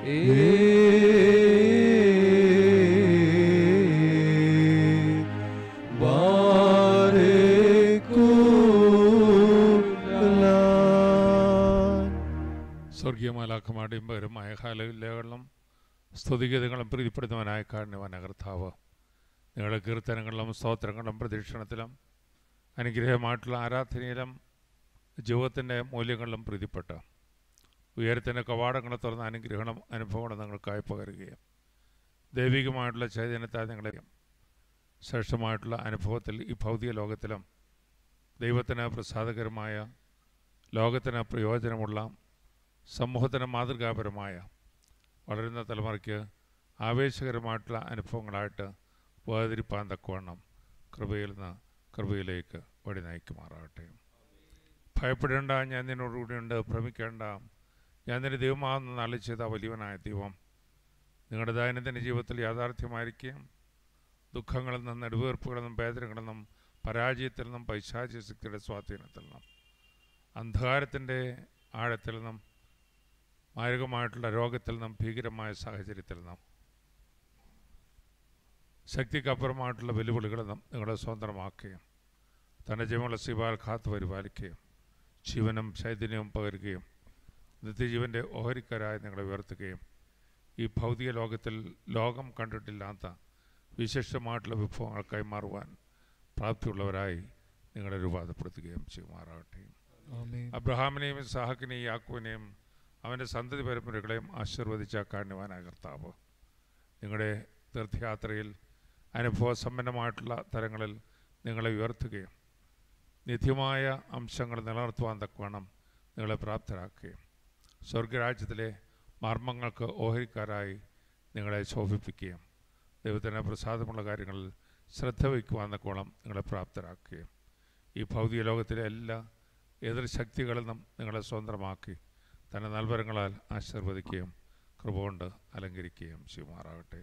സ്വർഗീയ മാലാഖമാരുടെയും പകരമായ ഹാലയിലകളും സ്തുതിഗതികളും പ്രീതിപ്പെടുത്തുവാനായ കാരണവാന കർത്താവ് നിങ്ങളുടെ കീർത്തനങ്ങളിലും സ്തോത്രങ്ങളിലും പ്രദക്ഷിണത്തിലും അനുഗ്രഹമായിട്ടുള്ള ആരാധനയിലും ജീവിതത്തിൻ്റെ മൂല്യങ്ങളിലും പ്രീതിപ്പെട്ട് ഉയരത്തിൻ്റെ കവാടങ്ങളെ തുറന്ന അനുഗ്രഹണം അനുഭവങ്ങളും നിങ്ങൾക്കായി പകരുകയും ദൈവികമായിട്ടുള്ള ചൈതന്യത്താൽ നിങ്ങളെ ശ്രേഷ്ഠമായിട്ടുള്ള അനുഭവത്തിൽ ഈ ഭൗതിക ലോകത്തിലും ദൈവത്തിന് പ്രസാദകരമായ ലോകത്തിന് പ്രയോജനമുള്ള സമൂഹത്തിന് മാതൃകാപരമായ വളരുന്ന തലമുറയ്ക്ക് ആവേശകരമായിട്ടുള്ള അനുഭവങ്ങളായിട്ട് വേർതിരിപ്പാൻ തക്കവണ്ണം കൃപയിൽ നിന്ന് കൃപയിലേക്ക് വഴി നയിക്കുമാറാകട്ടെ ഭയപ്പെടേണ്ട ഞാൻ നിന്നോടുകൂടിയുണ്ട് ഭ്രമിക്കേണ്ട ഞാൻ നിന്റെ ദൈവമാകുന്ന നാളെ ചെയ്ത വലിയവനായ ദൈവം നിങ്ങളുടെ ദൈനംദിന ജീവിതത്തിൽ യാഥാർത്ഥ്യമായിരിക്കുകയും ദുഃഖങ്ങളിൽ നിന്നും നെടുവീർപ്പുകളിൽ നിന്നും വേദനകളിൽ നിന്നും പരാജയത്തിൽ നിന്നും പൈശാചിക ശക്തിയുടെ സ്വാധീനത്തിൽ നിന്നും അന്ധകാരത്തിൻ്റെ ആഴത്തിൽ നിന്നും മാരകമായിട്ടുള്ള രോഗത്തിൽ നിന്നും ഭീകരമായ സാഹചര്യത്തിൽ നിന്നും ശക്തിക്കപ്പുറമായിട്ടുള്ള വെല്ലുവിളികളിൽ നിന്നും നിങ്ങളെ സ്വതന്ത്രമാക്കുകയും തൻ്റെ ജീവനുള്ള ശിവാൽ കാത്തു പരിപാലിക്കുകയും ജീവനും ചൈതന്യവും പകരുകയും നിത്യജീവൻ്റെ ഓഹരിക്കാരായി നിങ്ങളെ ഉയർത്തുകയും ഈ ഭൗതിക ലോകത്തിൽ ലോകം കണ്ടിട്ടില്ലാത്ത വിശിഷ്ടമായിട്ടുള്ള വിഭവങ്ങൾ കൈമാറുവാൻ പ്രാപ്തിയുള്ളവരായി നിങ്ങളെ രൂപാന്തപ്പെടുത്തുകയും ചെയ്യുമാറാകട്ടെ ആമേൻ. അബ്രഹാമിനെയും ഇസാഹക്കിനെയും യാക്കുവിനെയും അവൻ്റെ സന്തതി പരമ്പരകളെയും ആശീർവദിച്ച കാരണവാനായ കർത്താവ് നിങ്ങളുടെ തീർത്ഥയാത്രയിൽ അനുഭവസമ്പന്നമായിട്ടുള്ള തരങ്ങളിൽ നിങ്ങളെ ഉയർത്തുകയും നിത്യമായ അംശങ്ങൾ നിലനിർത്തുവാൻ തക്കവണ്ണം നിങ്ങളെ പ്രാപ്തരാക്കുകയും സ്വർഗരാജ്യത്തിലെ മർമ്മങ്ങൾക്ക് ഓഹരിക്കാരായി നിങ്ങളെ ശോഭിപ്പിക്കുകയും ദൈവത്തിന് പ്രസാദമുള്ള കാര്യങ്ങളിൽ ശ്രദ്ധ വയ്ക്കുവാൻ തക്കോളം നിങ്ങളെ പ്രാപ്തരാക്കുകയും ഈ ഭൗതിക ലോകത്തിലെ എല്ലാ എതിർ ശക്തികളിൽ നിന്നും നിങ്ങളെ സ്വതന്ത്രമാക്കി തൻ്റെ നൽവരങ്ങളാൽ ആശീർവദിക്കുകയും കൃപ കൊണ്ട് അലങ്കരിക്കുകയും ചെയ്യുമാറാകട്ടെ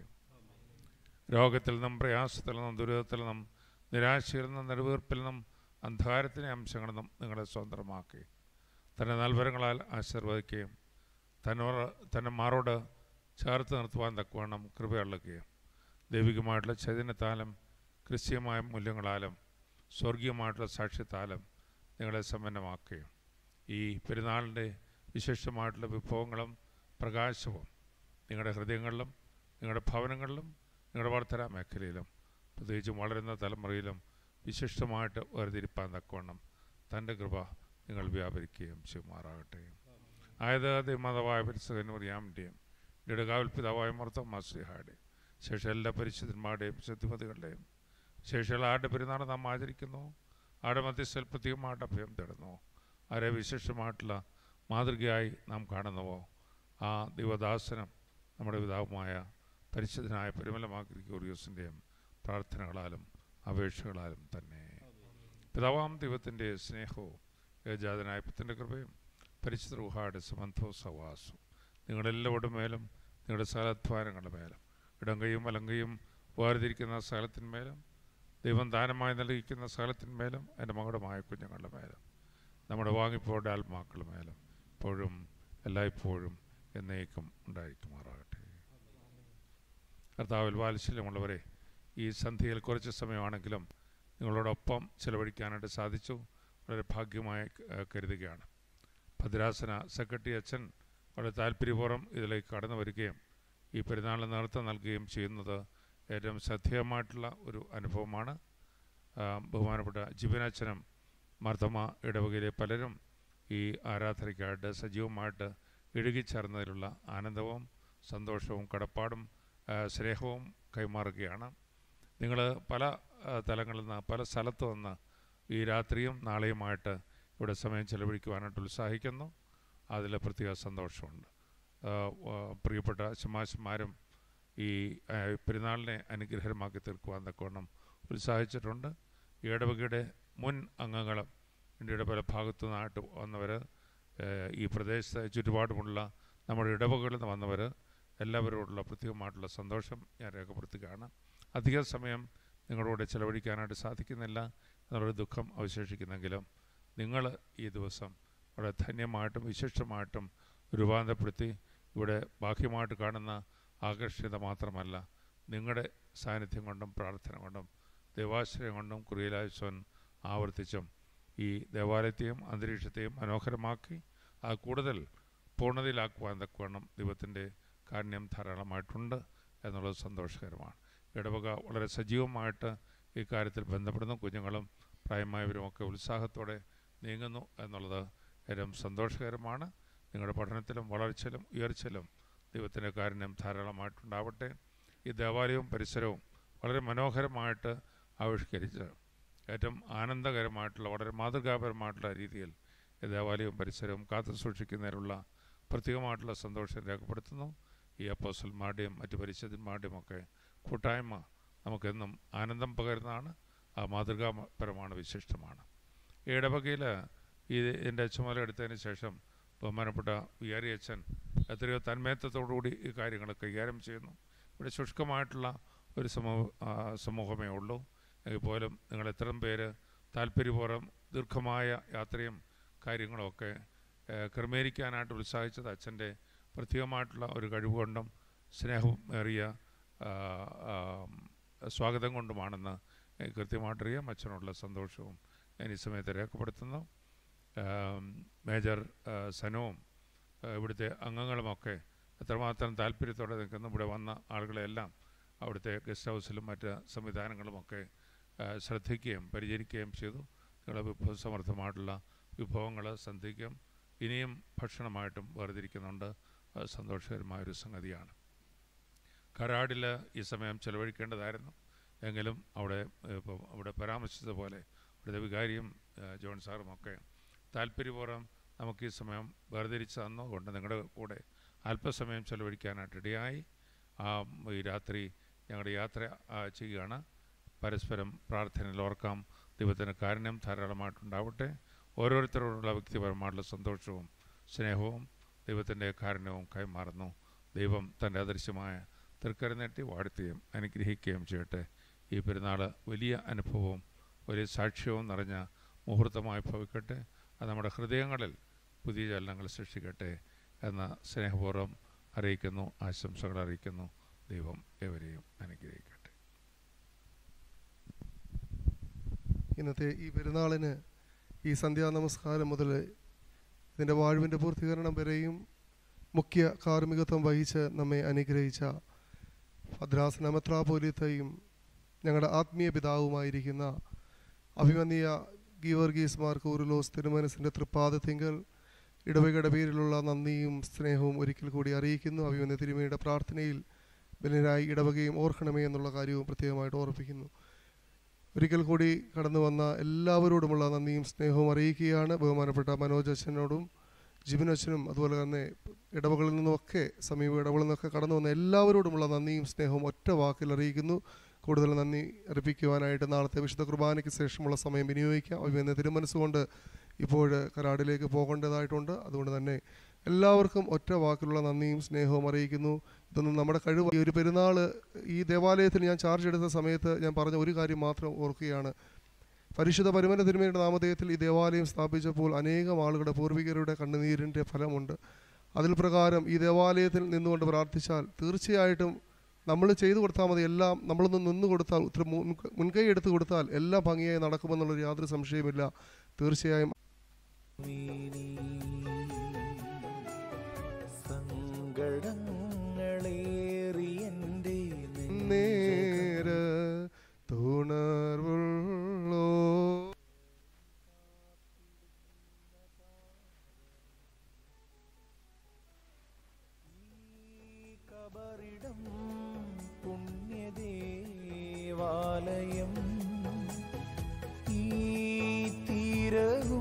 രോഗത്തിൽ നിന്നും പ്രയാസത്തിൽ നിന്നും ദുരിതത്തിൽ നിന്നും നിരാശയിൽ നിന്നും നെടുവീർപ്പിൽ നിന്നും അന്ധകാരത്തിൻ്റെ അംശങ്ങളിൽ നിന്നും നിങ്ങളെ സ്വതന്ത്രമാക്കി തൻ്റെ നൽവരങ്ങളാൽ ആശീർവദിക്കുകയും തന്നോട് തൻ്റെ മാറോട് ചേർത്ത് നിർത്തുവാൻ തക്കവണ്ണം കൃപയുള്ളുകയും ദൈവികമായിട്ടുള്ള ചൈതന്യത്താലും ക്രിസ്തീയമായ മൂല്യങ്ങളാലും സ്വർഗീയമായിട്ടുള്ള സാക്ഷ്യത്താലും നിങ്ങളെ സമ്പന്നമാക്കുകയും ഈ പെരുന്നാളിൻ്റെ വിശേഷമായിട്ടുള്ള വിഭവങ്ങളും പ്രകാശവും നിങ്ങളുടെ ഹൃദയങ്ങളിലും നിങ്ങളുടെ ഭവനങ്ങളിലും നിങ്ങളുടെ വർത്തന മേഖലയിലും പ്രത്യേകിച്ചും വളരുന്ന തലമുറയിലും വിശിഷ്ടമായിട്ട് വേർതിരിപ്പാൻ തക്കവണ്ണം തൻ്റെ കൃപ നിങ്ങൾ വ്യാപരിക്കുകയും ചെയ്യുമാറാകട്ടെ ആയത് ദൈവമാതാവായ പരിസകനുറിയാമിൻ്റെയും ഇടകാവിൽ പിതാവായ മർത്തമാശ്രീഹായുടെയും ശേഷം എല്ലാ പരിശുദ്ധന്മാരുടെയും ശുദ്ധിമതികളുടെയും ശേഷം ആരുടെ പെരുന്നാൾ നാം ആചരിക്കുന്നു ആരുടെ മധ്യസ്ഥൽ പ്രത്യേകമായിട്ട് അഭയം തേടുന്നു ആരെ വിശേഷമായിട്ടുള്ള മാതൃകയായി നാം കാണുന്നുവോ ആ ദൈവദാസനം നമ്മുടെ പിതാവുമായ പരിശുദ്ധനായ പെരുമലമാഗ്രിക്യൂറിയോസിൻ്റെയും പ്രാർത്ഥനകളാലും അപേക്ഷകളാലും തന്നെ പിതാവാം ദൈവത്തിൻ്റെ സ്നേഹവും ഏജാതനായ പുത്തിൻ്റെ കൃപയും പരിശുദ്ധ റുഹായുടെ സംബന്ധവും സവാസവും നിങ്ങളെല്ലാവരുടെ മേലും നിങ്ങളുടെ സകലധ്വാനങ്ങളുടെ മേലും ഇടങ്കയും വലങ്കയും വേർതിരിക്കുന്ന സകലത്തിന്മേലും ദൈവം ദാനമായി നൽകിക്കുന്ന സകലത്തിന്മേലും എൻ്റെ മകളുമായ കുഞ്ഞുങ്ങളുടെ മേലും നമ്മുടെ വാങ്ങിപ്പോടെ ആത്മാക്കളുടെ മേലും ഇപ്പോഴും എല്ലായ്പ്പോഴും എന്നേക്കും ഉണ്ടായിരിക്കുമാറാകട്ടെ കർത്താവിൽ വാത്സല്യമുള്ളവരെ ഈ സന്ധ്യയിൽ കുറച്ച് സമയമാണെങ്കിലും നിങ്ങളോടൊപ്പം ചിലവഴിക്കാനായിട്ട് സാധിച്ചു വളരെ ഭാഗ്യമായി ഏഹ്, കരുതുകയാണ് ഭദ്രാസന സെക്രട്ടറി അച്ഛൻ വളരെ താല്പര്യപൂർവ്വം ഇതിലേക്ക് കടന്നു വരികയും ഈ പെരുന്നാളിന് നേതൃത്വം നൽകുകയും ചെയ്യുന്നത് ഏറ്റവും ശ്രദ്ധേയമായിട്ടുള്ള ഒരു അനുഭവമാണ് ആ, ബഹുമാനപ്പെട്ട ജിബിനച്ഛനും മർദ്ദമ ഇടവകയിലെ പലരും ഈ ആരാധനയ്ക്കായിട്ട് സജീവമായിട്ട് ഇഴുകിച്ചേർന്നതിലുള്ള ആനന്ദവും സന്തോഷവും കടപ്പാടും ആ, സ്നേഹവും കൈമാറുകയാണ് നിങ്ങൾ പല ആ, തലങ്ങളിൽ നിന്ന് പല സ്ഥലത്തു നിന്ന് ഈ രാത്രിയും നാളെയുമായിട്ട് ഇവിടെ സമയം ചെലവഴിക്കുവാനായിട്ട് ഉത്സാഹിക്കുന്നു അതിൽ പ്രത്യേക സന്തോഷമുണ്ട് ആ, ആ, പ്രിയപ്പെട്ട ശമാശന്മാരും ഈ ആ, പെരുന്നാളിനെ അനുഗ്രഹമാക്കി തീർക്കുവാൻ തക്കവണ്ണം ഉത്സാഹിച്ചിട്ടുണ്ട് ഈ ഇടവകയുടെ മുൻ അംഗങ്ങളും ഇന്ത്യയുടെ പല ഭാഗത്തു നിന്നായിട്ട് വന്നവർ ഈ പ്രദേശത്തെ ചുറ്റുപാടുമുള്ള നമ്മുടെ ഇടവകകളിൽ നിന്ന് വന്നവർ എല്ലാവരോടുള്ള പ്രത്യേകമായിട്ടുള്ള സന്തോഷം ഞാൻ രേഖപ്പെടുത്തുകയാണ് അധിക സമയം നിങ്ങളോട് ചിലവഴിക്കാനായിട്ട് സാധിക്കുന്നില്ല എന്നുള്ളൊരു ദുഃഖം അവശേഷിക്കുന്നെങ്കിലും നിങ്ങൾ ഈ ദിവസം വളരെ ധന്യമായിട്ടും വിശിഷ്ടമായിട്ടും രൂപാന്തരപ്പെടുത്തി ഇവിടെ ബാഹ്യമായിട്ട് കാണുന്ന ആകർഷത മാത്രമല്ല നിങ്ങളുടെ സാന്നിധ്യം കൊണ്ടും പ്രാർത്ഥന കൊണ്ടും ദൈവാശ്രയം കൊണ്ടും കുറിയലാശ്വൻ ആവർത്തിച്ചും ഈ ദേവാലയത്തെയും അന്തരീക്ഷത്തെയും മനോഹരമാക്കി അത് കൂടുതൽ പൂർണ്ണതയിലാക്കുവാൻ തക്കവണ്ണം ദൈവത്തിൻ്റെ കാരുണ്യം ധാരാളമായിട്ടുണ്ട് എന്നുള്ളത് സന്തോഷകരമാണ് ഇടവക വളരെ സജീവമായിട്ട് ഈ കാര്യത്തിൽ ബന്ധപ്പെടുന്നു കുഞ്ഞുങ്ങളും പ്രായമായവരുമൊക്കെ ഉത്സാഹത്തോടെ നീങ്ങുന്നു എന്നുള്ളത് ഏറ്റവും സന്തോഷകരമാണ് നിങ്ങളുടെ പഠനത്തിലും വളർച്ചയിലും ഉയർച്ചയിലും ദൈവത്തിൻ്റെ കാരുണ്യം ധാരാളമായിട്ടുണ്ടാവട്ടെ ഈ ദേവാലയവും പരിസരവും വളരെ മനോഹരമായിട്ട് ആവിഷ്കരിച്ച് ഏറ്റവും ആനന്ദകരമായിട്ടുള്ള വളരെ മാതൃകാപരമായിട്ടുള്ള രീതിയിൽ ഈ ദേവാലയവും പരിസരവും കാത്തു സൂക്ഷിക്കുന്നതിനുള്ള പ്രത്യേകമായിട്ടുള്ള സന്തോഷം രേഖപ്പെടുത്തുന്നു ഈ അപ്പോസന്മാരുടെയും മറ്റ് പരിശുദ്ധന്മാരുടെയും ഒക്കെ കൂട്ടായ്മ നമുക്കെന്നും ആനന്ദം പകരുന്നതാണ് ആ മാതൃകാപരമാണ് വിശിഷ്ടമാണ് ഈ ഇടവകയിൽ ഈ ഇതിൻ്റെ ചുമതല എടുത്തതിന് ശേഷം ബഹുമാനപ്പെട്ട വികാരി അച്ഛൻ എത്രയോ തന്മയത്വത്തോടുകൂടി ഈ കാര്യങ്ങൾ കൈകാര്യം ചെയ്യുന്നു ഇവിടെ ശുഷ്കമായിട്ടുള്ള ഒരു സമൂഹ ആ, സമൂഹമേ ഉള്ളൂ എങ്കിൽ പോലും നിങ്ങൾ എത്രയും പേര് താല്പര്യപൂർവ്വം ദീർഘമായ യാത്രയും കാര്യങ്ങളുമൊക്കെ ഏഹ്, ക്രമീകരിക്കാനായിട്ട് ഉത്സാഹിച്ചത് അച്ഛൻ്റെ പ്രത്യേകമായിട്ടുള്ള ഒരു കഴിവുകൊണ്ടും സ്നേഹവും ഏറിയ ആ, ആ, സ്വാഗതം കൊണ്ടുമാണെന്ന് എനിക്ക് കൃത്യമായിട്ടറിയാം അച്ഛനുള്ള സന്തോഷവും ഞാൻ ഈ സമയത്ത് രേഖപ്പെടുത്തുന്നു ആം, മേജർ ആ, സനവും ആ, ഇവിടുത്തെ അംഗങ്ങളുമൊക്കെ എത്രമാത്രം താല്പര്യത്തോടെ നിൽക്കുന്നു ഇവിടെ വന്ന ആളുകളെല്ലാം അവിടുത്തെ ഗസ്റ്റ് ഹൗസിലും മറ്റ് സംവിധാനങ്ങളുമൊക്കെ ആ, ശ്രദ്ധിക്കുകയും പരിചരിക്കുകയും ചെയ്തു നിങ്ങളുടെ വിഭവസമൃദ്ധമായിട്ടുള്ള വിഭവങ്ങൾ സന്ധിക്കും ഇനിയും ഭക്ഷണമായിട്ടും വേർതിരിക്കുന്നുണ്ട് അത് സന്തോഷകരമായൊരു സംഗതിയാണ് കരാടിൽ ഈ സമയം ചെലവഴിക്കേണ്ടതായിരുന്നു എങ്കിലും അവിടെ ഇപ്പോൾ അവിടെ പരാമർശിച്ചതുപോലെ ഇവിടുത്തെ വികാരിയും ഏഹ്, ജോൺ സാറും ഒക്കെ താല്പര്യപൂർവ്വം നമുക്ക് ഈ സമയം വേർതിരിച്ച് തന്നുകൊണ്ട് നിങ്ങളുടെ കൂടെ അല്പസമയം ചെലവഴിക്കാനായിട്ട് ഇടയായി ആ ഈ രാത്രി ഞങ്ങളുടെ യാത്ര ആ, ചെയ്യുകയാണ് പരസ്പരം പ്രാർത്ഥനയിൽ ഓർക്കാം ദൈവത്തിൻ്റെ കാരുണ്യം ധാരാളമായിട്ടുണ്ടാവട്ടെ ഓരോരുത്തരോടുള്ള വ്യക്തിപരമായിട്ടുള്ള സന്തോഷവും സ്നേഹവും ദൈവത്തിൻ്റെ കാരുണ്യവും കൈമാറുന്നു ദൈവം തൻ്റെ അദൃശ്യമായ തൃക്കര നീട്ടി വാഴ്ത്തുകയും അനുഗ്രഹിക്കുകയും ചെയ്യട്ടെ ഈ പെരുന്നാൾ വലിയ അനുഭവവും വലിയ സാക്ഷ്യവും നിറഞ്ഞ മുഹൂർത്തമായി ഭവിക്കട്ടെ അത് നമ്മുടെ ഹൃദയങ്ങളിൽ പുതിയ ചലനങ്ങൾ സൃഷ്ടിക്കട്ടെ എന്ന സ്നേഹപൂർവ്വം അറിയിക്കുന്നു ആശംസകൾ അറിയിക്കുന്നു ദൈവം എവരെയും അനുഗ്രഹിക്കട്ടെ ഇന്നത്തെ ഈ പെരുന്നാളിന് ഈ സന്ധ്യാ നമസ്കാരം മുതൽ ഇതിൻ്റെ വാഴ്വിൻ്റെ പൂർത്തീകരണം വരെയും മുഖ്യ കാർമ്മികത്വം വഹിച്ച് നമ്മെ അനുഗ്രഹിച്ച ഭദ്രാസന മെത്രാപോലിത്തയും ഞങ്ങളുടെ ആത്മീയ പിതാവുമായിരിക്കുന്ന അഭിമന്യ ഗീവർഗീസ് മാർ കൂറുലോസ് തിരുമനസിൻ്റെ തൃപ്പാദത്തിങ്കൽ ഇടവകയുടെ പേരിലുള്ള നന്ദിയും സ്നേഹവും ഒരിക്കൽ കൂടി അറിയിക്കുന്നു അഭിമന്യ തിരുമയുടെ പ്രാർത്ഥനയിൽ ബലിനായി ഇടവകയും ഓർക്കണമേ എന്നുള്ള കാര്യവും പ്രത്യേകമായിട്ട് ഓർപ്പിക്കുന്നു ഒരിക്കൽ കൂടി കടന്നു വന്ന എല്ലാവരോടുമുള്ള നന്ദിയും സ്നേഹവും അറിയിക്കുകയാണ് ബഹുമാനപ്പെട്ട മനോജ് അച്ഛനോടും ജിബിൻ അച്ഛനും അതുപോലെ തന്നെ ഇടവകളിൽ നിന്നുമൊക്കെ സമീപ ഇടവകളിൽ നിന്നൊക്കെ കടന്നു വന്ന എല്ലാവരോടുമുള്ള നന്ദിയും സ്നേഹവും ഒറ്റ വാക്കിൽ അറിയിക്കുന്നു കൂടുതൽ നന്ദി അർപ്പിക്കുവാനായിട്ട് നാളത്തെ വിശുദ്ധ കുർബാനയ്ക്ക് ശേഷമുള്ള സമയം വിനിയോഗിക്കാം അഭിമന്യ തിരുമനസ്സുകൊണ്ട് ഇപ്പോൾ കരാടിലേക്ക് പോകേണ്ടതായിട്ടുണ്ട് അതുകൊണ്ട് തന്നെ എല്ലാവർക്കും ഒറ്റ വാക്കിലുള്ള നന്ദിയും സ്നേഹവും അറിയിക്കുന്നു ഇതൊന്നും നമ്മുടെ കഴിവ് ഈ ഒരു പെരുന്നാൾ ഈ ദേവാലയത്തിൽ ഞാൻ ചാർജ് എടുത്ത സമയത്ത് ഞാൻ പറഞ്ഞ ഒരു കാര്യം മാത്രം ഓർക്കുകയാണ് പരിശുദ്ധ പരിമല തിരുമേനിയുടെ നാമധേയത്തിൽ ഈ ദേവാലയം സ്ഥാപിച്ചപ്പോൾ അനേകം ആളുകളുടെ പൂർവികരുടെ കണ്ണുനീരിൻ്റെ ഫലമുണ്ട് അതിൽ പ്രകാരം ഈ ദേവാലയത്തിൽ നിന്നുകൊണ്ട് പ്രാർത്ഥിച്ചാൽ തീർച്ചയായിട്ടും നമ്മൾ ചെയ്തു കൊടുത്താൽ മതി എല്ലാം നമ്മളൊന്ന് നിന്ന് കൊടുത്താൽ ഉത്തര മുൻ- മുൻകൈ എടുത്ത് കൊടുത്താൽ എല്ലാം ഭംഗിയായി നടക്കുമെന്നുള്ളൊരു യാതൊരു സംശയമില്ല തീർച്ചയായും സങ്കടങ്ങളേറി എൻ്റെ നേര തുണർവുള്ളോ കബറിടം പുണ്യദേവാലയം ഈ തീരവും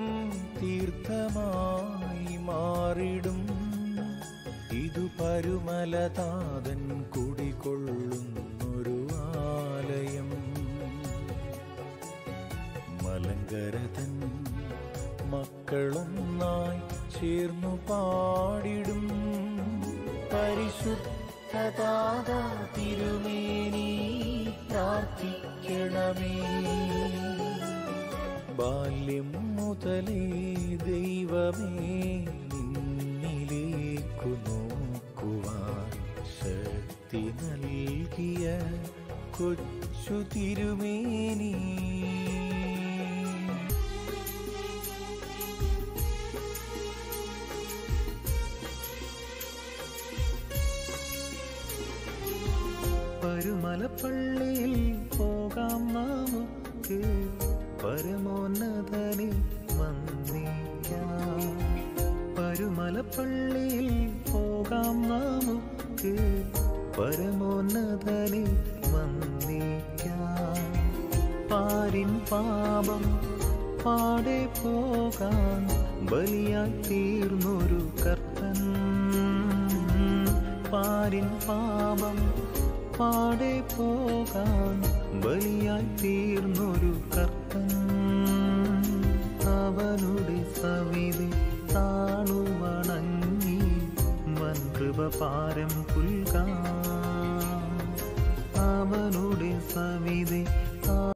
തീർത്ഥമായി മാറിടും ഇതു പരുമലതാതൻ കുടികൊള്ളുന്നൊരു ആലയം മലങ്കരതൻ മക്കളൊന്നായി ചേർന്നു പാടിടും പരിശുദ്ധതാത തിരുമേനി പ്രാർത്ഥിക്കണമേ ബാല്യം മുതലേ ദൈവമേ നിന്നിലേക്കു നോക്കി മുക്തി നൽകിയ കൊച്ചു തിരുമേനി പരുമലപ്പള്ളിയിൽ പോകാം നമുക്ക് പരമോന്നതനെ വന്ദിക്കാം പരുമലപ്പള്ളിയിൽ പോകാം നമുക്ക് പരമോന്നതനെ വന്ദിക്കാം പാരിൻ പാപം പാടെ പോകാൻ ബലിയായി തീർന്നൊരു കർത്തൻ പാരിൻ പാപം പാടെ പോകാൻ ബലിയായി തീർന്നൊരു കർത്തൻ അവനുടെ സവിധി താണു വണങ്ങി വൻകൃപ പാരം പുൽകാം അവനുടെ സവിധി